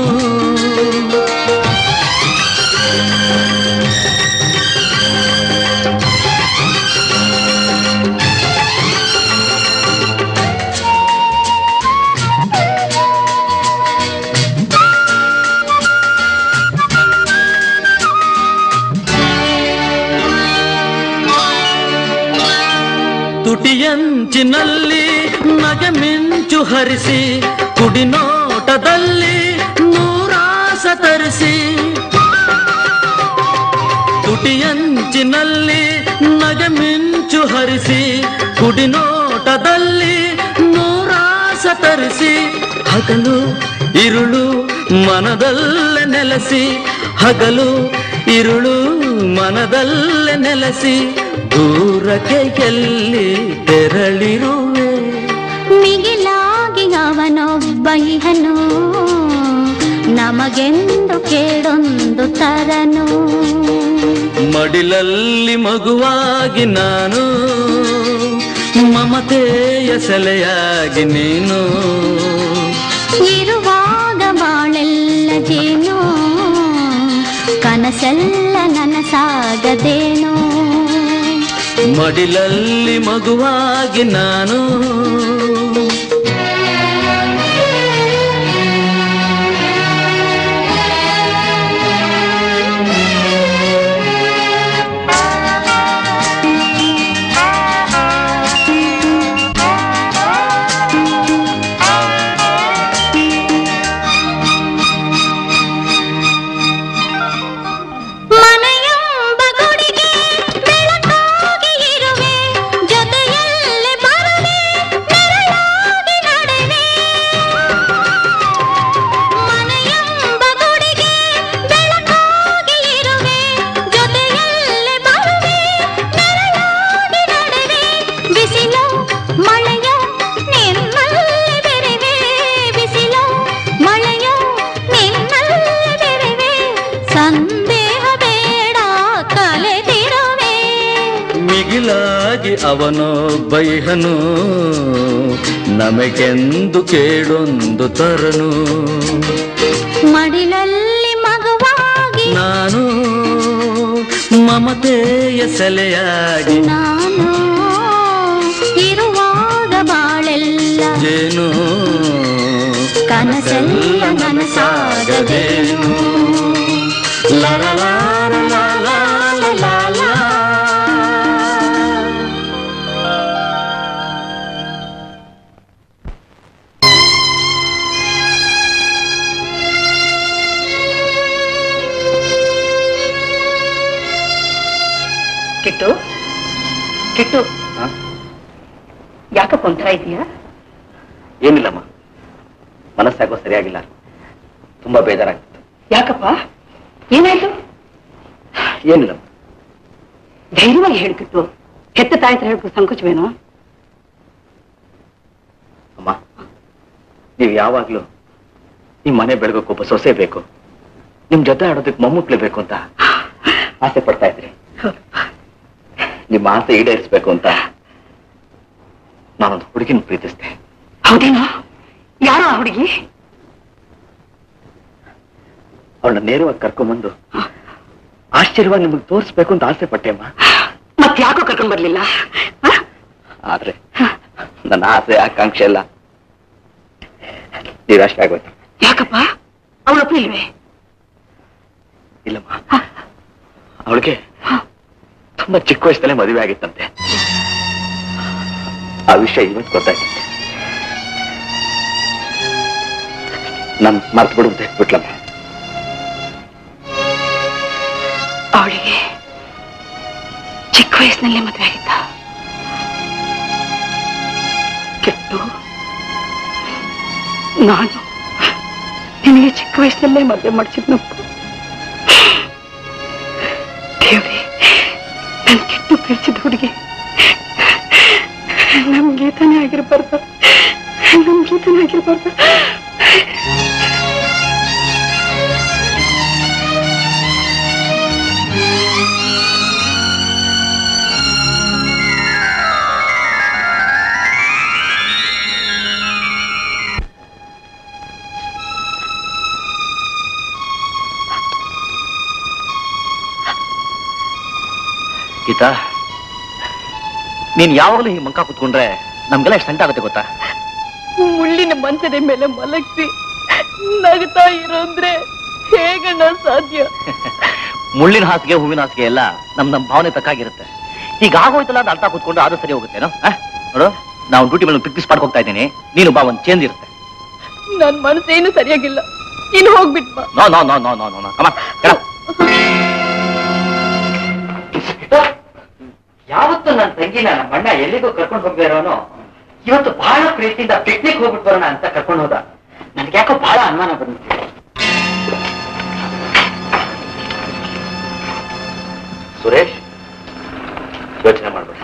ತುಟಿಯಂಚಿನಲ್ಲಿ ನಗೆ ಮಿಂಚು ಹರಿಸಿ ಕುಡಿನೋಟದಲ್ಲಿ ನೂರಾಸ ತರಿಸಿ ತುಟಿಯಂಚಿನಲ್ಲಿ ನಗೆ ಮಿಂಚು ಹರಿಸಿ ಕುಡಿನೋಟದಲ್ಲಿ ನೂರಾಸ ತರಿಸಿ ಹಗಲು ಇರುಳು ಮನದಲ್ಲೇ ನೆಲೆಸಿ ಹಗಲು ಇರುಳು ಮನದಲ್ಲೇ ನೆಲೆಸಿ ದೂರಕ್ಕೆ ಎಲ್ಲಿ ತೆರಳಿರುವೆ ಮಿಗಿಲಾಗಿ ಅವನೊಬ್ಬ ಇಹನು ನಮಗೆಂದು ಕೇಳೊಂದು ತರನು ಮಡಿಲಲ್ಲಿ ಮಗುವಾಗಿ ನಾನು ಮಮತೆಯ ಸೆಲೆಯಾಗಿ ನೀನು ಇರುವಾಗ ಬಾಳೆಲ್ಲ ಜೇನು ಕನಸೆಲ್ಲ ನನಸಾಗದೇನೋ ಮಡಿಲಲ್ಲಿ ಮಗುವಾಗಿ ನಾನು ಮನೆಯೆಂಬ ಗುಡಿಗೆ ಬೆಳಕಾಗಿ ಇರುವೆ ಜೊತೆಯಲ್ಲಿ ಬರುವೆ ನೆರಳಾಗಿ ನಡೆವೆ ಮನೆಯೆಂಬ ಗುಡಿಗೆ ಬೆಳಕಾಗಿ ಇರುವೆ ಜೊತೆಯಲ್ಲಿ ಬರುವೆ ನೆರಳಾಗಿ ನಡೆವೆ ಬಿಸಿಲು ಮಳೆಯ ನಿಮ್ಮಲ್ಲಿ ಬೆರೆವೆ ಬಿಸಿಲು ಮಳೆಯ ನಿಮ್ಮಲ್ಲಿ ಬೆರೆವೆ ಸಂದೇಹ ಬೇಡ ಕಲೆದಿರುವೆ ಮಿಗಿಲಾಗಿ ಅವನು ಬೈಹನು ನಮಗೆಂದು ಕೇಳೊಂದು ತರನು ಮಡಿಲಲ್ಲಿ ಮಗುವಾಗಿ ನಾನು ಮಮತೆಯ ಸೆಲೆಯಾಗಿ ನಾನು ಇರುವಾಗ ಬಾಳೆಲ್ಲ ಜೇನು ಕನಸೆಲ್ಲ ನನಸಾಗದೇನು ಲರ ಲಾರ ಲಾ ಲಾ ಲಾ ಲಾ ಲಾ. ಕಿಟ್ಟು ಕಿಟ್ಟು ಯಾಕಪ್ಪ ಒಂಥರ ಇದೆಯಾ ಏನಿಲ್ಲಮ್ಮ ಮನಸ್ಸಾಗೋ ಸರಿಯಾಗಿಲ್ಲ ತುಂಬಾ ಬೇಜಾರಾಗ್ತಿತ್ತು ಯಾಕಪ್ಪ ಏನಾಯ್ತು ಏನಿಲ್ಲಮ್ಮ ಧೈರ್ಯವಾಗಿ ಹೇಳ್ಕಿಟ್ಟು ಹೆತ್ತ ತಾಯಿ ಹತ್ರ ಹೇಳ್ಬೇಕು ಸಂಕೋಚವೇನು ಅಮ್ಮ ನೀವು ಯಾವಾಗ್ಲೂ ನಿಮ್ ಮನೆ ಬೆಳಗೋಕೆ ಒಬ್ಬ ಸೊಸೆ ಬೇಕು ನಿಮ್ ಜೊತೆ ಆಡೋದಕ್ಕೆ ಮೊಮ್ಮಕ್ಳು ಬೇಕು ಅಂತ ಆಸೆ ಪಡ್ತಾ ಇದ್ರಿ ನಿಮ್ಮ ಆಸೆ ಈಡೇರಿಸ್ಬೇಕು ಅಂತ ನಾನೊಂದು ಹುಡುಗಿನ ಪ್ರೀತಿಸ್ದೆ ಹೌದೇನೋ ಯಾರೋ ಆ ಹುಡುಗಿ ಅವಳನ್ನ ನೇರವಾಗಿ ಕರ್ಕೊಂಬಂದು ಆಶ್ಚರ್ಯವಾಗಿ ನಿಮಗೆ ತೋರಿಸ್ಬೇಕು ಅಂತ ಆಸೆ ಪಟ್ಟೆ ಅಮ್ಮ ಮತ್ ಯಾಕೋ ಕರ್ಕೊಂಡ್ ಬರ್ಲಿಲ್ಲ ಆದ್ರೆ ನನ್ನ ಆಸೆ ಆಕಾಂಕ್ಷೆ ಎಲ್ಲ ನಿರಾಶೆ ಆಗೋಯ್ತು ಯಾಕಪ್ಪ ಅವಳೊಪ್ಪ ಇಲ್ವೇ ಇಲ್ಲಮ್ಮ ಅವಳಿಗೆ ತುಂಬಾ ಚಿಕ್ಕ ವಯಸ್ಸಲ್ಲೇ ಮದುವೆ ಆಗಿತ್ತಂತೆ ಆ ವಿಷಯ ಇವತ್ತು ಗೊತ್ತಾಯ್ತಂತೆ ನನ್ ಮರ್ತು ಬಿಡು ಅಂತ ಬಿಟ್ಲಮ್ಮ ಅವಳಿಗೆ ಚಿಕ್ಕ ವಯಸ್ಸಿನಲ್ಲೇ ಮದುವೆ ಆಗಿದ್ದ ಕೆಟ್ಟು ನಾನು ನಿನಗೆ ಚಿಕ್ಕ ವಯಸ್ಸಿನಲ್ಲೇ ಮದುವೆ ಮಾಡಿಸಿದ್ನಪ್ಪ ದೇವ್ರಿ ನನ್ ಕೆಟ್ಟು ಬೆಳೆಸಿದ ಹುಡುಗಿ ನಮ್ ಗೀತನೇ ಆಗಿರ್ಬಾರ್ದು ನಮ್ ಗೀತನೇ ಆಗಿರ್ಬಾರ್ದು ಗೀತಾ ನೀನ್ ಯಾವಾಗಲೂ ಈ ಮಂಕ ಕುತ್ಕೊಂಡ್ರೆ ನಮ್ಗೆಲ್ಲ ಎಷ್ಟು ಸಂಟ ಆಗುತ್ತೆ ಗೊತ್ತಾ ಮುಳ್ಳಿನ ಮಂಚದ ಮೇಲೆ ಮಲಗಿಸಿ ನಗ್ತಾ ಇರೋಂದ್ರೆ ಹೇಗಣ್ಣ ಸಾಧ್ಯ ಮುಳ್ಳಿನ ಹಾಸಿಗೆ ಹೂವಿನ ಹಾಸಿಗೆ ಎಲ್ಲ ನಮ್ ನಮ್ ಭಾವನೆ ತಕ್ಕಾಗಿರುತ್ತೆ ಈಗ ಆಗೋಯ್ತಲ್ಲ ಅಂತ ಅರ್ಥ ಕೂತ್ಕೊಂಡು ಅದು ಸರಿ ಹೋಗುತ್ತೇನೋ ಆ? ನೋಡು ನಾವು ಡ್ಯೂಟಿ ಮೇಲೆ ಪಿಕ್ನಿಕ್ ಸ್ಪಾಟ್ ಹೋಗ್ತಾ ಇದ್ದೀನಿ ನೀನು ಬಾ ಒಂದು ಚೇಂಜ್ ಇರುತ್ತೆ ನನ್ ಮನಸ್ಸೇನು ಸರಿಯಾಗಿಲ್ಲ ಇನ್ನು ಹೋಗ್ಬಿಟ್ ಬಾ no no no no no no no ಕಮ ಯಾವತ್ತು ನನ್ನ ತಂಗಿನ ನಮ್ಮ ಅಣ್ಣ ಎಲ್ಲಿಗೂ ಕರ್ಕೊಂಡು ಹೋಗ್ಬೇರೋನು ಇವತ್ತು ಬಹಳ ಪ್ರೀತಿಯಿಂದ ಪಿಕ್ನಿಕ್ ಹೋಗ್ಬಿಟ್ಟು ಬರೋಣ ಅಂತ ಕರ್ಕೊಂಡು ಹೋದ ನನ್ಗೆ ಯಾಕೋ ಬಹಳ ಅನುಮಾನ ಬಂದಿತ್ತು ಸುರೇಶ್ ಯೋಚನೆ ಮಾಡ್ಬೇಡ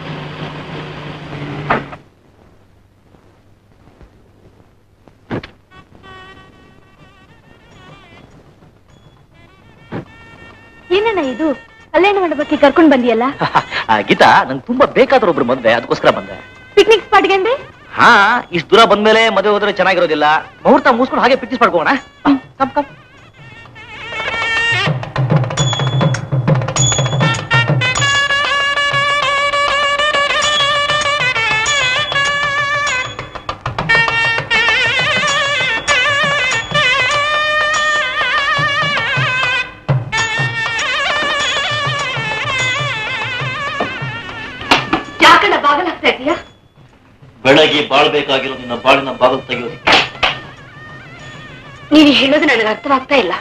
ಏನಣ್ಣ ಇದು ಕಲ್ಯಾಣ ಮಂಡಪಕ್ಕೆ ಕರ್ಕೊಂಡ್ ಬಂದಿಯಲ್ಲ ಆ, ಗೀತಾ ನಂಗೆ ತುಂಬಾ ಬೇಕಾದ್ರೆ ಒಬ್ರು ಮದ್ವೆ ಅದಕ್ಕೋಸ್ಕರ ಬಂದೆ ಪಿಕ್ನಿಕ್ ಸ್ಪಾಟ್ಗೆ ಅಂದ್ರೆ ಹಾ ಇಷ್ಟು ದೂರ ಬಂದ್ಮೇಲೆ ಮದುವೆ ಹೋದ್ರೆ ಚೆನ್ನಾಗಿರೋದಿಲ್ಲ ಮುಹೂರ್ತ ಮುಗಿಸ್ಕೊಂಡು ಹಾಗೆ ಪಿಕ್ನಿಕ್ ಮಾಡ್ಕೋಣ ಕಮ್ ಕಮ್ ಯಾಕಣ್ಣ ಬಾಗಲಾಗ್ತಾ ಇದೀಯಾ ಬೆಳಗ್ಗೆ ಬಾಳ್ಬೇಕಾಗಿರೋ ನಿನ್ನ ಬಾಳಿನ ಬಾಗಿಲು ತೆಗೆಯೋದಕ್ಕೆ ನೀನು ಹೇಳೋದು ನನಗೆ ಅರ್ಥವಾಗ್ತಾ ಇಲ್ಲ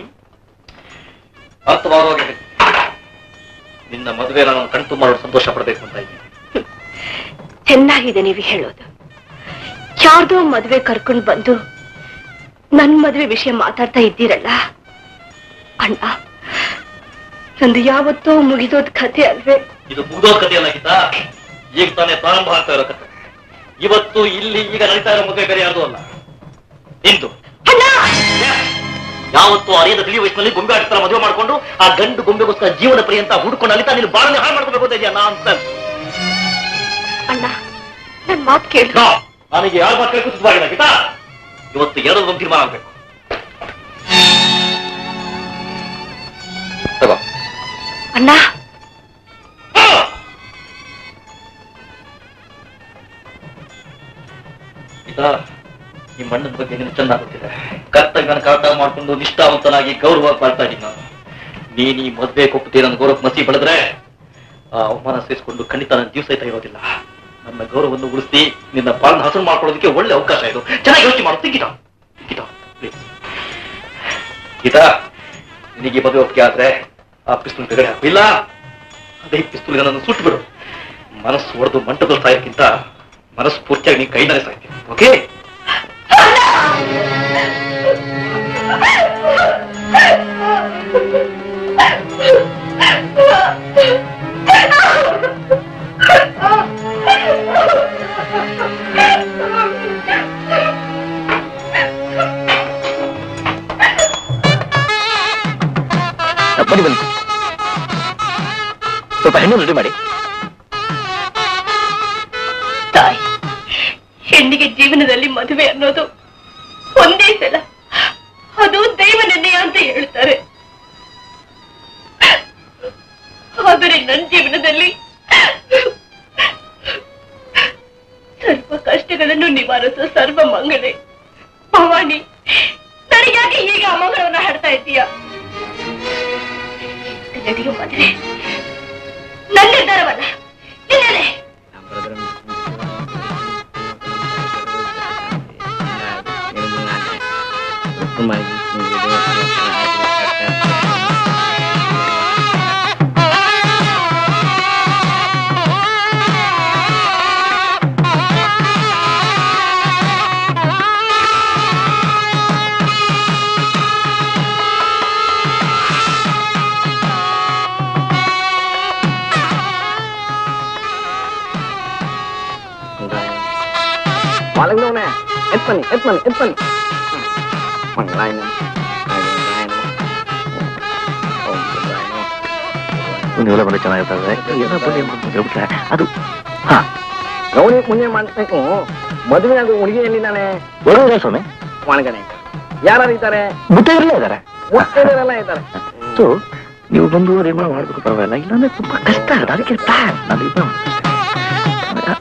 ಅರ್ಥವಾಗುವಾಗ ನಿನ್ನ ಮದುವೆ ನಾನು ಕಣ್ತುಂಬ ನೋಡಿ ಸಂತೋಷ ಪಡಬೇಕು ಅಂತ ಇದ್ದೀನಿ ಚೆನ್ನಾಗಿದೆ ನೀವು ಹೇಳೋದು ಯಾರ್ದೋ ಮದ್ವೆ ಕರ್ಕೊಂಡ್ ಬಂದು ನನ್ ಮದ್ವೆ ವಿಷಯ ಮಾತಾಡ್ತಾ ಇದ್ದೀರಲ್ಲ ಅಣ್ಣ ನಂದು ಯಾವತ್ತೋ ಮುಗಿದೋದ್ ಕಥೆ ಅಲ್ವೇ ಇದು ಮುಗ್ದೋ ಕಥೆ ಅಲ್ಲ ಗೀತಾ ಈಗ ತಾನೇ ಪ್ರಾರಂಭ ಆಗ್ತಾ ಇರೋ ಕಥೆ ಇವತ್ತು ಇಲ್ಲಿ ಈಗ ನಡೀತಾ ಇರೋ ಮದುವೆ ಬೇರೆ ಯಾರ್ದು ಅಲ್ಲ ನಿಂತು ಯಾವತ್ತು ಅರಿಯದ ತಿಳಿ ವಯಸ್ಸಿನಲ್ಲಿ ಗೊಂಬೆ ಆಡ್ತಾರ ಮದುವೆ ಮಾಡ್ಕೊಂಡು ಆ ಗಂಡು ಗೊಂಬೆಗೋಸ್ಕರ ಜೀವನ ಪರ್ಯಂತ ಹುಡ್ಕೊಂಡು ಅಲ್ಲಿತಾ ನೀನು ಬಾಳನೆ ಹಾಳು ಮಾಡ್ಕೋಬೇಕು ಅಂತ ಇದೆಯಾ ನಾನ್ ಅಣ್ಣ ನನ್ ಮಾತ್ ಕೇಳು ನನಗೆ ಯಾರ ಮಾತು ಕೇಳಕ್ಕೂ ಸಿದ್ಧವಾಗಿಲ್ಲ ಗೀತಾ ಇವತ್ತು ಎರಡು ಒಂದು ತೀರ್ಮಾನ ಆಗ್ಬೇಕು ತಗೋ ಅಣ್ಣ ಈಗ ಈ ಮಣ್ಣದ ಬಗ್ಗೆ ನಿನಗೆ ಚೆನ್ನಾಗಿ ಗೊತ್ತಿದೆ ಕರ್ತವ್ಯನ ಕರೆಕ್ಟಾಗಿ ಮಾಡ್ಕೊಂಡು ನಿಷ್ಠಾವಂತನಾಗಿ ಗೌರವ ಮಾಡ್ತಾ ಇದ್ದೀನಿ ನಾನು ನೀನ್ ಈ ಮದ್ವೆ ಕೊಪ್ಪುತ್ತೀರ ನನ್ನ ಗೌರವ ಮಸಿ ಬೆಳೆದ್ರೆ ಆ ಅವಮಾನ ಸೇರಿಸ್ಕೊಂಡು ಖಂಡಿತ ನನ್ನ ಜೀವ ಸಹಿತ ಇರೋದಿಲ್ಲ ನನ್ನ ಗೌರವವನ್ನು ಉಳಿಸಿ ನಿನ್ನ ಪಾಲನ ಹಸರು ಮಾಡ್ಕೊಳ್ಳೋದಕ್ಕೆ ಒಳ್ಳೆ ಅವಕಾಶ ಇದು ಚೆನ್ನಾಗಿ ಯೋಚನೆ ಮಾಡು ತಿಕ್ಕಿಟ ತಿಕ್ಕಿಟ ಪ್ಲೀಸ್ ಗೀತಾ ನಿನಗೆ ಈ ಮದುವೆ ಒಪ್ಪಿಗೆ ಆದ್ರೆ ಆ ಪಿಸ್ತೂಲ್ ತೆಗಡೆ ಹಾಕು ಇಲ್ಲ ಅದೇ ಪಿಸ್ತೂಲ್ ನನ್ನ ಸುಟ್ಟು ಬಿಡು ಮನಸ್ಸು ಹೊಡೆದು ಮಂಟದಲ್ಲಿ ಸಾಯೋಕ್ಕಿಂತ ಮನಸ್ಸು ಪೂರ್ತಿಯಾಗಿ ನೀನು ಕೈನಾರೆ ಸಾಯ್ತೀನಿ ಓಕೆ ಬನ್ನಿ ಬನ್ನಿ ಸ್ವಲ್ಪ ಹೆಣ್ಣು ರೆಡಿ ಮಾಡಿ ತಾಯಿ ಹೆಣ್ಣಿಗೆ ಜೀವನದಲ್ಲಿ ಮದುವೆ ಅನ್ನೋದು ಒಂದೇ ಸಲ ಅದು ದೈವ ನಿರ್ಣಯ ಅಂತ ಹೇಳ್ತಾರೆ ಆದರೆ ನನ್ನ ಜೀವನದಲ್ಲಿ ಸರ್ವ ಕಷ್ಟಗಳನ್ನು ನಿವಾರಿಸೋ ಸರ್ವ ಮಂಗಳೆ ಭವಾನಿ ನನಗ್ಯಾಕೆ ಹೀಗೆ ಅಮಂಗಳವನ್ನ ಹಾಡ್ತಾ ಇದ್ದೀಯ ನಡೆಯೋ ಮದುವೆ ನನ್ನ ನಿರ್ಧಾರವಲ್ಲ ನಿನ್ನದೇ ಒಳಗ್ನವನೇ ಎತ್ ಬನ್ನಿ ಎತ್ ಬನ್ನಿ ಎತ್ ಬನ್ನಿ ಮಂಗಳಾಯನ ನೀವೆಲ್ಲ ಬಂದ್ರೆ ಚೆನ್ನಾಗಿರ್ತದೆ ಏನೋ ಬನ್ನಿ ಮಾಡ್ಕೊಂಡು ಹೇಳ್ಬಿಟ್ರೆ ಅದು ಹಾ ಗೌರಿ ಮುಂದೆ ಮಾಡ್ಬೇಕು ಮದುವೆ ಆಗೋ ಹುಡುಗಿ ಎಲ್ಲಿದ್ದಾನೆ ಬರೋದ ಸ್ವಾಮಿ ಒಳಗಡೆ ಯಾರು ಇದ್ದಾರೆ ಮುತ್ತೈದರಲ್ಲೇ ಇದ್ದಾರೆ ಮುತ್ತೈದರೆಲ್ಲ ಇದ್ದಾರೆ ಸೊ ನೀವು ಬಂದು ನಿರ್ಮಾಣ ಮಾಡ್ಬೇಕು ಪರವಾಗಿಲ್ಲ ಇಲ್ಲಾಂದ್ರೆ ತುಂಬಾ ಕಷ್ಟ ಆಗುತ್ತೆ ಅದಕ್ಕೆ ಪ್ಲಾನ್ ನಾನು ನಿರ್ಮಾಣ ಮಾಡ್ತೀನಿ ಅಷ್ಟೇ.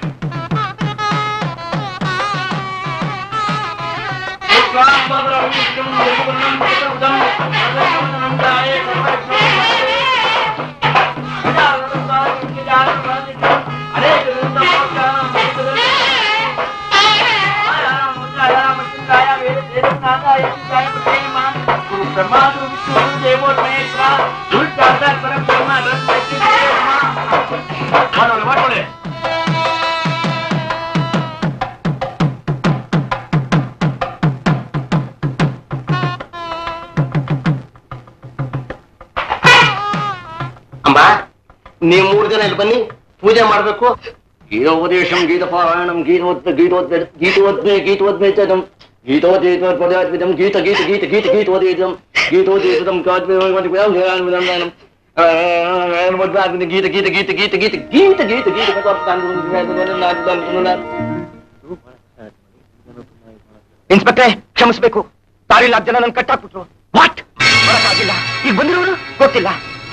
ಅಮ್ಮ ನೀವು ಮೂರು ಜನ ಇಲ್ಲಿ ಬನ್ನಿ ಪೂಜೆ ಮಾಡ್ಬೇಕು ಗೀತೋಪದೇಶಂ ಗೀತ ಪಾರಾಯಣಂ ಗೀತೋತ್ ಗೀತೋತ್ ಗೀತೋದ್ಮೆ ಗೀತೋದ್ಮೇತಂ ಗೀತೋದೇತಂ ಗೀತ ಗೀತ ಗೀತ ಗೀತ ಗೀತೋದೇತಂ ಗೀತೋದೇತಂ ಗೀತ ಗೀತ ಗೀತ ಗೀತ ಗೀತ ಗೀತ ಗೀತ ಗೀತ ಇನ್ಸ್ಪೆಕ್ಟ್ರೆ ಕ್ಷಮಿಸ್ಬೇಕು ದಾರಿ ನಾಲ್ಕು ಜನ ನನ್ ಕಟ್ಟಾಕ್ಬಿಟ್ರು ವಾಟ್ ಬರಕ್ಕಾಗಿಲ್ಲ ಈಗ ಬಂದಿರೋರು ಗೊತ್ತಿಲ್ಲ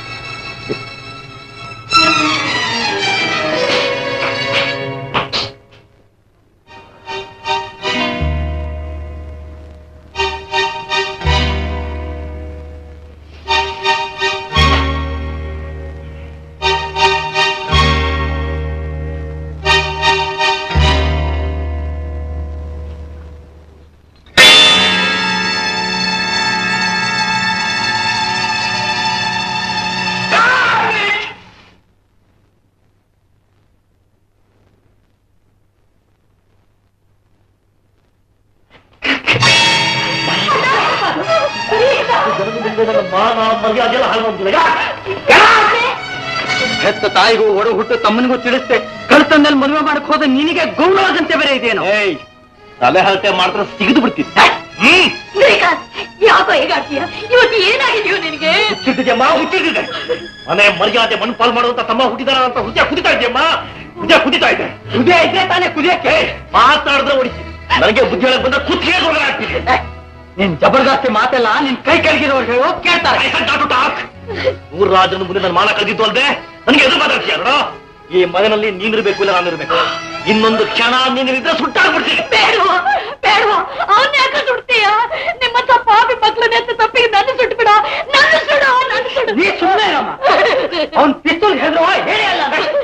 ಹೆತ್ತ ತಾಯಿಗೂ ಒಡ ಹುಟ್ಟು ತಮ್ಮನಿಗೂ ತಿಳಿಸ್ತೆ ಕಳ್ತಂದಲ್ಲಿ ಮದುವೆ ಮಾಡಕ್ ಹೋದ ನಿನಗೆ ಗೌರವದಂತೆ ಬೇರೆ ಇದೆಯೇನೋ ತಲೆ ಹರಟೆ ಮಾಡಿದ್ರೆ ಸಿಗಿದು ಬಿಡ್ತಿದ್ದೆ ಯಾಕೋ ಹೇಗಾಡ್ತೀಯ ಇವತ್ತು ಏನಾಗಿದೆಯೋ ನಿನಗೆ ಹುಚ್ಚಿಟ್ಟಿದ್ಯಮ್ಮ ಹುಚ್ಚಿಟ್ಟಿದೆ ಮನೆ ಮರ್ಯಾದೆ ಮಣ್ಣು ಪಾಲ್ ಮಾಡುವಂತ ತಮ್ಮ ಹುಟ್ಟಿದಾರ ಅಂತ ಹೃದಯ ಕುದಿತಾ ಇದೆಯಮ್ಮ ಹೃದಯ ಕುದಿತಾ ಇದೆ ಹೃದಯ ಇದ್ರೆ ತಾನೇ ಕುದಿಯಕ್ಕೆ ಮಾತಾಡಿದ್ರೆ ಹೊಡಿಸಿ ನನಗೆ ಬುದ್ಧಿ ಹೇಳಕ್ ಬಂದ್ರೆ ಕುತ್ತಿಗೆ ಗೊರಗ ಆಗ್ತಿದೆ ನೀನ್ ಜಬರ್ದಸ್ತಿ ಮಾತೆಲ್ಲ ನಿನ್ ಕೈ ಕೆಳಗಿರೋರು ಹೇಳೋ ಕೇಳ್ತಾರೆ ನೂರು ರಾಜನ ಮುಂದೆ ನಾನು ಮಾನ ಕಳೆದಿದ್ದು ಅಲ್ದೆ ನನಗೆ ಎದುರು ಮಾತಾಡ್ತೀಯ ನೋಡು ಈ ಮನೆಯಲ್ಲಿ ನೀನಿರ್ಬೇಕು ಇಲ್ಲ ನಾನಿರ್ಬೇಕು ಇನ್ನೊಂದು ಕ್ಷಣ ನೀನಿದ್ರೆ ಸುಟ್ಟಾಗ್ಬಿಡ್ತೀನಿ ಬೇಡವಾ ಬೇಡವಾ ಅವನ್ ಯಾಕೆ ಸುಡ್ತೀಯ ನಿಮ್ಮಂತ ಪಾಪಿ ಮಕ್ಳನ್ನ ಎತ್ತ ತಪ್ಪಿಗೆ ನನ್ನ ಸುಟ್ಬಿಡ ನನ್ನ ಸುಡು ನನ್ನ ಸುಡು ನೀ ಸುಮ್ಮನೆ ಇರಮ್ಮ ಅವ್ನ್ ಪಿಸ್ತೂಲ್ ಹೆದ್ರು ಹೇಳಿ ಅಲ್ಲ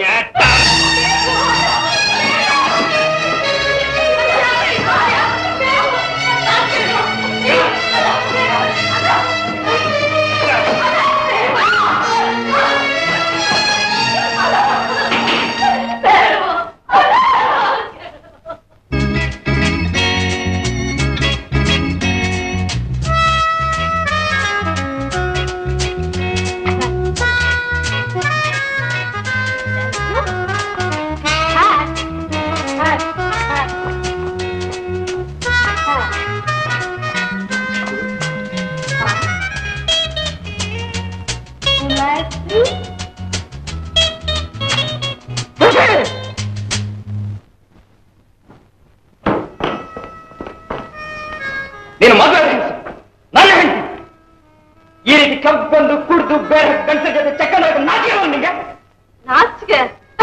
ನೀನು ಮದುವೆ ಹೆಂಗಸು ನನ್ನ ಹೆಂಡತಿ ಈ ರೀತಿ ಕಬ್ಬು ಬಂದು ಕುಡಿದು ಬೇರೆ ಗಂಡಸ ಜೊತೆ ಚಕ್ಕನ ನಾಚಿರೋ ನಿಂಗೆ ನಾಚಿಕೆ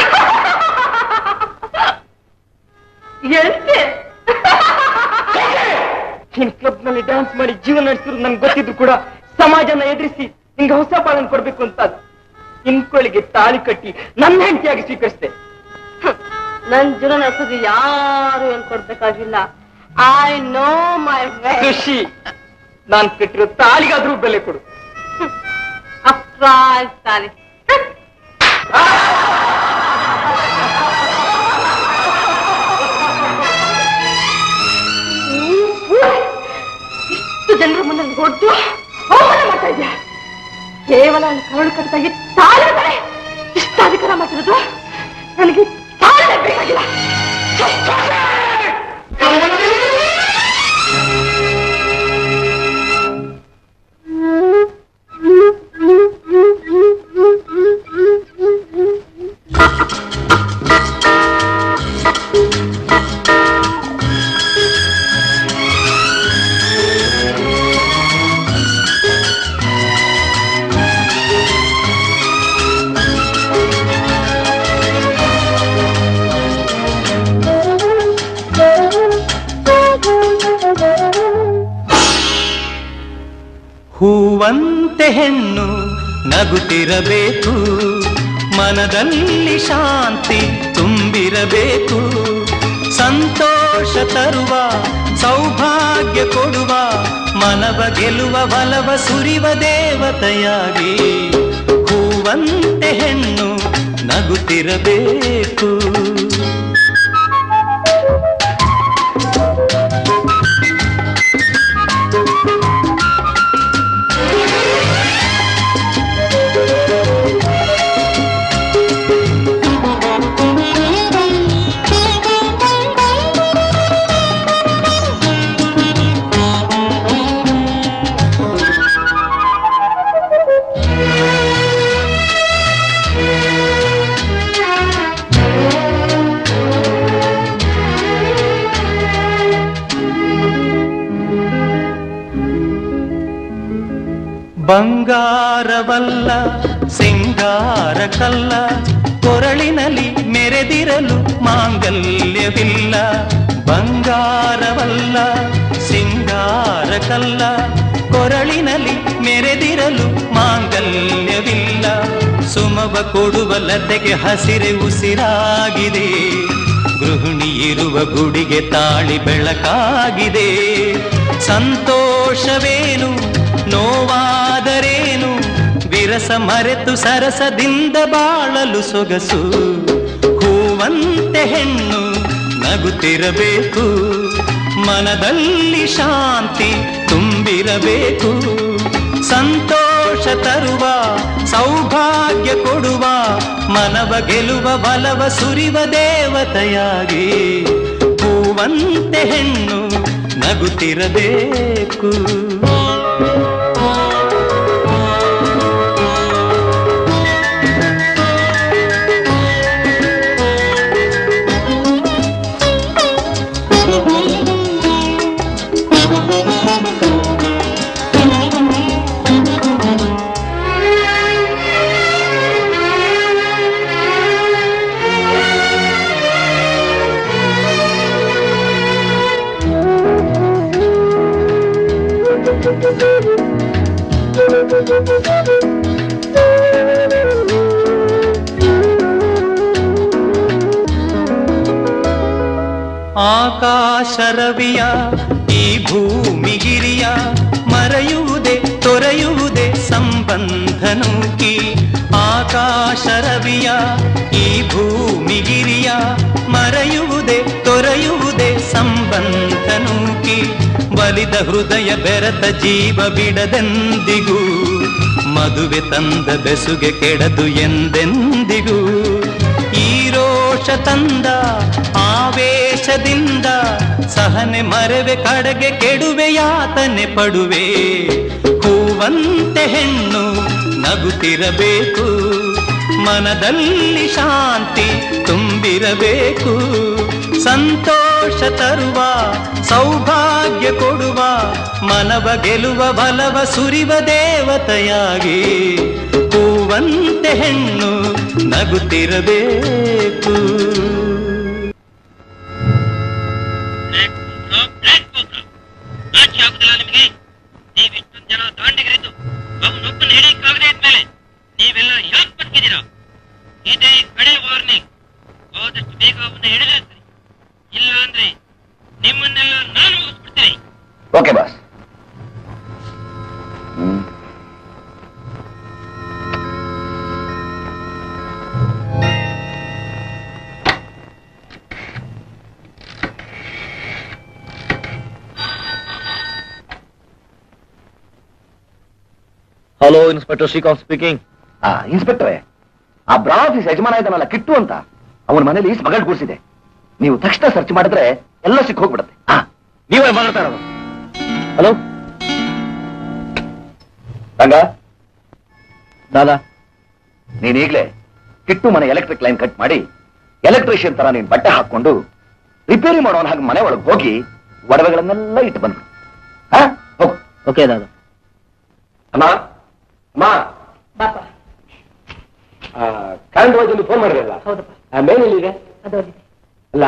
ಎಷ್ಟೇ ನೀನ್ ಕ್ಲಬ್ ನಲ್ಲಿ ಡ್ಯಾನ್ಸ್ ಮಾಡಿ ಜೀವನ ನಡೆಸಿದ್ರು ನನ್ಗೆ ಗೊತ್ತಿದ್ರು ಕೂಡ ಸಮಾಜನ ಎದುರಿಸಿ ನಿಂಗೆ ಹೊಸ ಬಾಳನ್ ಕೊಡ್ಬೇಕು ಅಂತ ಇನ್ಕೊಳ್ಳಿಗೆ ತಾಳಿ ಕಟ್ಟಿ ನನ್ನ ಹೆಂಡತಿಯಾಗಿ ಸ್ವೀಕರಿಸಿದೆ ನನ್ ಜೀವನ ನಡೆಸೋದು ಯಾರು ಏನ್ ಕೊಡ್ಬೇಕಾಗಿಲ್ಲ ಐ ನೋ ಮೈ ಖುಷಿ ನಾನ್ ಕಟ್ಟಿರೋ ತಾಳಿಗಾದ್ರೂ ಬೆಲೆ ಕೊಡು ಅಪ್ರಾಯ್ತಾನೆ ಇಷ್ಟು ಜನರ ಮುಂದೆ ಹೊಡ್ದು ಅವಮಾನ ಮಾಡ್ತಾ ಇದ್ಯಾ ಕೇವಲ ಅವ್ನ ಕರುಳು ಕಟ್ಟಾಗಿ ತಾಳಿ ಮೇಲೆ ಇಷ್ಟ ಅಧಿಕಾರ ಮಾಡ್ತಿರೋದು ನನಗೆ ತಾಳಿ ಬೇಕಾಗಿಲ್ಲ ಆ ಹೂವಂತೆ ಹೆಣ್ಣು ನಗುತ್ತಿರಬೇಕು ಮನದಲ್ಲಿ ಶಾಂತಿ ತುಂಬಿರಬೇಕು ಸಂತೋಷ ತರುವ ಸೌಭಾಗ್ಯ ಕೊಡುವ ಮನವ ಗೆಲುವ ಬಲವ ಸುರಿವ ದೇವತೆಯಾಗಿ ಹೂವಂತೆ ಹೆಣ್ಣು ನಗುತ್ತಿರಬೇಕು ಬಂಗಾರವಲ್ಲ ಸಿಂಗಾರ ಕಲ್ಲ ಕೊರಳಿನಲ್ಲಿ ಮೆರೆದಿರಲು ಮಾಂಗಲ್ಯವಿಲ್ಲ ಬಂಗಾರವಲ್ಲ ಸಿಂಗಾರ ಕಲ್ಲ ಕೊರಳಿನಲ್ಲಿ ಮೆರೆದಿರಲು ಮಾಂಗಲ್ಯವಿಲ್ಲ ಸುಮವ ಕೊಡುವ ಲತೆಗೆ ಹಸಿರೆ ಉಸಿರಾಗಿದೆ ಗೃಹಿಣಿ ಇರುವ ಗುಡಿಗೆ ತಾಳಿ ಬೆಳಕಾಗಿದೆ ಸಂತೋಷವೇನು ನೋವಾದರೇನು ವಿರಸ ಮರೆತು ಸರಸದಿಂದ ಬಾಳಲು ಸೊಗಸು ಹೂವಂತೆ ಹೆಣ್ಣು ನಗುತ್ತಿರಬೇಕು ಮನದಲ್ಲಿ ಶಾಂತಿ ತುಂಬಿರಬೇಕು ಸಂತೋಷ ತರುವ ಸೌಭಾಗ್ಯ ಕೊಡುವ ಮನವ ಗೆಲುವ ಬಲವ ಸುರಿವ ದೇವತೆಯಾಗಿ ಹೂವಂತೆ ಹೆಣ್ಣು ನಗುತ್ತಿರಬೇಕು ಆಕಾಶ ರವಿಯ ಈ ಭೂಮಿಗಿರಿಯ ಮರೆಯುವುದೇ ತೊರೆಯುವುದೇ ಸಂಬಂಧ ನೂಕಿ ಆಕಾಶ ರವಿಯ ಈ ಭೂಮಿಗಿರಿಯ ಮರೆಯುವುದೇ ತೊರೆಯುವುದೇ ಸಂಬಂಧ ನೂಕಿ ಬಲಿದ ಹೃದಯ ಬೆರತ ಜೀವ ಬಿಡದೆಂದಿಗೂ ಮದುವೆ ತಂದ ಬೆಸುಗೆ ಕೆಡದು ಎಂದೆಂದಿಗೂ ಈ ರೋಷ ತಂದ ಆವೇಶದಿಂದ ಸಹನೆ ಮರೆವೆ ಕಡೆಗೆ ಕೆಡುವೆ ಯಾತನೆ ಪಡುವೆ ಹೂವಂತೆ ಹೆಣ್ಣು ನಗುತ್ತಿರಬೇಕು ಮನದಲ್ಲಿ ಶಾಂತಿ ತುಂಬಿರಬೇಕು ಸಂತೋಷ ತರುವ ಸೌಭಾಗ್ಯ ಕೊಡುವ ಮನವ ಗೆಲುವ ಬಲವ ಸುರಿವ ದೇವತೆಯಾಗಿ ಹೂವಂತೆ ಹೆಣ್ಣು ನಗುತ್ತಿರಬೇಕು ನಾಚಿ ಆಗುದಿಲ್ಲ ನಿಮಗೆ ನೀವಿಷ್ಟೊಂದು ಜನ ದಾಂಡಿಗರಿದ್ದು ಅವನೊಬ್ಬನ ಹಿಡಿಯಕ್ಕಾಗದೇ ಇದ್ಮೇಲೆ ನೀವೆಲ್ಲ ಯಾಕೆ ಬದುಕಿದ್ದೀರಾ ಇದೇ ಕಡೆ ವಾರ್ನಿಂಗ್ ಆದಷ್ಟು ಬೇಗ ಅವನ್ನ ಹಿಡಿದ್ರೆ ಸರಿ ಇಲ್ಲ ಅಂದ್ರೆ ನಿಮ್ಮನ್ನೆಲ್ಲ ನಾನು ಮುಗಿಸ್ಬಿಡ್ತೀನಿ okay boss hello inspector Srikanth speaking ಆ ಇನ್ಸ್ಪೆಕ್ಟರೇ ಆ ಬ್ರಾ ಆಫೀಸ್ ಯಜಮಾನ ಇದ್ದಾನಲ್ಲ ಕಿಟ್ಟು ಅಂತ ಅವನ ಮನೇಲಿ ಸ್ಮಗಲ್ ಕೂರಿಸಿದೆ ನೀವು ತಕ್ಷಣ ಸರ್ಚ್ ಮಾಡಿದ್ರೆ ಎಲ್ಲ ಸಿಕ್ ಹೋಗ್ಬಿಡುತ್ತೆ ಹಾ ನೀವೇ ಮಾಡ್ತಾ ಇರೋದು ಹಲೋ ರಂಗ ದಾದಾ ನೀನ್ ಈಗ್ಲೇ ಕಿಟ್ಟು ಮನೆ ಎಲೆಕ್ಟ್ರಿಕ್ ಲೈನ್ ಕಟ್ ಮಾಡಿ ಎಲೆಕ್ಟ್ರಿಷಿಯನ್ ತರ ನೀನ್ ಬಟ್ಟೆ ಹಾಕೊಂಡು ರಿಪೇರಿ ಮಾಡೋನ್ ಹಾಗೆ ಮನೆ ಒಳಗೆ ಹೋಗಿ ಒಡವೆಗಳನ್ನೆಲ್ಲ ಇಟ್ಟು ಬಂದು ಹಾ ಹೋಗು ಓಕೆ ದಾದಾ ಅಮ್ಮ ಅಮ್ಮ ಬಾಪ ಕರೆಂಟ್ ವಾಜಲ್ಲಿ ಫೋನ್ ಮಾಡಿರಲ್ಲ ಹೌದಪ್ಪ ಮೇಲ್ ಎಲ್ಲಿದೆ ಅದೋದಿದೆ ಅಲ್ಲ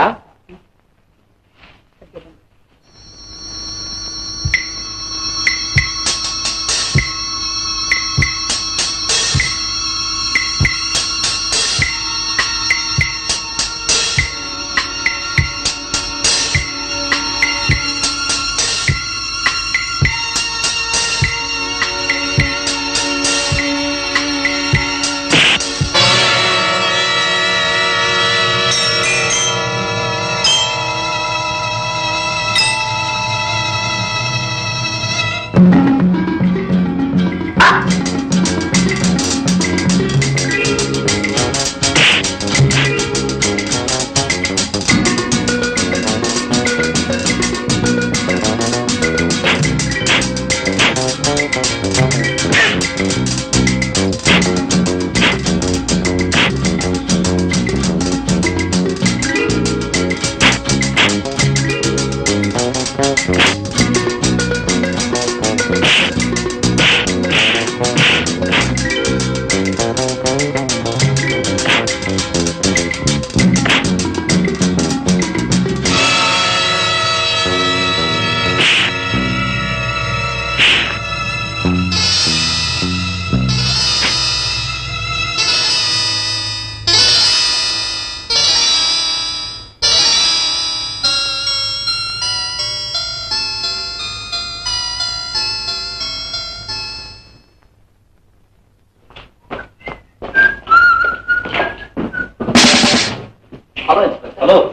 ಹಲೋ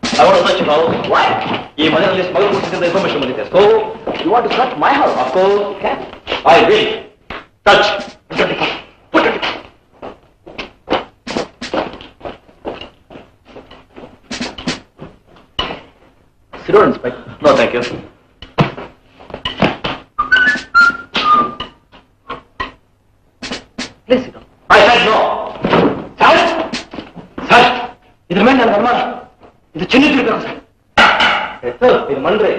ಈ ಮನೆಯಲ್ಲಿ ಸ್ಮಗಲ್ ಕೊಡ್ತಿದ್ದ ಇನ್ಫಾರ್ಮೇಶನ್ ಬಂದಿದೆ so you want to search my house of course I will touch Sit down, Inspector. No, thank you. Please sit down. I said no. Sir sir ಇದ್ರ ಮೇಲೆ ನನ್ನ ಅನುಮಾನ ಇದು ಚಿನ್ನ ತಿಳ್ಬೇಕು ಸರ್ ಸರ್ ಇದು ಮನ್ರಿ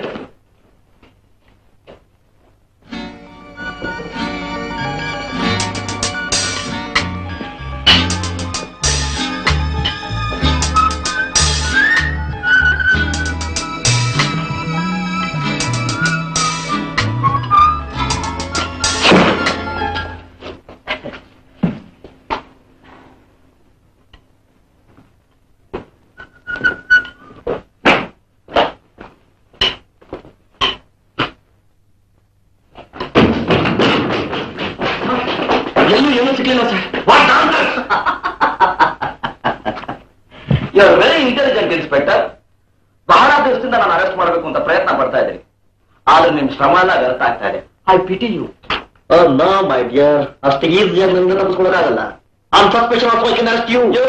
ಎಲ್ಲೂ ಏನೂ ಸಿಗ್ಲಿಲ್ಲ sir you are very intelligent inspector ಬಹಳ ದಿವಸದಿಂದ ನಾನು ಅರೆಸ್ಟ್ ಮಾಡಬೇಕು ಅಂತ ಪ್ರಯತ್ನ ಪಡ್ತಾ ಇದ್ದೀನಿ ಆದ್ರೆ ನಿಮ್ ಶ್ರಮ ಎಲ್ಲ ವ್ಯರ್ಥ ಆಗ್ತಾ ಇದೆ I pity you no my dear ಅಷ್ಟು ಈಸಿಯಾಗಿ ನಿಮ್ಗೆ ನಂಬಿಸ್ಕೊಳ್ಳೋದಾಗಲ್ಲ on suspicion of I can arrest you you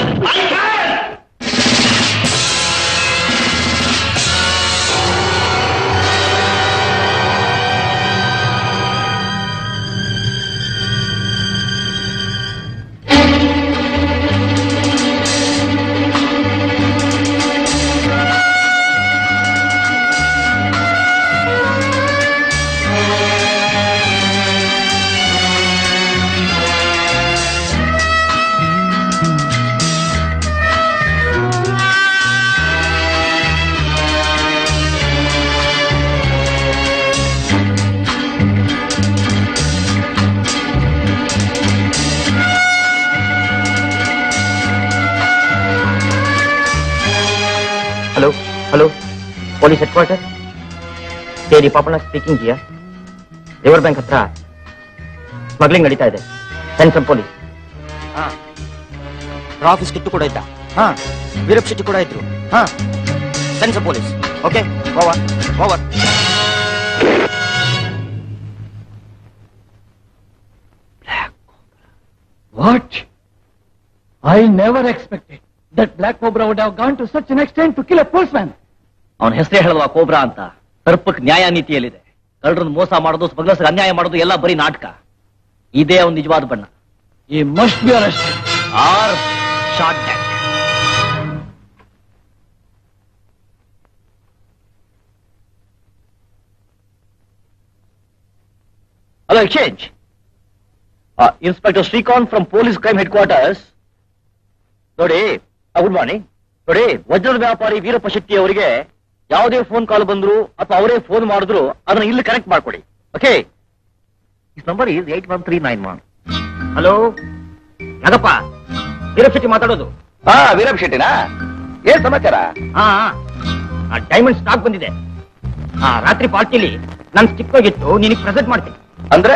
hello hello police headquarter ಸೇರಿ ಪಾಪಣ್ಣ ಸ್ಪೀಕಿಂಗ್ ಜಿಯಾ ರಿವರ್ ಬ್ಯಾಂಕ್ ಹತ್ರ ಸ್ಮಗ್ಲಿಂಗ್ ನಡೀತಾ ಇದೆ ಸೆಂಟ್ರಲ್ ಪೊಲೀಸ್ ಹಾ ಆಫೀಸ್ ಕಿಟ್ಟು ಕೂಡ ಇದ್ದ ಹಾ ವೀರಪ್ ಶೆಟ್ಟಿ ಕೂಡ ಇದ್ರು ಹಾ central police okay over over What? I never expected that Black Cobra would have gone to such an extent to kill a policeman. ಅವನ ಹೆಸರೇ ಹೇಳಲ್ವಾ ಕೋಬ್ರಾ ಅಂತ ತರ್ಪಕ್ ನ್ಯಾಯ ನೀತಿಯಲ್ಲಿದೆ ಕಳ್ಳರನ್ನ ಮೋಸ ಮಾಡೋದು ಸ್ಮಗ್ಲರ್ಸ್ ಅನ್ಯಾಯ ಮಾಡೋದು ಎಲ್ಲ ಬರೀ ನಾಟಕ ಇದೇ ಅವನ ನಿಜವಾದ ಬಣ್ಣ He must be arrested. ಆರ್ ಶಾರ್ಟ್ hello exchange inspector Srikanth from police crime headquarters ನೋಡಿ ಗುಡ್ ಮಾರ್ನಿಂಗ್ ನೋಡಿ ವಜ್ರದ ವ್ಯಾಪಾರಿ ವೀರಪ್ಪ ಶೆಟ್ಟಿ ಅವರಿಗೆ ಯಾವುದೇ ಫೋನ್ ಕಾಲ್ ಬಂದ್ರು ಅಥವಾ ಅವರೇ ಫೋನ್ ಮಾಡಿದ್ರು ಅದನ್ನ ಇಲ್ಲಿ ಕನೆಕ್ಟ್ ಮಾಡ್ಕೊಡಿ okay is number is eight one three nine one hello ಯಾಕಪ್ಪ ವೀರಪ್ ಶೆಟ್ಟಿ ಮಾತಾಡೋದು ಹಾ ವೀರಪ್ಪ ಶೆಟ್ಟಿನಾ ಏನ್ ಸಮಾಚಾರ ಹಾ ಡೈಮಂಡ್ ಸ್ಟಾಕ್ ಬಂದಿದೆ ಆ ರಾತ್ರಿ ಪಾರ್ಟಿಲಿ ನನ್ ಸ್ಟಿಕ್ ಹೋಗಿತ್ತು ನಿನಗೆ ಪ್ರೆಸೆಂಟ್ ಮಾಡ್ತೀನಿ ಅಂದ್ರೆ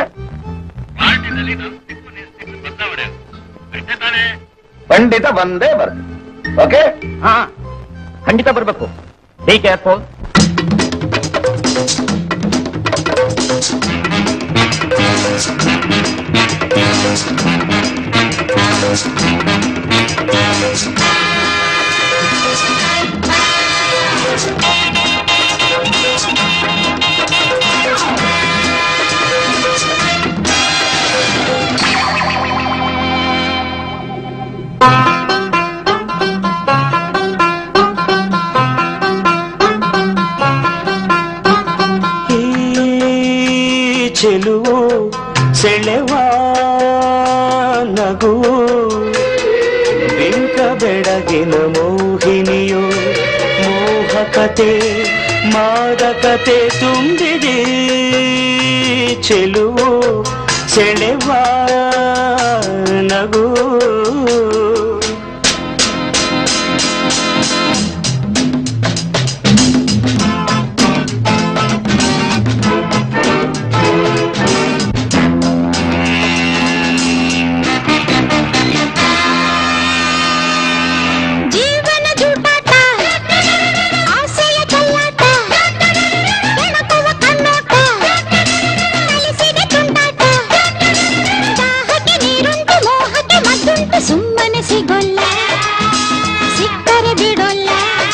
ಖಂಡಿತ ಬಂದೇ ಬರ್ತೀನಿ ಓಕೆ ಹಾ ಖಂಡಿತ ಬರ್ಬೇಕು ಬಿ ಕೇರ್ಫುಲ್ Thank you. ಚೆಲುವು ಸೆಳೆವ ನಗು ಬಿಂಕ ಬೆಳಗಿನ ಮೋಹಿನಿಯೋ ಮೋಹಕತೆ ಮಾದಕತೆ ತುಂಬಿದೆ ಚೆಲುವು ಸೆಳೆವ ನಗು ಜೀವನ ಜೂಟಾಟ ಆಸೆಯ ಕಲ್ಲಾಟ ಕೆಣಕುವ ಕಣ್ಣೋಟ ಕಲಿಸಿದ ತುಂಟಾಟ ದಾಹಕ್ಕೆ ನೀರುಂಟು ಮೋಹಕ್ಕೆ ಮದ್ದುಂಟು ಸುಮ್ಮನೆ ಸಿಗೋಲ್ಲ ಸಿಕ್ಕರೆ ಬಿಡೋಲ್ಲ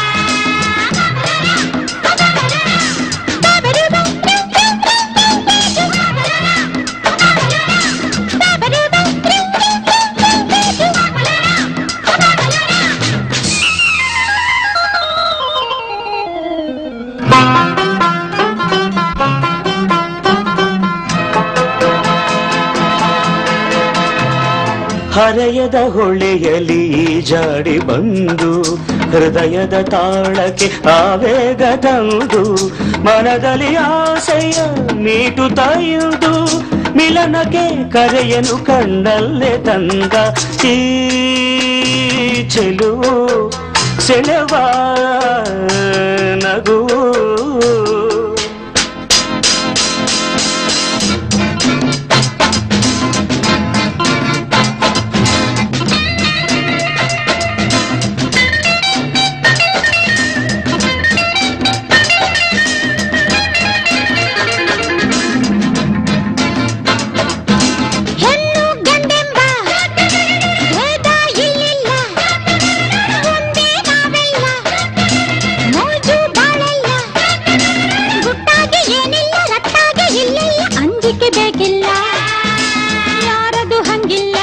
ಹರೆಯದ ಹೊಳೆಯಲಿ ಜಾಡಿ ಬಂದು ಹೃದಯದ ತಾಳಕ್ಕೆ ಆವೇಗ ತಂದು ಮನದಲ್ಲಿ ಆಸೆಯ ಮೀಟು ತಾಯುವುದು ಮಿಲನಕ್ಕೆ ಕರೆಯನು ಕಣ್ಣಲ್ಲೇ ತಂದ ಈ ಚೆಲುವು ಸೆಳೆವ ನಗು ಹೆಣ್ಣು ಗಂಡೆಂಬ ಭೇದ ಇಲ್ಲಿಲ್ಲ ಒಂದೇ ನಾವೆಲ್ಲ ಮೋಜು ಬಾಳೆಲ್ಲ ಗುಟ್ಟಾಗಿ ಏನಿಲ್ಲ ರಟ್ಟಾಗಿ ಇಲ್ಲಿಲ್ಲ ಅಂಜಿಕೆ ಬೇಕಿಲ್ಲ ಯಾರದು ಹಂಗಿಲ್ಲ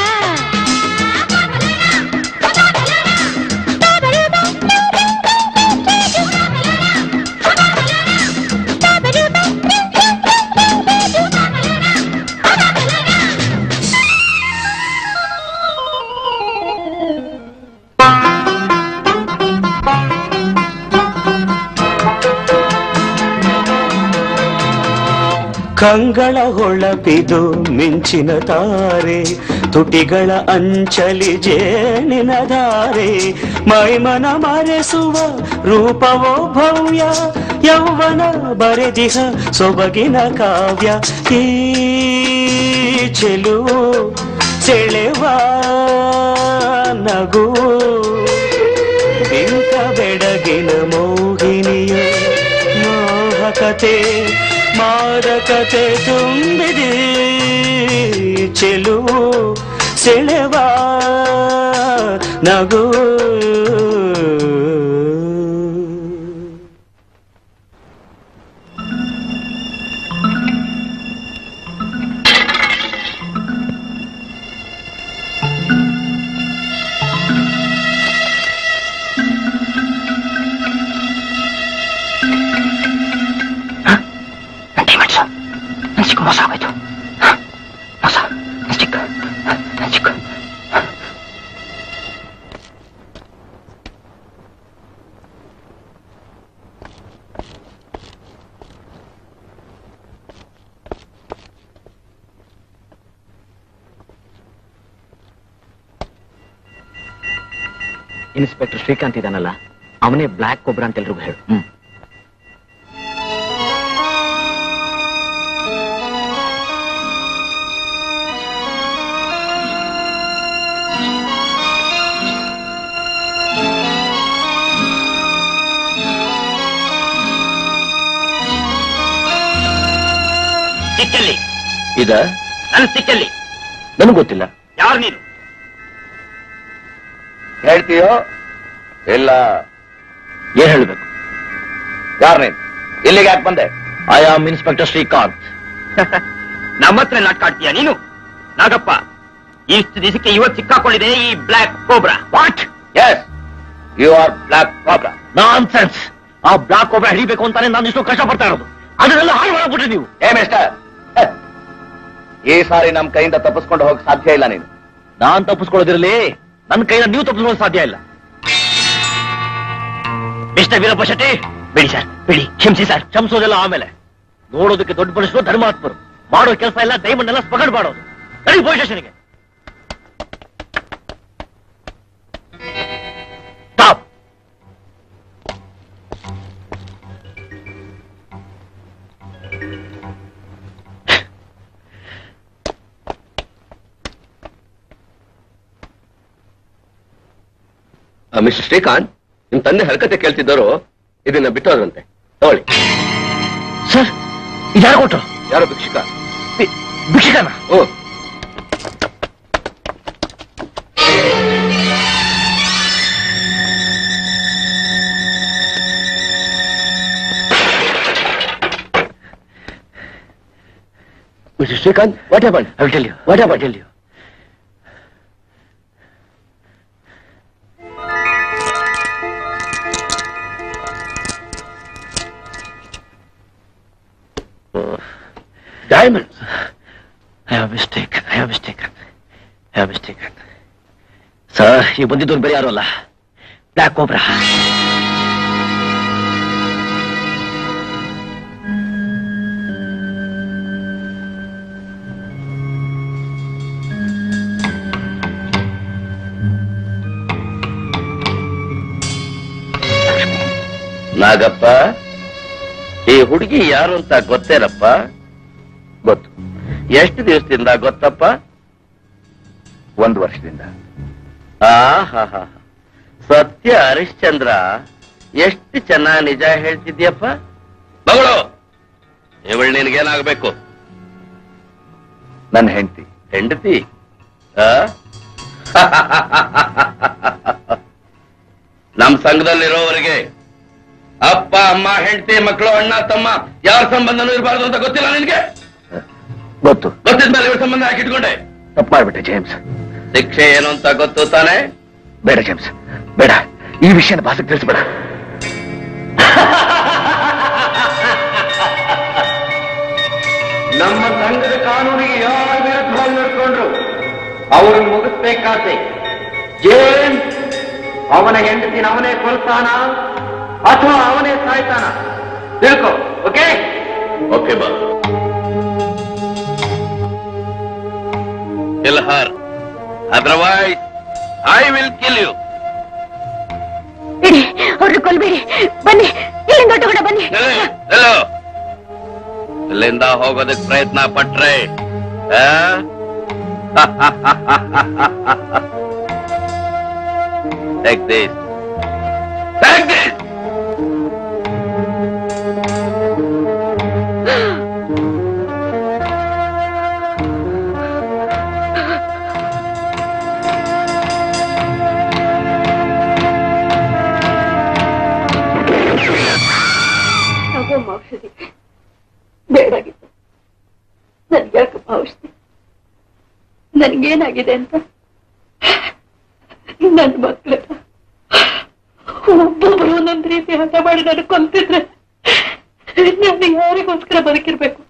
ಕಂಗಳ ಹೊಳಪಿದು ಮಿಂಚಿನ ತಾರೆ ತುಟಿಗಳ ಅಂಚಲಿ ಜೇನಿನ ಧಾರೆ ಮೈಮನ ಮರೆಸುವ ರೂಪವೋ ಭವ್ಯ ಯೌವನ ಬರೆದಿಹ ಸೊಬಗಿನ ಕಾವ್ಯ ಈ ಚೆಲುವು ಸೆಳೆವ ನಗು ಬಿಂಕ ಬೆಡಗಿನ ಮೋಹಿನಿಯು ಮೋಹಕತೆ ಮಾದಕತೆ ತುಂಬಿದೆ ಚೆಲುವು ಸೆಳೆವ ನಗು ಚಿಕ್ಕ ಮೋಸ ಆಗೋಯ್ತು ಮೋಸ ಚಿಕ್ಕ ಚಿಕ್ಕ ಇನ್ಸ್ಪೆಕ್ಟರ್ ಶ್ರೀಕಾಂತ್ ಇದಾನಲ್ಲ ಅವನೇ ಬ್ಲ್ಯಾಕ್ ಕೊಬ್ರಾ ಅಂತ ಎಲ್ರಿಗೂ ಹೇಳು ಹ್ಮ್ ಸಿಕ್ಕಲ್ಲಿ ಇದ ನನ್ನ ಸಿಕ್ಕಲ್ಲಿ ನನಗೆ ಗೊತ್ತಿಲ್ಲ ಯಾರು ನೀನು ಹೇಳ್ತೀಯೋ ಇಲ್ಲ ಏನ್ ಹೇಳ್ಬೇಕು ಯಾರ್ ನೀನ್ ಇಲ್ಲಿಗೆ ಯಾಕೆ ಬಂದೆ ಐ ಆಮ್ ಇನ್ಸ್ಪೆಕ್ಟರ್ ಶ್ರೀಕಾಂತ್ ನಮ್ಮ ಹತ್ರ ನಾಟಕ ಆಡ್ತೀಯ ನೀನು ನಾಗಪ್ಪ ಇಷ್ಟು ದಿವಸಕ್ಕೆ ಇವತ್ತು ಸಿಕ್ಕಾಕೊಂಡಿದೆ ಈ black cobra what yes you are black problem nonsense ಆ ಬ್ಲಾಕ್ ಒಬ್ಬ ಹಿಡಿಬೇಕು ಅಂತಾನೆ ನಾನು ಇಷ್ಟು ಕಷ್ಟ ಪಡ್ತಾ ಇರೋದು ಅದನ್ನೆಲ್ಲ ಹಾಳು ಮಾಡ್ಬಿಟ್ರಿ ನೀವು ಏ ಮಿಸ್ಟರ್ ಈ ಸಾರಿ ನಮ್ ಕೈಯಿಂದ ತಪ್ಪಿಸ್ಕೊಂಡು ಹೋಗಕ್ ಸಾಧ್ಯ ಇಲ್ಲ ನೀನು ನಾನ್ ತಪ್ಪಿಸ್ಕೊಳ್ಳೋದಿರಲಿ ನನ್ನ ಕೈನ ನೀವು ತಪ್ಪಿಸ್ಕೊಳ್ಳೋದು ಸಾಧ್ಯ ಇಲ್ಲ ಮಿಸ್ಟರ್ ವೀರಪ್ಪ ಶೆಟ್ಟಿ ಬಿಡಿ ಸರ್ ಬಿಡಿ ಕ್ಷಮಿಸಿ ಸರ್ ಕ್ಷಮಿಸೋದೆಲ್ಲ ಆಮೇಲೆ ನೋಡೋದಕ್ಕೆ ದೊಡ್ಡ ಮನುಷ್ಯರು ಧರ್ಮಾತ್ಮರು ಮಾಡೋ ಕೆಲಸ ಎಲ್ಲ ಡೈಮಂಡ್ ಎಲ್ಲ ಸ್ಪಗಡ್ ಮಾಡೋದು ನಡಿ ಪೊಲೀಸ್ ಸ್ಟೇಷನ್ಗೆ ಸ್ಟಾಪ್ ಮಿಸ್ಟರ್ ಶ್ರೀಕಾಂತ್ ನಿಮ್ ತಂದೆ ಹರಕತೆ ಕೇಳ್ತಿದ್ದವರು ಇದನ್ನ ಬಿಟ್ಟೋದ್ರಂತೆ ತಗೊಳ್ಳಿ ಸರ್ ಯಾರು ಕೊಟ್ರು ಯಾರೋ ಭಿಕ್ಷುಕ ಭಿಕ್ಷಕನ oh Mr. Srikanth, what happened? I will tell you. What happened? I will tell you. Diamonds. I have mistaken. I have mistaken. I have mistaken. Sir ಈ ಬಂದಿದ್ದವ್ರು ಬೇರೆ ಯಾರು ಅಲ್ಲ ಬ್ಲ್ಯಾಕ್ ಕೋಬ್ರಾ ನಾಗಪ್ಪ ಈ ಹುಡುಗಿ ಯಾರು ಅಂತ ಗೊತ್ತೇನಪ್ಪ ಗೊತ್ತು ಎಷ್ಟು ದಿವಸದಿಂದ ಗೊತ್ತಪ್ಪ ಒಂದು ವರ್ಷದಿಂದ ಆಹಾ ಸತ್ಯ ಹರಿಶ್ಚಂದ್ರ ಎಷ್ಟು ಚೆನ್ನಾಗಿ ನಿಜ ಹೇಳ್ತಿದ್ಯಪ್ಪ ಮಗಳು ಇವಳು ನಿನಗೇನಾಗಬೇಕು ನನ್ನ ಹೆಂಡತಿ ಹೆಂಡತಿ ಆ? ನಮ್ ಸಂಘದಲ್ಲಿರೋವರೆಗೆ ಅಪ್ಪ ಅಮ್ಮ ಹೆಂಡತಿ ಮಕ್ಕಳು ಅಣ್ಣ ತಮ್ಮ ಯಾರ ಸಂಬಂಧನೂ ಇರಬಾರ್ದು ಅಂತ ಗೊತ್ತಿಲ್ಲ ನಿನ್ಗೆ ಗೊತ್ತು ಗೊತ್ತಿದ್ಮೇಲೆ ಇವ್ರ ಸಂಬಂಧ ಹಾಕಿಟ್ಕೊಂಡೆ ತಪ್ಪು ಮಾಡ್ಬಿಟ್ಟೆ ಜೇಮ್ಸ್ ಶಿಕ್ಷೆ ಏನು ಅಂತ ಗೊತ್ತು ತಾನೆ ಬೇಡ ಜೇಮ್ಸ್ ಬೇಡ ಈ ವಿಷಯನ ಬಾಸಕ್ಕೆ ತಿಳಿಸ್ಬೇಡ ನಮ್ಮ ಸಂಘದ ಕಾನೂನಿಗೆ ಯಾರ ವಿರುದ್ಧವಾಗಿ ನಡ್ಕೊಂಡ್ರು ಅವ್ರನ್ನ ಮುಗಿಸ್ಬೇಕಾತೆ ಜೇಮ್ಸ್ ಅವನ ಹೆಂಡತಿನ ಅವನೇ ಕೊಲ್ತಾನ ಅಥವಾ ಅವನೇ ಸಾಯ್ತಾನ ತಿಳ್ಕೊ ಓಕೆ ಓಕೆ ಬಾ kill her. Otherwise, I will kill you. ಬಿಡಿ ಅವ್ರನ್ನ ಕೊಲ್ಬೇಡಿ ಬನ್ನಿ ಇಲ್ಲಿಂದ ಹೊರಟು ಬನ್ನಿ ಎಲ್ಲೋ ಇಲ್ಲಿಂದ ಹೋಗೋದಕ್ಕೆ ಪ್ರಯತ್ನ ಪಟ್ರೆ ಆ? Take this. Take this. ತಗೊಮ್ಮ ಔಷಧಿ ಬೇಡಾಗಿತ್ತು ನನ್ಗೆ ಯಾಕಪ್ಪ ಔಷಧಿ ನನ್ಗೇನಾಗಿದೆ ಅಂತ ನನ್ನ ಮಕ್ಳ ಒಬ್ಬೊಬ್ರು ಒಂದೊಂದ್ ರೀತಿ ಹಠ ಮಾಡಿ ನನಗೆ ಕೊಂತಿದ್ರೆ ನಾನು ಯಾರಿಗೋಸ್ಕರ ಬದುಕಿರ್ಬೇಕು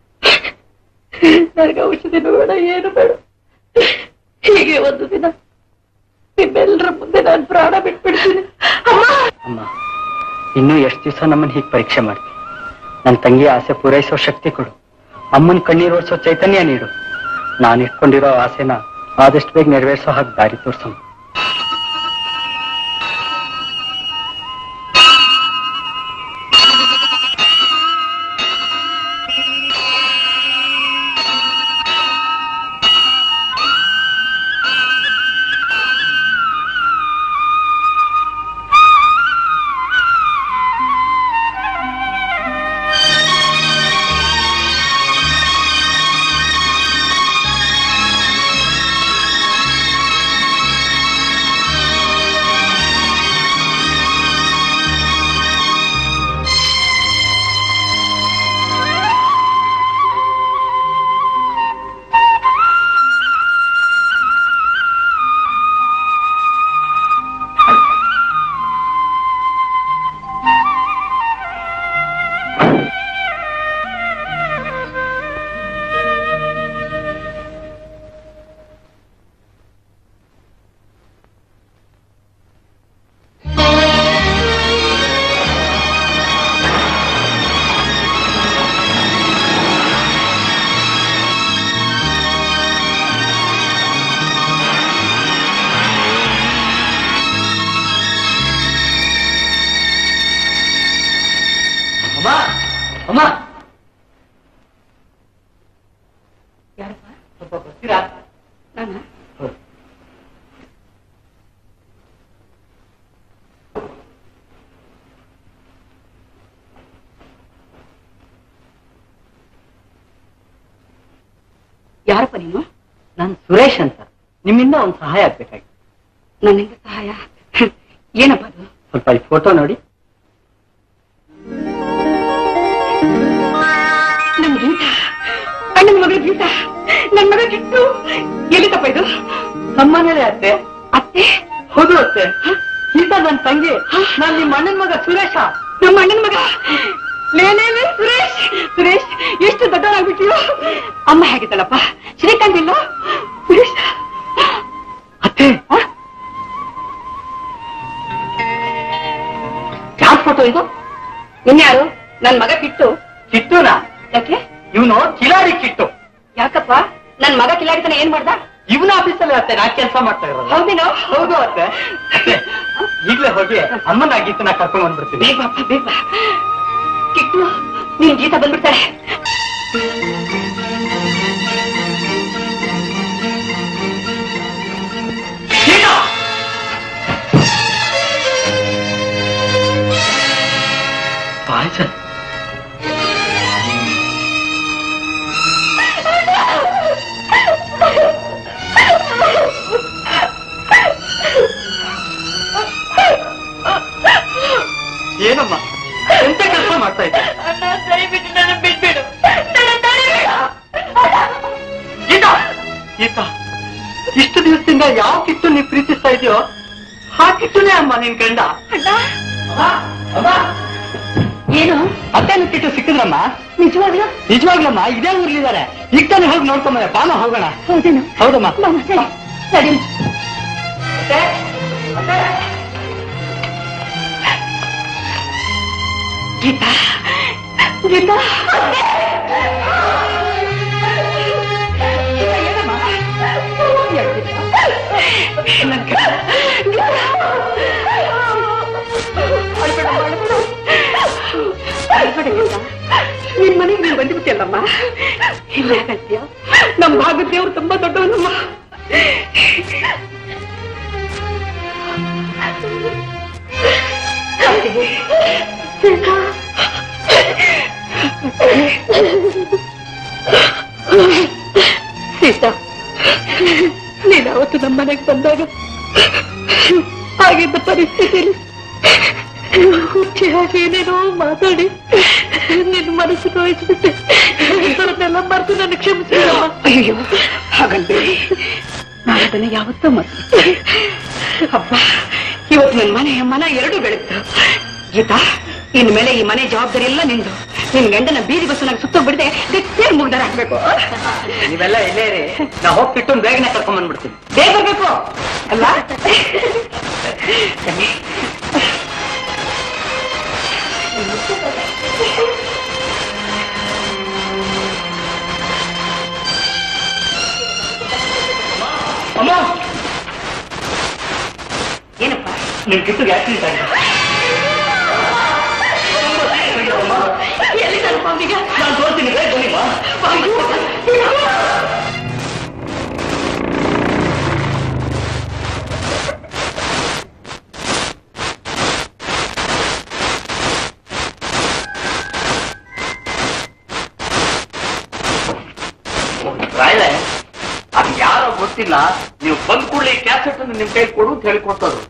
ನನಗೆ ಔಷಧಿನೂ ಬೇಡ ಏನು ಬೇಡ ಹೀಗೆ ಒಂದು ದಿನ ನಿಮ್ಮೆಲ್ಲರ ಮುಂದೆ ನಾನು ಪ್ರಾಣ ಬಿಟ್ಬಿಡ್ತೀನಿ ಅಮ್ಮ ಅಮ್ಮ ಇನ್ನೂ ಎಷ್ಟು ದಿವಸ ನಮ್ಮನ್ನ ಹೀಗೆ ಪರೀಕ್ಷೆ ಮಾಡ್ತಿ ನನ್ನ ತಂಗಿ ಆಸೆ ಪೂರೈಸೋ ಶಕ್ತಿ ಕೊಡು ಅಮ್ಮನ ಕಣ್ಣೀರು ಓಡಿಸೋ ಚೈತನ್ಯ ನೀಡು ನಾನು ಇಟ್ಕೊಂಡಿರೋ ಆಸೆನ ಆದಷ್ಟು ಬೇಗ ನೆರವೇರಿಸೋ ಹಾಗೆ ದಾರಿ ತೋರ್ಸಮ್ಮ ಆ ಸ್ವಲ್ಪ ಬರ್ತೀರಾ ನಾನ ಯಾರಪ್ಪ ನೀನು ನಾನು ಸುರೇಶ್ ಅಂತ ನಿಮ್ಮಿಂದ ಒಂದು ಸಹಾಯ ಆಗ್ಬೇಕಾಗಿ ನನ್ನಿಂದ ಸಹಾಯ ಏನಪ್ಪ ಅದು ಸ್ವಲ್ಪ ಈ ಫೋಟೋ ನೋಡಿ ನನ್ ಗೀತ ಅಣ್ಣನ ಮಗಳ ಗೀತ ನನ್ ಮಗ ಕಿಟ್ಟು ಎಲ್ಲಿತಪ್ಪ ಇದು ನಮ್ಮನೇಲೆ ಅತ್ತೆ ಅತ್ತೆ ಹೌದು ಅತ್ತೆ ಗೀತಾ ನನ್ನ ತಂಗಿ ನಾನ್ ನಿಮ್ಮ ಅಣ್ಣನ ಮಗ ಸುರೇಶ ನಮ್ಮ ಅಣ್ಣನ ಮಗ ಲೇಲೇ ಲೇ ಸುರೇಶ್ ಸುರೇಶ್ ಎಷ್ಟು ದೊಡ್ಡವನಾಗ್ಬಿಟ್ಟಿಯೋ ಅಮ್ಮ ಹೇಗಿದ್ದಳಪ್ಪ ಶ್ರೀಕಾಂತ್ ಇಲ್ಲ ಸುರೇಶ್ ಅತ್ತೆ ಯಾರ್ ಫೋಟೋ ಇದು ಇನ್ಯಾರು ನನ್ ಮಗ ಕಿಟ್ಟು ಕಿಟ್ಟುನಾ ಯಾಕೆ ಇವನು ಕಿಲಾಡಿ ಕಿಟ್ಟು ಯಾಕಪ್ಪ ನನ್ ಮಗ ಕಿಲಾಡಿತನ ಏನ್ ಮಾಡ್ದ ಇವನ ಆಫೀಸಲ್ಲಿ ಅತ್ತೆ ನಾ ಕೆಲಸ ಮಾಡ್ತಾ ಇರೋದು ಹೌದೇನೋ ಹೌದು ಅತ್ತೆ ಅತ್ತೆ, ಈಗ್ಲೇ ಹೋಗಿ ಅಮ್ಮನ ಗೀತನ ಕರ್ಕೊಂಡ್ ಬಂದ್ಬಿಡ್ತೀನಿ ಬೇಗ ಬಾಪ್ಪ ಬೇಗ ಬಾ. ಕಿಟ್ಟು ನೀನ್ ಗೀತ ಬಂದ್ಬಿಡ್ತಾಳೆ ಪಾಯ್ಸ ಏನಮ್ಮ ಎಂತ ಕೆಲಸ ಮಾಡ್ತಾ ಇದ್ದೆ ಅಣ್ಣ ದಯವಿಟ್ಟು ನನ್ನ ಬಿಟ್ಬಿಡು ಗೀತಾ ಗೀತಾ ಇಷ್ಟು ದಿವಸದಿಂದ ಯಾವ ಕಿಟ್ಟು ನೀವು ಪ್ರೀತಿಸ್ತಾ ಇದೆಯೋ ಆ ಕಿಟ್ಟುನೇ ಅಮ್ಮ ನಿನ್ ಗಂಡ ಏನು ಅತ್ತೇನು ಕಿಟ್ಟು ಸಿಕ್ಕಿದ್ರಮ್ಮ ನಿಜವಾಗ್ಲೂ ನಿಜವಾಗ್ಲಮ್ಮ ಇದೇ ಊರ್ಲಿದ್ದಾರೆ ಈಗ ತಾನೇ ಹೋಗಿ ನೋಡ್ಕೊಂಬ ಬಾಮ ಹೋಗೋಣ ಹೌದೇನು ಹೌದಮ್ಮ ಬಾ, ಸರಿ ಸರಿ ಗೀತಾ ಗೀತಾ ನಿನ್ ಮನೆಗೆ ನೀನ್ ಬಂದ್ಬಿಟ್ಟಿಯಲ್ಲಮ್ಮ ಇಲ್ಲ ಯಾಕಂತೀಯ ನಮ್ ಭಾಗದ ದೇವ್ರು ತುಂಬಾ ದೊಡ್ಡವನಮ್ಮ ಸೀತಾ ಸೀತಾ ನೀನ್ ಅವತ್ತು ನಮ್ಮ ಮನೆಗೆ ಬಂದಾಗ ಆಗಿದ್ದ ಪರಿಸ್ಥಿತಿಯಲ್ಲಿ ಹುಚ್ಚಿ ಹಾಗೆ ಏನೇನೋ ಮಾತಾಡಿ ನಿನ್ನ ಮನಸ್ಸು ನೋಯಿಸ್ಬಿಟ್ಟೆ ಅದನ್ನೆಲ್ಲ ಮರೆತು ನನ್ನ ಕ್ಷಮಿಸಿದಮ್ಮ ಅಯ್ಯೋ ಹಾಗಲ್ಬೇಡಿ ನಾನು ಅದನ್ನ ಯಾವತ್ತೂ ಮರ್ತು ಅಪ್ಪ ಇವತ್ತು ನನ್ನ ಮನೆ ಮನ ಎರಡು ಬೆಳೆತು ಗೀತಾ ಇನ್ ಮೇಲೆ ಈ ಮನೆ ಜವಾಬ್ದಾರಿ ಎಲ್ಲ ನಿಂದು ನಿನ್ ಗಂಡನ ಬೀದಿ ಬಸ್ಸು ನಂಗೆ ಸುತ್ತ ಬಿಡದೆ ಗಟ್ಟಿಯಾಗಿ ಮುಗ್ದಾರ ಹಾಕ್ಬೇಕು ನೀವೆಲ್ಲ ಇಲ್ಲೇ ಇರಿ ನಾ ಹೋಗಿ ಕಿಟ್ಟು ಬೇಗನೆ ಕರ್ಕೊಂಡ್ ಬಂದ್ಬಿಡ್ತೀನಿ ಬೇಗ ಬರ್ಬೇಕು ಅಲ್ಲ ಅಮ್ಮ ಏನಪ್ಪ ನಿಮ್ ಕಿಟ್ಟಿಗೆ ಆಕ್ಸಿಡೆಂಟ್ ಆಗಿದೆ ಎಲ್ಲಿದ್ದಾನಪ್ಪ ಅವನೀಗ ನಾನು ತೋರ್ತೀನಿ ಬೇಗ ಬನ್ನಿ ಬಾ ರಾಯರೇ ಅದು ಯಾರೋ ಗೊತ್ತಿಲ್ಲ ನೀವು ಬಂದ್ ಕೂಡಲೇ ಕ್ಯಾಸೆಟ್ ಅನ್ನು ನಿಮ್ ಕೈ ಕೊಡು ಅಂತ ಹೇಳಿ ಕೊಡ್ತದ್ರು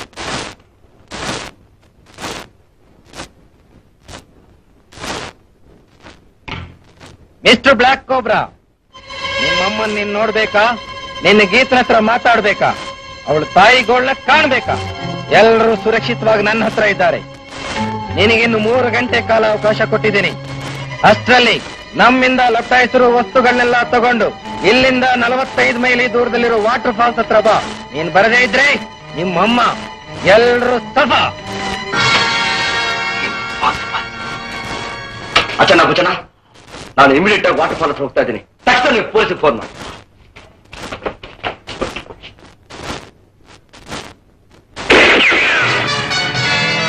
ಮಿಸ್ಟರ್ ಬ್ಲಾಕ್ ಕೋಬ್ರಾ ನಿಮ್ಮಮ್ಮನ್ ನೀನ್ ನೋಡ್ಬೇಕಾ ನಿನ್ನ ಗೀತನ ಹತ್ರ ಮಾತಾಡ್ಬೇಕಾ ಅವಳ ತಾಯಿಗೋಳ್ನ ಕಾಣ್ಬೇಕಾ ಎಲ್ಲರೂ ಸುರಕ್ಷಿತವಾಗಿ ನನ್ನ ಹತ್ರ ಇದ್ದಾರೆ ನಿನಗಿನ್ನು ಮೂರು ಗಂಟೆ ಕಾಲ ಅವಕಾಶ ಕೊಟ್ಟಿದ್ದೀನಿ ಅಷ್ಟರಲ್ಲಿ ನಮ್ಮಿಂದ ಲೊಟ್ಟಾಯಿಸಿರುವ ವಸ್ತುಗಳನ್ನೆಲ್ಲ ತಗೊಂಡು ಇಲ್ಲಿಂದ ನಲವತ್ತೈದು ಮೈಲಿ ದೂರದಲ್ಲಿರೋ ವಾಟರ್ ಫಾಲ್ಸ್ ಹತ್ರ ಬಾ ನೀನ್ ಬರದೇ ಇದ್ರೆ ನಿಮ್ಮಮ್ಮ ಎಲ್ರೂ ಸಫಾ ಅಚನ ಕುಚನ ನಾನು ಇಮಿಡಿಯೇಟ್ ಆಗಿ ವಾಟರ್ ಫಾಲ್ ಹತ್ರ ಹೋಗ್ತಾ ಇದ್ದೀನಿ ತಕ್ಷಣ ನೀವು ಪೊಲೀಸಿಗೆ ಫೋನ್ ಮಾಡಿ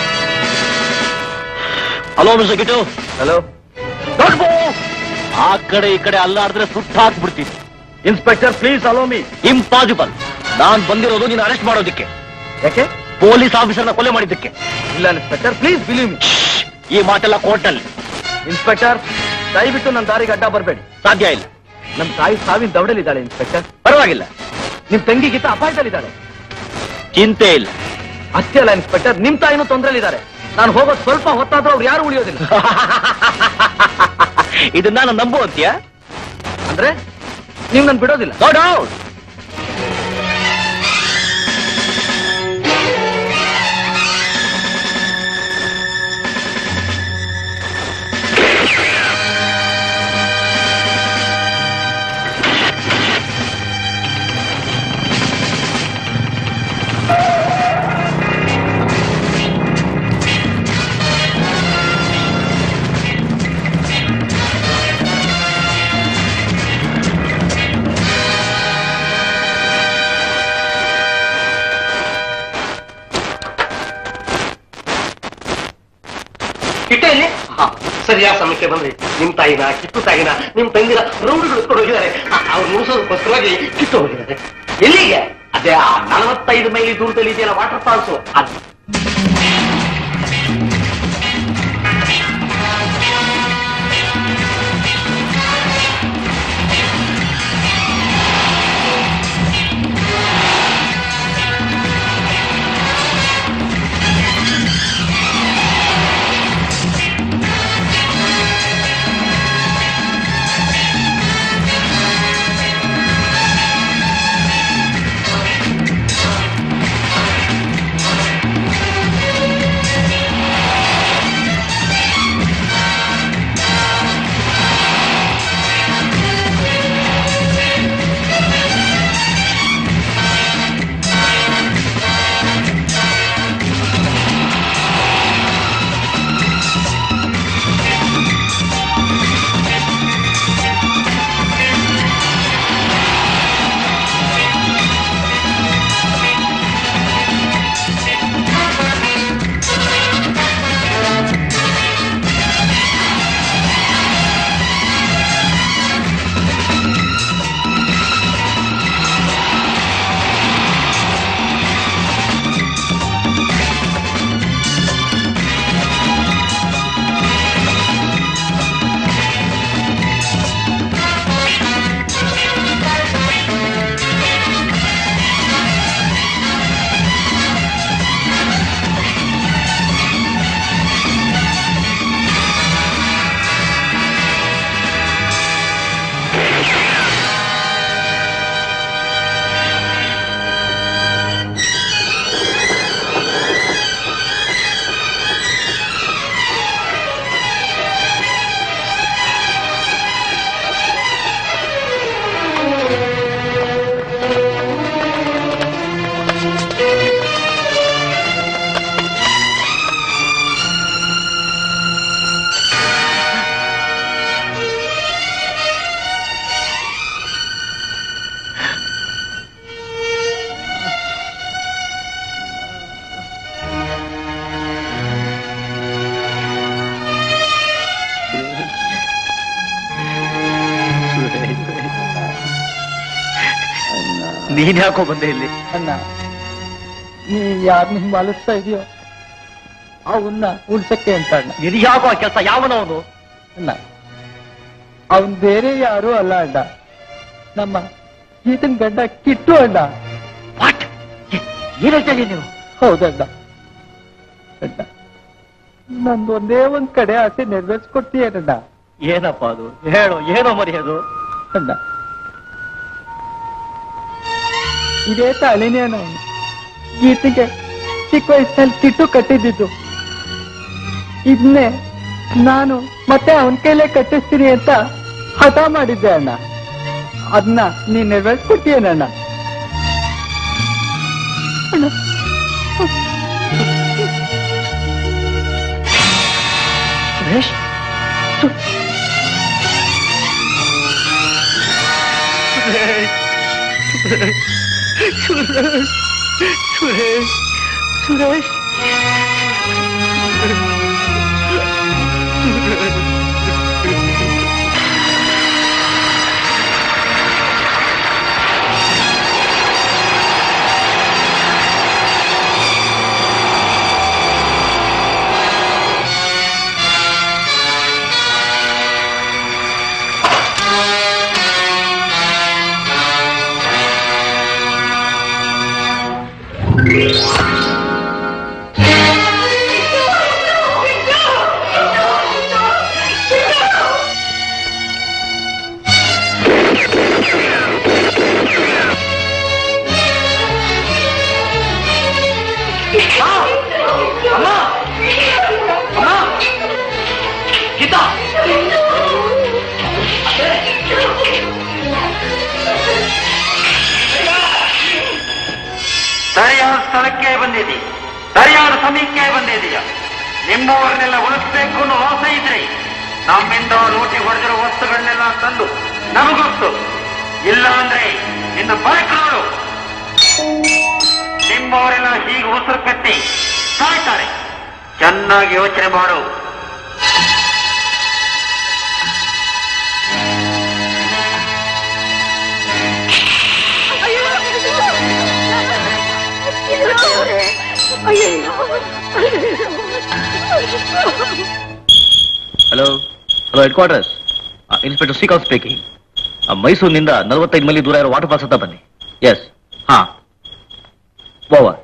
ಹಲೋ ಮಿಸ್ಟರ್ ಕಿಟ್ಟು ಹಲೋ ಆ ಕಡೆ ಈ ಕಡೆ ಅಲ್ಲಾಡಿದ್ರೆ ಸುಟ್ಟು ಹಾಕ್ಬಿಡ್ತೀನಿ inspector please allow me impossible ನಾನ್ ಬಂದಿರೋದು ನೀನು ಅರೆಸ್ಟ್ ಮಾಡೋದಿಕ್ಕೆ ಯಾಕೆ ಪೊಲೀಸ್ ಆಫೀಸರ್ನ ಕೊಲೆ ಮಾಡಿದ್ದಕ್ಕೆ ಇಲ್ಲ ಇನ್ಸ್ಪೆಕ್ಟರ್ ಪ್ಲೀಸ್ ಬಿಲೀವ್ ಮೀ ಈ ಮಾತೆಲ್ಲ ಕೋರ್ಟಲ್ಲಿ ಇನ್ಸ್ಪೆಕ್ಟರ್ ದಯವಿಟ್ಟು ನನ್ನ ದಾರಿಗೆ ಅಡ್ಡ ಬರಬೇಡಿ ಸಾಧ್ಯ ಇಲ್ಲ ನಮ್ ತಾಯಿ ಸಾವಿನ ದವಡಲಿದ್ದಾಳೆ ಇನ್ಸ್ಪೆಕ್ಟರ್ ಪರವಾಗಿಲ್ಲ ನಿಮ್ ತಂಗಿ ಗೀತ ಅಪಾಯದಲ್ಲಿದ್ದಾಳೆ ಚಿಂತೆ ಇಲ್ಲ ಅಷ್ಟೇ ಅಲ್ಲ ಇನ್ಸ್ಪೆಕ್ಟರ್ ನಿಮ್ ತಾಯಿನೂ ತೊಂದರೆಲಿದ್ದಾರೆ ನಾನು ಹೋಗೋದು ಸ್ವಲ್ಪ ಹೊತ್ತಾದ್ರೂ ಅವ್ರು ಯಾರು ಉಳಿಯೋದಿಲ್ಲ ಇದನ್ನ ನಾನು ನಂಬುವಂತೀಯ ಅಂದ್ರೆ ನೀವು ನನ್ ಬಿಡೋದಿಲ್ಲ ನೋ ಡೌಟ್ ಕಿಟ್ಟೆಯಲ್ಲಿ ಸರಿಯಾದ ಸಮಯಕ್ಕೆ ಬಂದ್ರಿ ನಿಮ್ ತಾಯಿನ ಕಿತ್ತು ತಾಯಿನ ನಿಮ್ ತಂಗಿನ ರೌಡಿ ಹಿಡಿಸ್ಕೊಂಡು ಹೋಗಿದ್ದಾರೆ ಅವ್ರು ಮುಗಿಸೋದಕ್ಕೋಸ್ಕರವಾಗಿ ಕಿತ್ತು ಹೋಗಿದ್ದಾರೆ ಎಲ್ಲಿಗೆ ಅದೇ ಆ ನಲವತ್ತೈದು ಮೈಲಿ ದೂರದಲ್ಲಿ ಇದೆಯಲ್ಲ ವಾಟರ್ ಫಾಲ್ಸ್ ಅದು ನೀನ್ ಯಾಕೋ ಬಂದೆ ಇಲ್ಲಿ ಅಣ್ಣ ನೀ ಯಾರು ನಿಂಗ್ ಮಾಲಿಸ್ತಾ ಇದೆಯೋ ಅವನ್ನ ಉಳ್ಸಕ್ಕೆ ಅಂತ ಅಣ್ಣ ನಿನ್ ಯಾಕೋ ಆ ಕೆಲಸ ಯಾವನವನು ಅಣ್ಣ ಅವನ್ ಬೇರೆ ಯಾರು ಅಲ್ಲ ಅಣ್ಣ ನಮ್ಮ ಈತನ್ ಗಂಡ ಕಿಟ್ಟು ಅಣ್ಣ ಏನ್ ಹೇಳ್ತಾ ಇದೀಯ ನೀವು ಹೌದಣ್ಣ ಅಣ್ಣ ನಂದು ಒಂದೇ ಒಂದ್ ಕಡೆ ಆಸೆ ನೆರವೇರಿಸ್ಕೊಡ್ತೀಯಣ್ಣ ಏನಪ್ಪ ಅದು ಹೇಳು ಏನೋ ಮರಿ ಅದು ಅಣ್ಣ ಇದೇ ತಾಳಿನೇ ನಾವು ಗೀತೆಗೆ ಚಿಕ್ಕ ವಯಸ್ಸಲ್ಲಿ ಕಿಟ್ಟು ಕಟ್ಟಿದ್ದು ಇದನ್ನೇ ನಾನು ಮತ್ತೆ ಅವನ ಕೈಲೇ ಕಟ್ಟಿಸ್ತೀನಿ ಅಂತ ಹಠ ಮಾಡಿದ್ದೆ ಅಣ್ಣ ಅದನ್ನ ನೀನ್ ನೆರವೇರಿಸ್ಕೊಡ್ತೀಯನಣ್ಣ ಅಣ್ಣ ಸುರೇಶ್ ಸುರೇಶ್ ಸುರೇಶ್ ಸುರೇಶ್ ಸರಿಯಾದ ಸ್ಥಳಕ್ಕೆ ಬಂದಿದ್ದೀ ಸರಿಯಾದ ಸಮಯಕ್ಕೆ ಬಂದಿದೀಯ ನಿಮ್ಮವರನ್ನೆಲ್ಲ ಉಳಿಸ್ಬೇಕು ಅನ್ನೋ ಆಸೆ ಇದ್ರೆ ನಮ್ಮಿಂದ ಲೂಟಿ ಹೊಡೆದಿರೋ ವಸ್ತುಗಳನ್ನೆಲ್ಲ ತಂದು ನಮಗೊತ್ತು ಇಲ್ಲ ಅಂದ್ರೆ ನಿನ್ನ ಬರಕರು ನಿಮ್ಮವರೆಲ್ಲ ಹೀಗೆ ಉಸಿರು ಕಟ್ಟಿ ಸಾಯ್ತಾರೆ ಚೆನ್ನಾಗಿ ಯೋಚನೆ ಮಾಡು hello hello headquarters inspector Srikanth speaking ಮೈಸೂರಿನಿಂದ ನಲವತ್ತೈದು ಮೈಲಿ ದೂರ ಇರೋ ವಾಟರ್ ಫಾಲ್ಸ್ ಹತ್ರ ಬನ್ನಿ ಎಸ್ ಹಾ ಓವರ್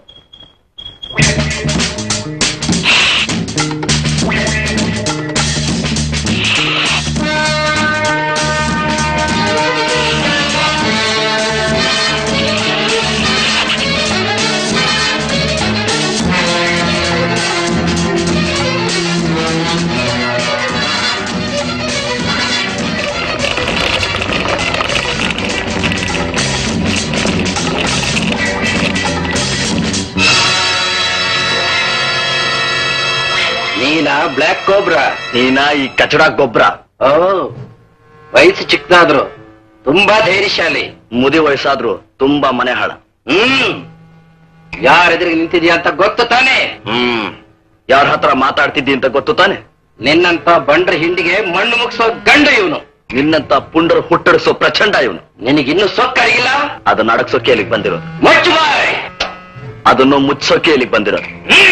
ನೀನಾ ಬ್ಲ್ಯಾಕ್ ಕೋಬ್ರಾ ನೀನಾ ಈ ಕಚಡ ಗೊಬ್ಬರ ಓ ವಯಸ್ಸು ಚಿಕ್ಕದಾದ್ರು ತುಂಬಾ ಧೈರ್ಯಶಾಲಿ ಮುದಿ ವಯಸ್ಸಾದ್ರು ತುಂಬಾ ಮನೆ ಹಾಳ ಹ್ಮ್ ಯಾರ ಎದುರಿಗೆ ನಿಂತಿದ್ಯಾ ಅಂತ ಗೊತ್ತು ತಾನೆ ಹ್ಮ್ ಯಾರ ಹತ್ರ ಮಾತಾಡ್ತಿದ್ದಿ ಅಂತ ಗೊತ್ತು ತಾನೆ ನಿನ್ನಂತ ಬಂಡ್ರ ಹಿಂಡಿಗೆ ಮಣ್ಣು ಮುಗಿಸೋ ಗಂಡ ಇವನು ನಿನ್ನಂತ ಪುಂಡರು ಹುಟ್ಟಡಿಸೋ ಪ್ರಚಂಡ ಇವನು ನಿನಗಿನ್ನು ಸೊಕ್ಕರಿಗಿಲ್ಲ ಅದನ್ನ ಅಡಗ್ಸೋಕೆ ಇಲ್ಲಿಗೆ ಬಂದಿರೋದು ಮುಚ್ಚು ಬಾಯ್ ಅದನ್ನು ಮುಚ್ಚೋಕೆ ಇಲ್ಲಿಗೆ ಬಂದಿರೋದು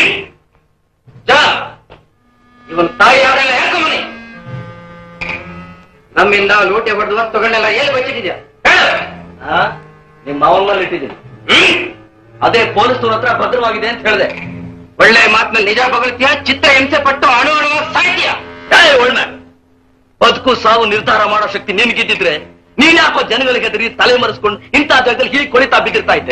ಇವನ್ ತಾಯಿ ಯಾರೆಲ್ಲ ಹೇಳ್ಕೊಂಬನಿ ನಮ್ಮಿಂದ ಲೂಟೆ ಹೊಡೆದು ವಸ್ತುಗಳನ್ನೆಲ್ಲ ಎಲ್ಲಿ ಬಚ್ಚಿಟ್ಟಿದ್ಯಾ ನಿಮ್ಮ ಅವನಲ್ಲಿ ಇಟ್ಟಿದ್ದೀನಿ ಅದೇ ಪೊಲೀಸರ ಹತ್ರ ಭದ್ರವಾಗಿದೆ ಅಂತ ಹೇಳಿದೆ ಒಳ್ಳೆ ಮಾತಿನ ನಿಜ ಬಗಳ್ತೀಯ ಚಿತ್ರ ಹಿಂಸೆ ಪಟ್ಟು ಅಣು ಅಣುವ ಸಾಹಿತ್ಯ ಒಳ್ಳೆ ಬದುಕು ಸಾವು ನಿರ್ಧಾರ ಮಾಡೋ ಶಕ್ತಿ ನಿನ್ಗಿದ್ದಿದ್ರೆ ನೀನ್ ಯಾಕೋ ಜನಗಳಿಗೆ ಎದುರಿ ತಲೆ ಮರೆಸ್ಕೊಂಡು ಇಂಥ ಜಾಗದಲ್ಲಿ ಹೀಗೆ ಕೊಳಿತಾ ಬಿದ್ದಿರ್ತಾ ಇದ್ದೆ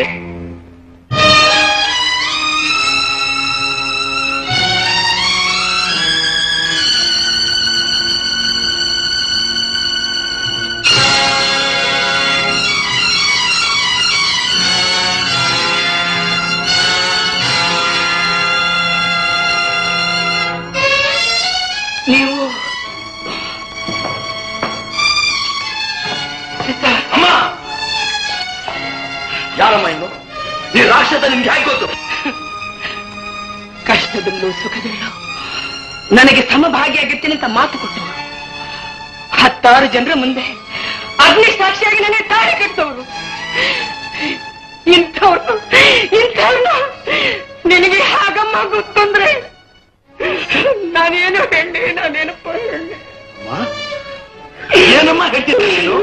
ನೀವು ಅಮ್ಮ ಯಾರಮ್ಮ ಇನ್ನು ಈ ರಾಕ್ಷಸ ನಿಮ್ಗೆ ಹೇಗೆ ಗೊತ್ತು ಕಷ್ಟದಲ್ಲೂ ಸುಖದಲ್ಲೂ ನನಗೆ ಸಮಭಾಗಿಯಾಗಿರ್ತೀನಿ ಅಂತ ಮಾತು ಕೊಟ್ಟವರು ಹತ್ತಾರು ಜನರ ಮುಂದೆ ಅಗ್ನಿ ಸಾಕ್ಷಿಯಾಗಿ ನನಗೆ ತಾಳಿ ಕಟ್ಟವರು ಇಂಥವ್ರು ಇಂಥವ್ರನ್ನ ನಿನಗೆ ಹಾಗಮ್ಮ ಗೊತ್ತಂದ್ರೆ ನಾನೇನು ಹೆಣ್ಣೆ ನಾನೇನಪ್ಪ ಹೆಣ್ಣೆ ಏನಮ್ಮ ಹೇಳ್ತಿದ್ದೆ ನೀನು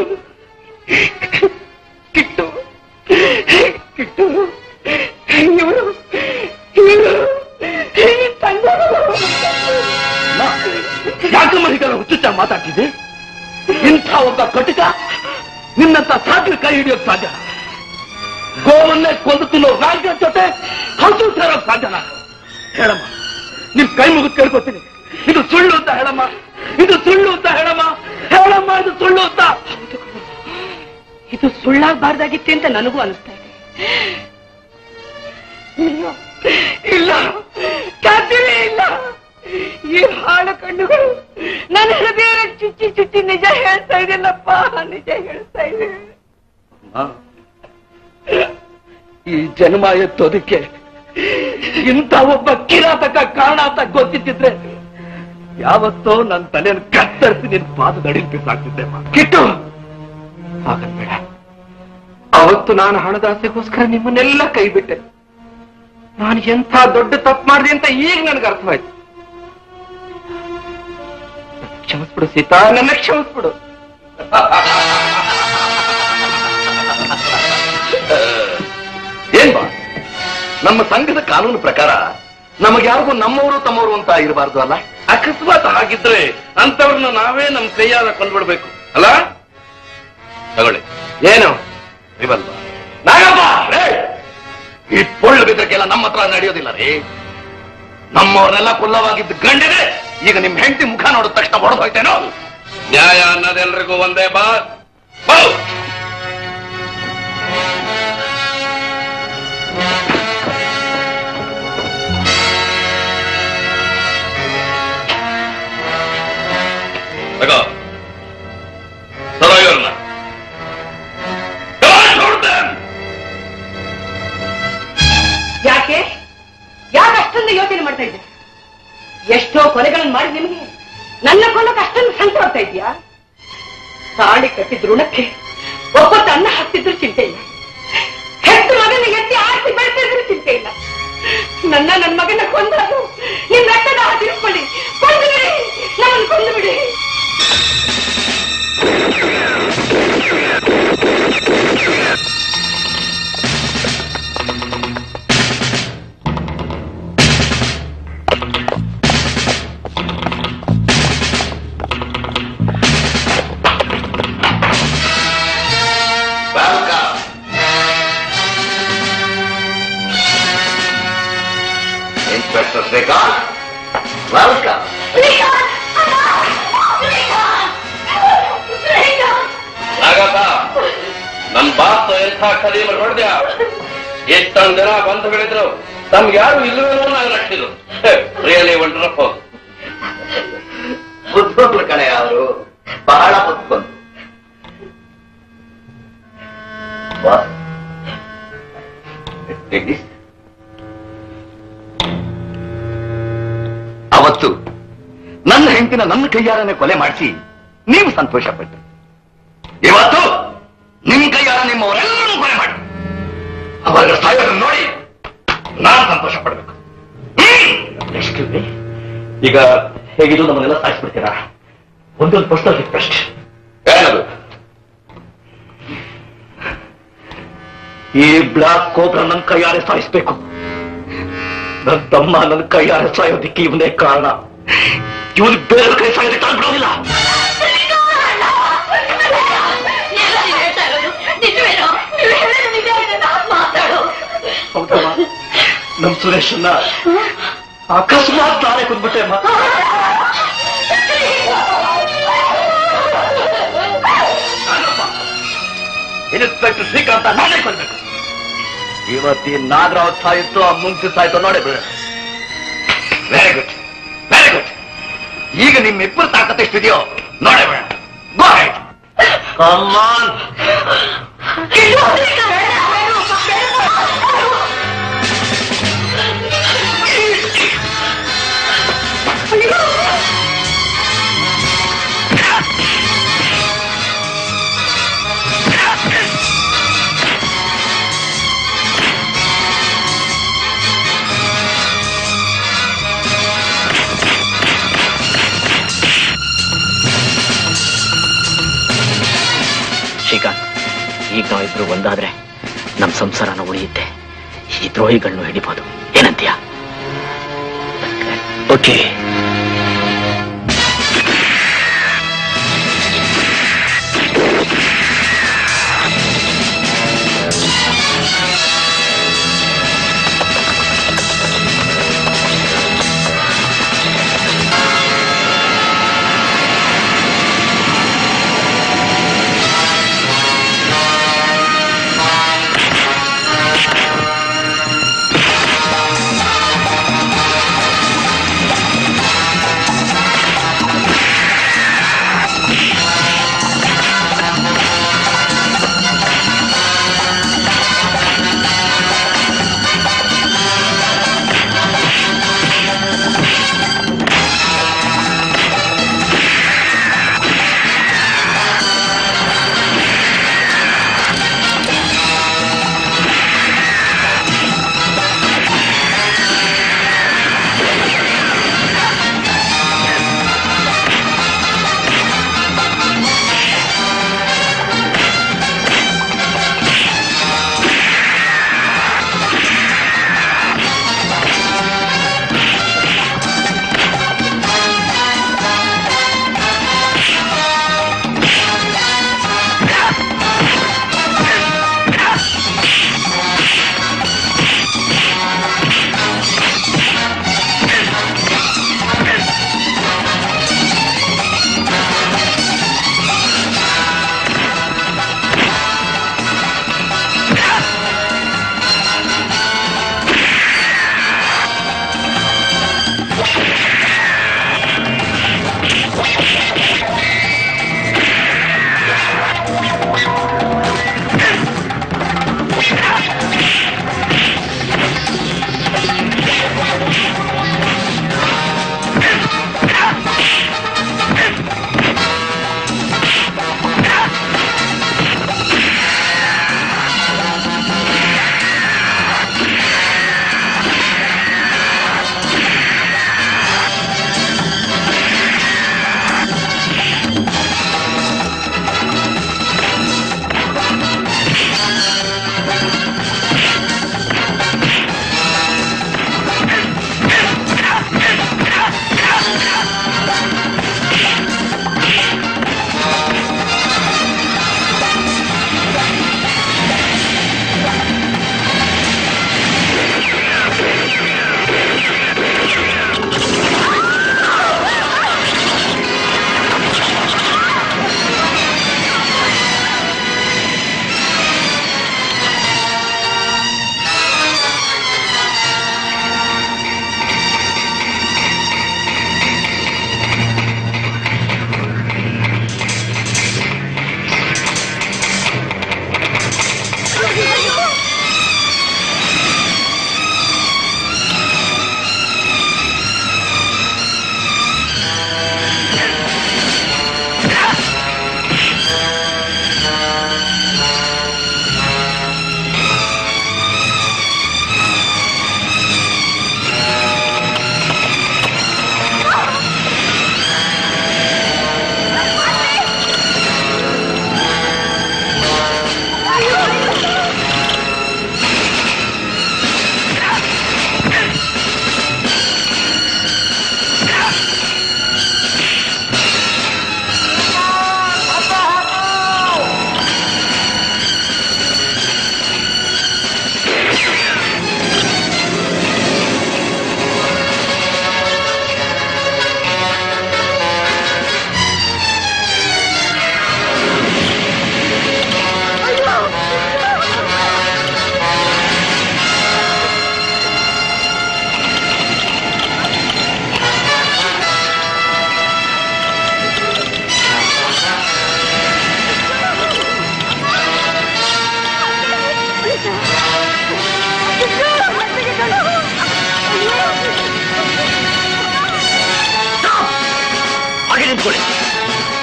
ಕಿಟ್ಟು ಕಿಟ್ಟು ಇವರು ಇವರು ಯಾಕಮ್ಮ ಹೀಗೆಲ್ಲ ಹುಚ್ಚುಚ್ಚ ಮಾತಾಡ್ತಿದ್ದೆ ಇಂಥ ಒಬ್ಬ ಕಟುಕ ನಿನ್ನಂತ ಸಾಧ್ಯ ಕೈ ಹಿಡಿಯೋಕ್ ಸಾಧ್ಯ ಗೋವನ್ನೇ ಕೊಂದು ತಿನ್ನೋ ರಾಜ್ಯ ಜೊತೆ ಹಸು ಸೇರೋಕ್ ಸಾಧ್ಯನ ಹೇಳಮ್ಮ ನಿಮ್ ಕೈ ಮುಗಿದು ಕೇಳ್ಕೊತೀನಿ ಇದು ಸುಳ್ಳು ಅಂತ ಹೇಳಮ್ಮ ಇದು ಸುಳ್ಳು ಅಂತ ಹೇಳಮ್ಮ ಹೇಳಮ್ಮ ಇದು ಸುಳ್ಳು ಅಂತ ಇದು ಸುಳ್ಳಾಗಬಾರ್ದಾಗಿತ್ತೆ ಅಂತ ನನಗೂ ಅನಿಸ್ತಾ ಇದೆ ಇಲ್ಲ ಇಲ್ಲ ಸಾಧ್ಯವೇ ಇಲ್ಲ ಈ ಹಾಳು ಕಣ್ಣುಗಳು ನನ್ನ ಹೃದಯ ಚುಚ್ಚಿ ಚುಚ್ಚಿ ನಿಜ ಹೇಳ್ತಾ ಇದೆಯಲ್ಲಪ್ಪ ನಿಜ ಹೇಳ್ತಾ ಇದೆ ಈ ಜನ್ಮ ಎತ್ತೋದಕ್ಕೆ ಇಂಥ ಒಬ್ಬ ಕಿರಾತಕ ಕಾರಣ ಅಂತ ಗೊತ್ತಿದ್ದಿದ್ರೆ ಯಾವತ್ತೋ ನನ್ನ ತಲೆಯನ್ನು ಕತ್ತರಿಸಿ ನಿನ್ ಪಾದ ನಡಿಲ್ ಬಿಸಾಕ್ತಿದ್ದೆ ಕಿಟ್ಟು ಹಾಗನ್ಬೇಡ ಅವತ್ತು ನಾನು ಹಣದಾಸೆಗೋಸ್ಕರ ನಿಮ್ಮನ್ನೆಲ್ಲ ಕೈ ಬಿಟ್ಟೆ ನಾನು ಎಂಥ ದೊಡ್ಡ ತಪ್ಪು ಮಾಡಿದೆ ಅಂತ ಈಗ ನನಗೆ ಅರ್ಥವಾಯ್ತು ಕ್ಷಮಿಸ್ಬಿಡು ಸೀತಾ ನನ್ನ ಕ್ಷಮಿಸ್ಬಿಡು ಏನ್ ಬಾ ನಮ್ಮ ಸಂಘದ ಕಾನೂನು ಪ್ರಕಾರ ನಮಗೆ ಯಾರಿಗೂ ನಮ್ಮವರು ತಮ್ಮವರು ಅಂತ ಇರಬಾರ್ದು ಅಲ್ಲ ಅಕಸ್ಮಾತ್ ಹಾಗಿದ್ರೆ ಅಂತವ್ರನ್ನ ನಾವೇ ನಮ್ ಕೈಯಾರ ಕೊಂಡ್ಬಿಡ್ಬೇಕು ಅಲ್ಲ ತಗೊಳ್ಳಿ ಏನು ಇವಲ್ವ ನಾಗಪ್ಪ ರೇ ಈ ಪೊಳ್ಳು ಬಿದ್ದಕ್ಕೆಲ್ಲ ನಮ್ಮ ಹತ್ರ ನಡೆಯೋದಿಲ್ಲ ರೀ ನಮ್ಮವ್ರನ್ನೆಲ್ಲ ಕುಲ್ಲವಾಗಿದ್ದ ಗಂಡಿದೆ ಈಗ ನಿಮ್ ಹೆಂಡತಿ ಮುಖ ನೋಡಿದ ತಕ್ಷಣ ಹೊಡೆದು ಹೋಯ್ತೇನೋ ನ್ಯಾಯ ಅನ್ನೋದೆಲ್ರಿಗೂ ಒಂದೇ ಬಾ ಬೌ. ಮಾಡ್ತಾ ಇದೀಯಾ ತಾಳಿ ಕಟ್ಟಿದ ಋಣಕ್ಕೆ ಒಬ್ಬತ್ತು ಅನ್ನ ಹಾಕ್ತಿದ್ರು ಚಿಂತೆ ಇಲ್ಲ ಹೆತ್ತ ಮಗನ ಎತ್ತಿ ಆರಿಸಿ ಬೆಳೆಸಿದ್ರು ಚಿಂತೆ ಇಲ್ಲ ನನ್ನ ನನ್ನ ಮಗನ ಕೊಂದಾದ್ರು ನಿಮ್ ರಕ್ತದ ತಿರ್ಕೊಳ್ಳಿ ಕೊಂದು ಬಿಡಿ ನಮ್ಮನ್ನು ಕೊಂದು ಬಿಡಿ ಇನ್ಸ್ಪೆಕ್ಟರ್ ಶ್ರೀಕಾಂತ್ ವೆಲ್ಕಮ್ ನಾಗಪ್ಪ ನಮ್ ಬಾಸ್ ಎಂಥ ಕಲೀಮರ್ ಹೊಡೆದ್ಯ ಎಷ್ಟೊಂದ್ ಜನ ಬಂಧುಗಳಿದ್ರು ತಮ್ಗೆ ಯಾರು ಇಲ್ಲವೇನೋ ನಾವು ನಟ್ಟಿದ್ರು ರಿಯಲಿ ವಂಡರ್ಫುಲ್ ಬುದ್ಧವಂತರು ಕಣೆ ಅವರು ಬಹಳ ಬುದ್ಧವಂತರು ಬಾಸ್ take this. ಅವತ್ತು ನನ್ನ ಹೆಂಡತಿನ ನನ್ನ ಕೈಯಾರನೆ ಕೊಲೆ ಮಾಡಿಸಿ ನೀವು ಸಂತೋಷ ಪಟ್ರಿ ಇವತ್ತು ನಿಮ್ ಕೈಯಾರ ನಿಮ್ಮವರೆಲ್ಲರೂ ಕೊಲೆ ಮಾಡಿ ಅವರ ಸಾಯೋದನ್ನು ನೋಡಿ ನಾನು ಸಂತೋಷ ಪಡ್ಬೇಕು Excuse me. ಈಗ ಹೇಗಿದ್ರು ನಮ್ಮನ್ನೆಲ್ಲ ಸಾಯಿಸ್ಬಿಡ್ತೀರಾ ಒಂದೊಂದು ಪರ್ಸನಲ್ ರಿಕ್ವೆಸ್ಟ್ ಏನದು ಈ ಬ್ಲಾಕ್ ಕೋಬ್ರ ನನ್ನ ಕೈಯಾರೆ ಸಾಯಿಸ್ಬೇಕು ನನ್ನ ತಮ್ಮ ನನ್ನ ಕೈಯಾರೆ ಸಾಯೋದಿಕ್ಕೆ ಇವನೇ ಕಾರಣ ಇವನು ಬೇರೆ ಕೈ ಸಾಯೋದಕ್ಕೆ ನಾನು ಬಿಡೋದಿಲ್ಲ ಹೌದಮ್ಮ ನಮ್ ಸುರೇಶನ್ನ ಅಕಸ್ಮಾತ್ ನಾನೇ ಕುಂದ್ಬಿಟ್ಟೆ ಅಮ್ಮ ಇನ್ಸ್ಪೆಕ್ಟರ್ ಶ್ರೀಕಾಂತ ನಾನೇ ಕೊಲ್ಬೇಕು ಇವತ್ತಿ ನಾಗರಾವ್ ಸಾಯಿತು ಆ ಮುಂಚೆ ಸಾಯ್ತು ನೋಡಿ ಬಿಡ ವೆರಿ ಗುಡ್ ವೆರಿ ಗುಡ್ ಈಗ ನಿಮ್ಮಿಬ್ಬರು ತಾಕತ್ ಎಷ್ಟಿದೆಯೋ ನೋಡೇ ಬೇಡ ಗೋ ಹೆಡ್ ಕಮಾನ್ ಶ್ರೀಕಾಂತ್ ಈಗ ನಾವಿಬ್ರು ಒಂದಾದ್ರೆ ನಮ್ ಸಂಸಾರನ ಉಳಿಯುತ್ತೆ ಈ ದ್ರೋಹಿಗಳನ್ನ ಹಿಡಿಬೋದು ಏನಂತೀಯ ಓಕೆ ಆ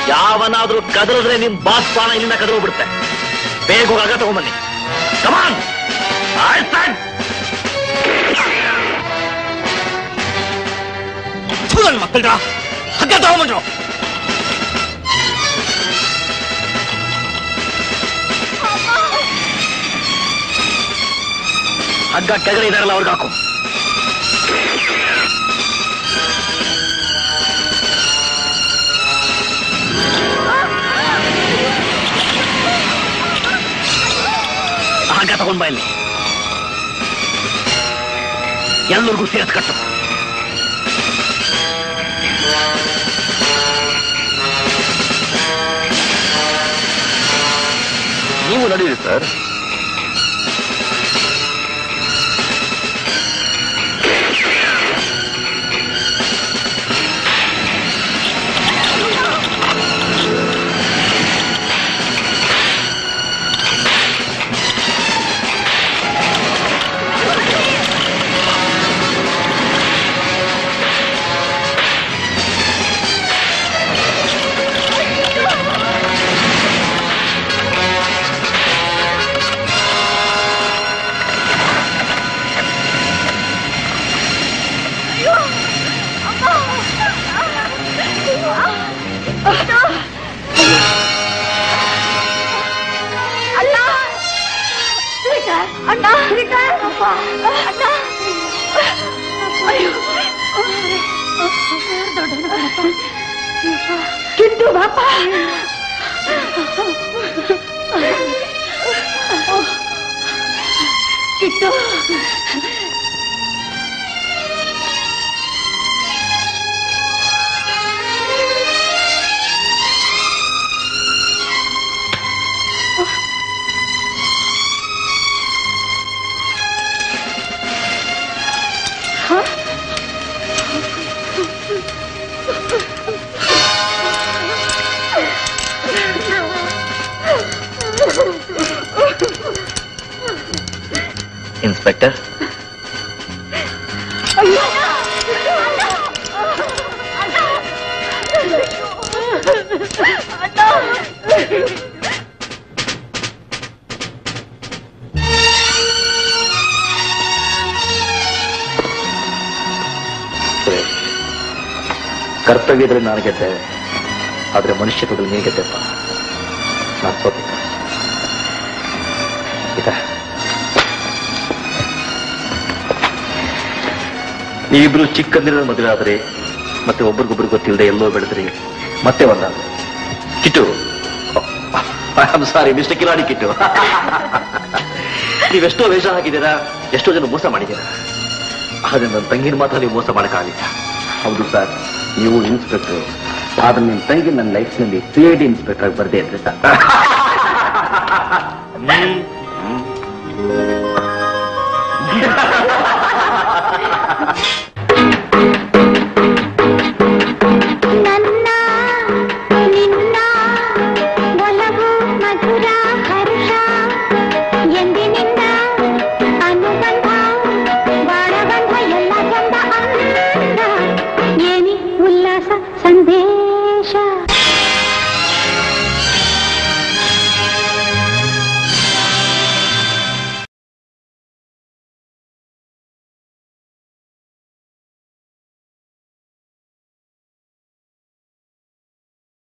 ಯಾವನಾದ್ರೂ ಕದಲಿದ್ರೆ ನಿಮ್ ಬಾಸ್ ಪ್ರಾಣ ಇಲ್ಲಿಂದ ಕದರೋಗ್ಬಿಡುತ್ತೆ ಬೇಗ ಹೋಗಿ ಆಗ ತಗೊಂಬನ್ನಿ ಕಮಾನ್ ಮಕ್ಕಳ ಹಗ್ಗ ತಗೊಂಬಂದ್ರು ಹಗ್ಗ ಕೆಳಗಡೆ ಇದಾರಲ್ಲ ಅವ್ರಿಗೆ ಹಾಕು ಹಗ್ಗ ತಗೊಂಡ್ ಬಾ ಇಲ್ಲಿ ಎಲ್ಲರಿಗೂ ಸೇರಿಸ್ ಕಟ್ಟು ನೀವು ನಡೀರಿ ಸರ್ ಅಣ್ಣ ಅಣ್ಣ ಅಪ್ಪ ಅಣ್ಣ ಅಯ್ಯೋ ಕಿತ್ತು ಬಾಪ ಕಿತ್ತು ಇನ್ಸ್ಪೆಕ್ಟರ್ ಅಯ್ಯೋ ಸುರೇಶ್ ಕರ್ತವ್ಯದಲ್ಲಿ ನಾನು ಗೆದ್ದೆ ಆದ್ರೆ ಮನುಷ್ಯತ್ವದಲ್ಲಿ ನೀನು ಗೆದ್ದೆಪ್ಪ ನಾನು ಸೋತಿದ್ದ ಇದ ನೀವಿಬ್ರು ಚಿಕ್ಕಂದಿನ ಮದುವೆ ಆದ್ರಿ ಮತ್ತೆ ಒಬ್ರಿಗೊಬ್ರು ಗೊತ್ತಿಲ್ಲದೆ ಎಲ್ಲೋ ಬೆಳೆದ್ರಿ ಮತ್ತೆ ಒಂದಾದ್ರೆ ಕಿಟ್ಟು ಸಾರಿ ಮಿಸ್ಟರ್ ಕಿಲಾಡಿ ಕಿಟ್ಟು ನೀವೆಷ್ಟೋ ವೇಷ ಹಾಕಿದ್ದೀರಾ ಎಷ್ಟೋ ಜನ ಮೋಸ ಮಾಡಿದ್ದೀರಾ ಆದ್ರೆ ನನ್ನ ತಂಗಿನ ಮಾತ್ರ ನೀವು ಮೋಸ ಮಾಡಕ್ಕಾಗಿಲ್ಲ ಹೌದು ಸರ್ ನೀವು ಇನ್ಸ್ಪೆಕ್ಟರ್ ಆದ್ರೆ ನಿಮ್ಮ ತಂಗಿ ನನ್ನ ಲೈಫ್ನಲ್ಲಿ ಸಿ ಐ ಡಿ ಇನ್ಸ್ಪೆಕ್ಟರ್ ಆಗಿ ಬರ್ದೇ ಇದ್ರೆ ಸರ್ ಹ್ಮ್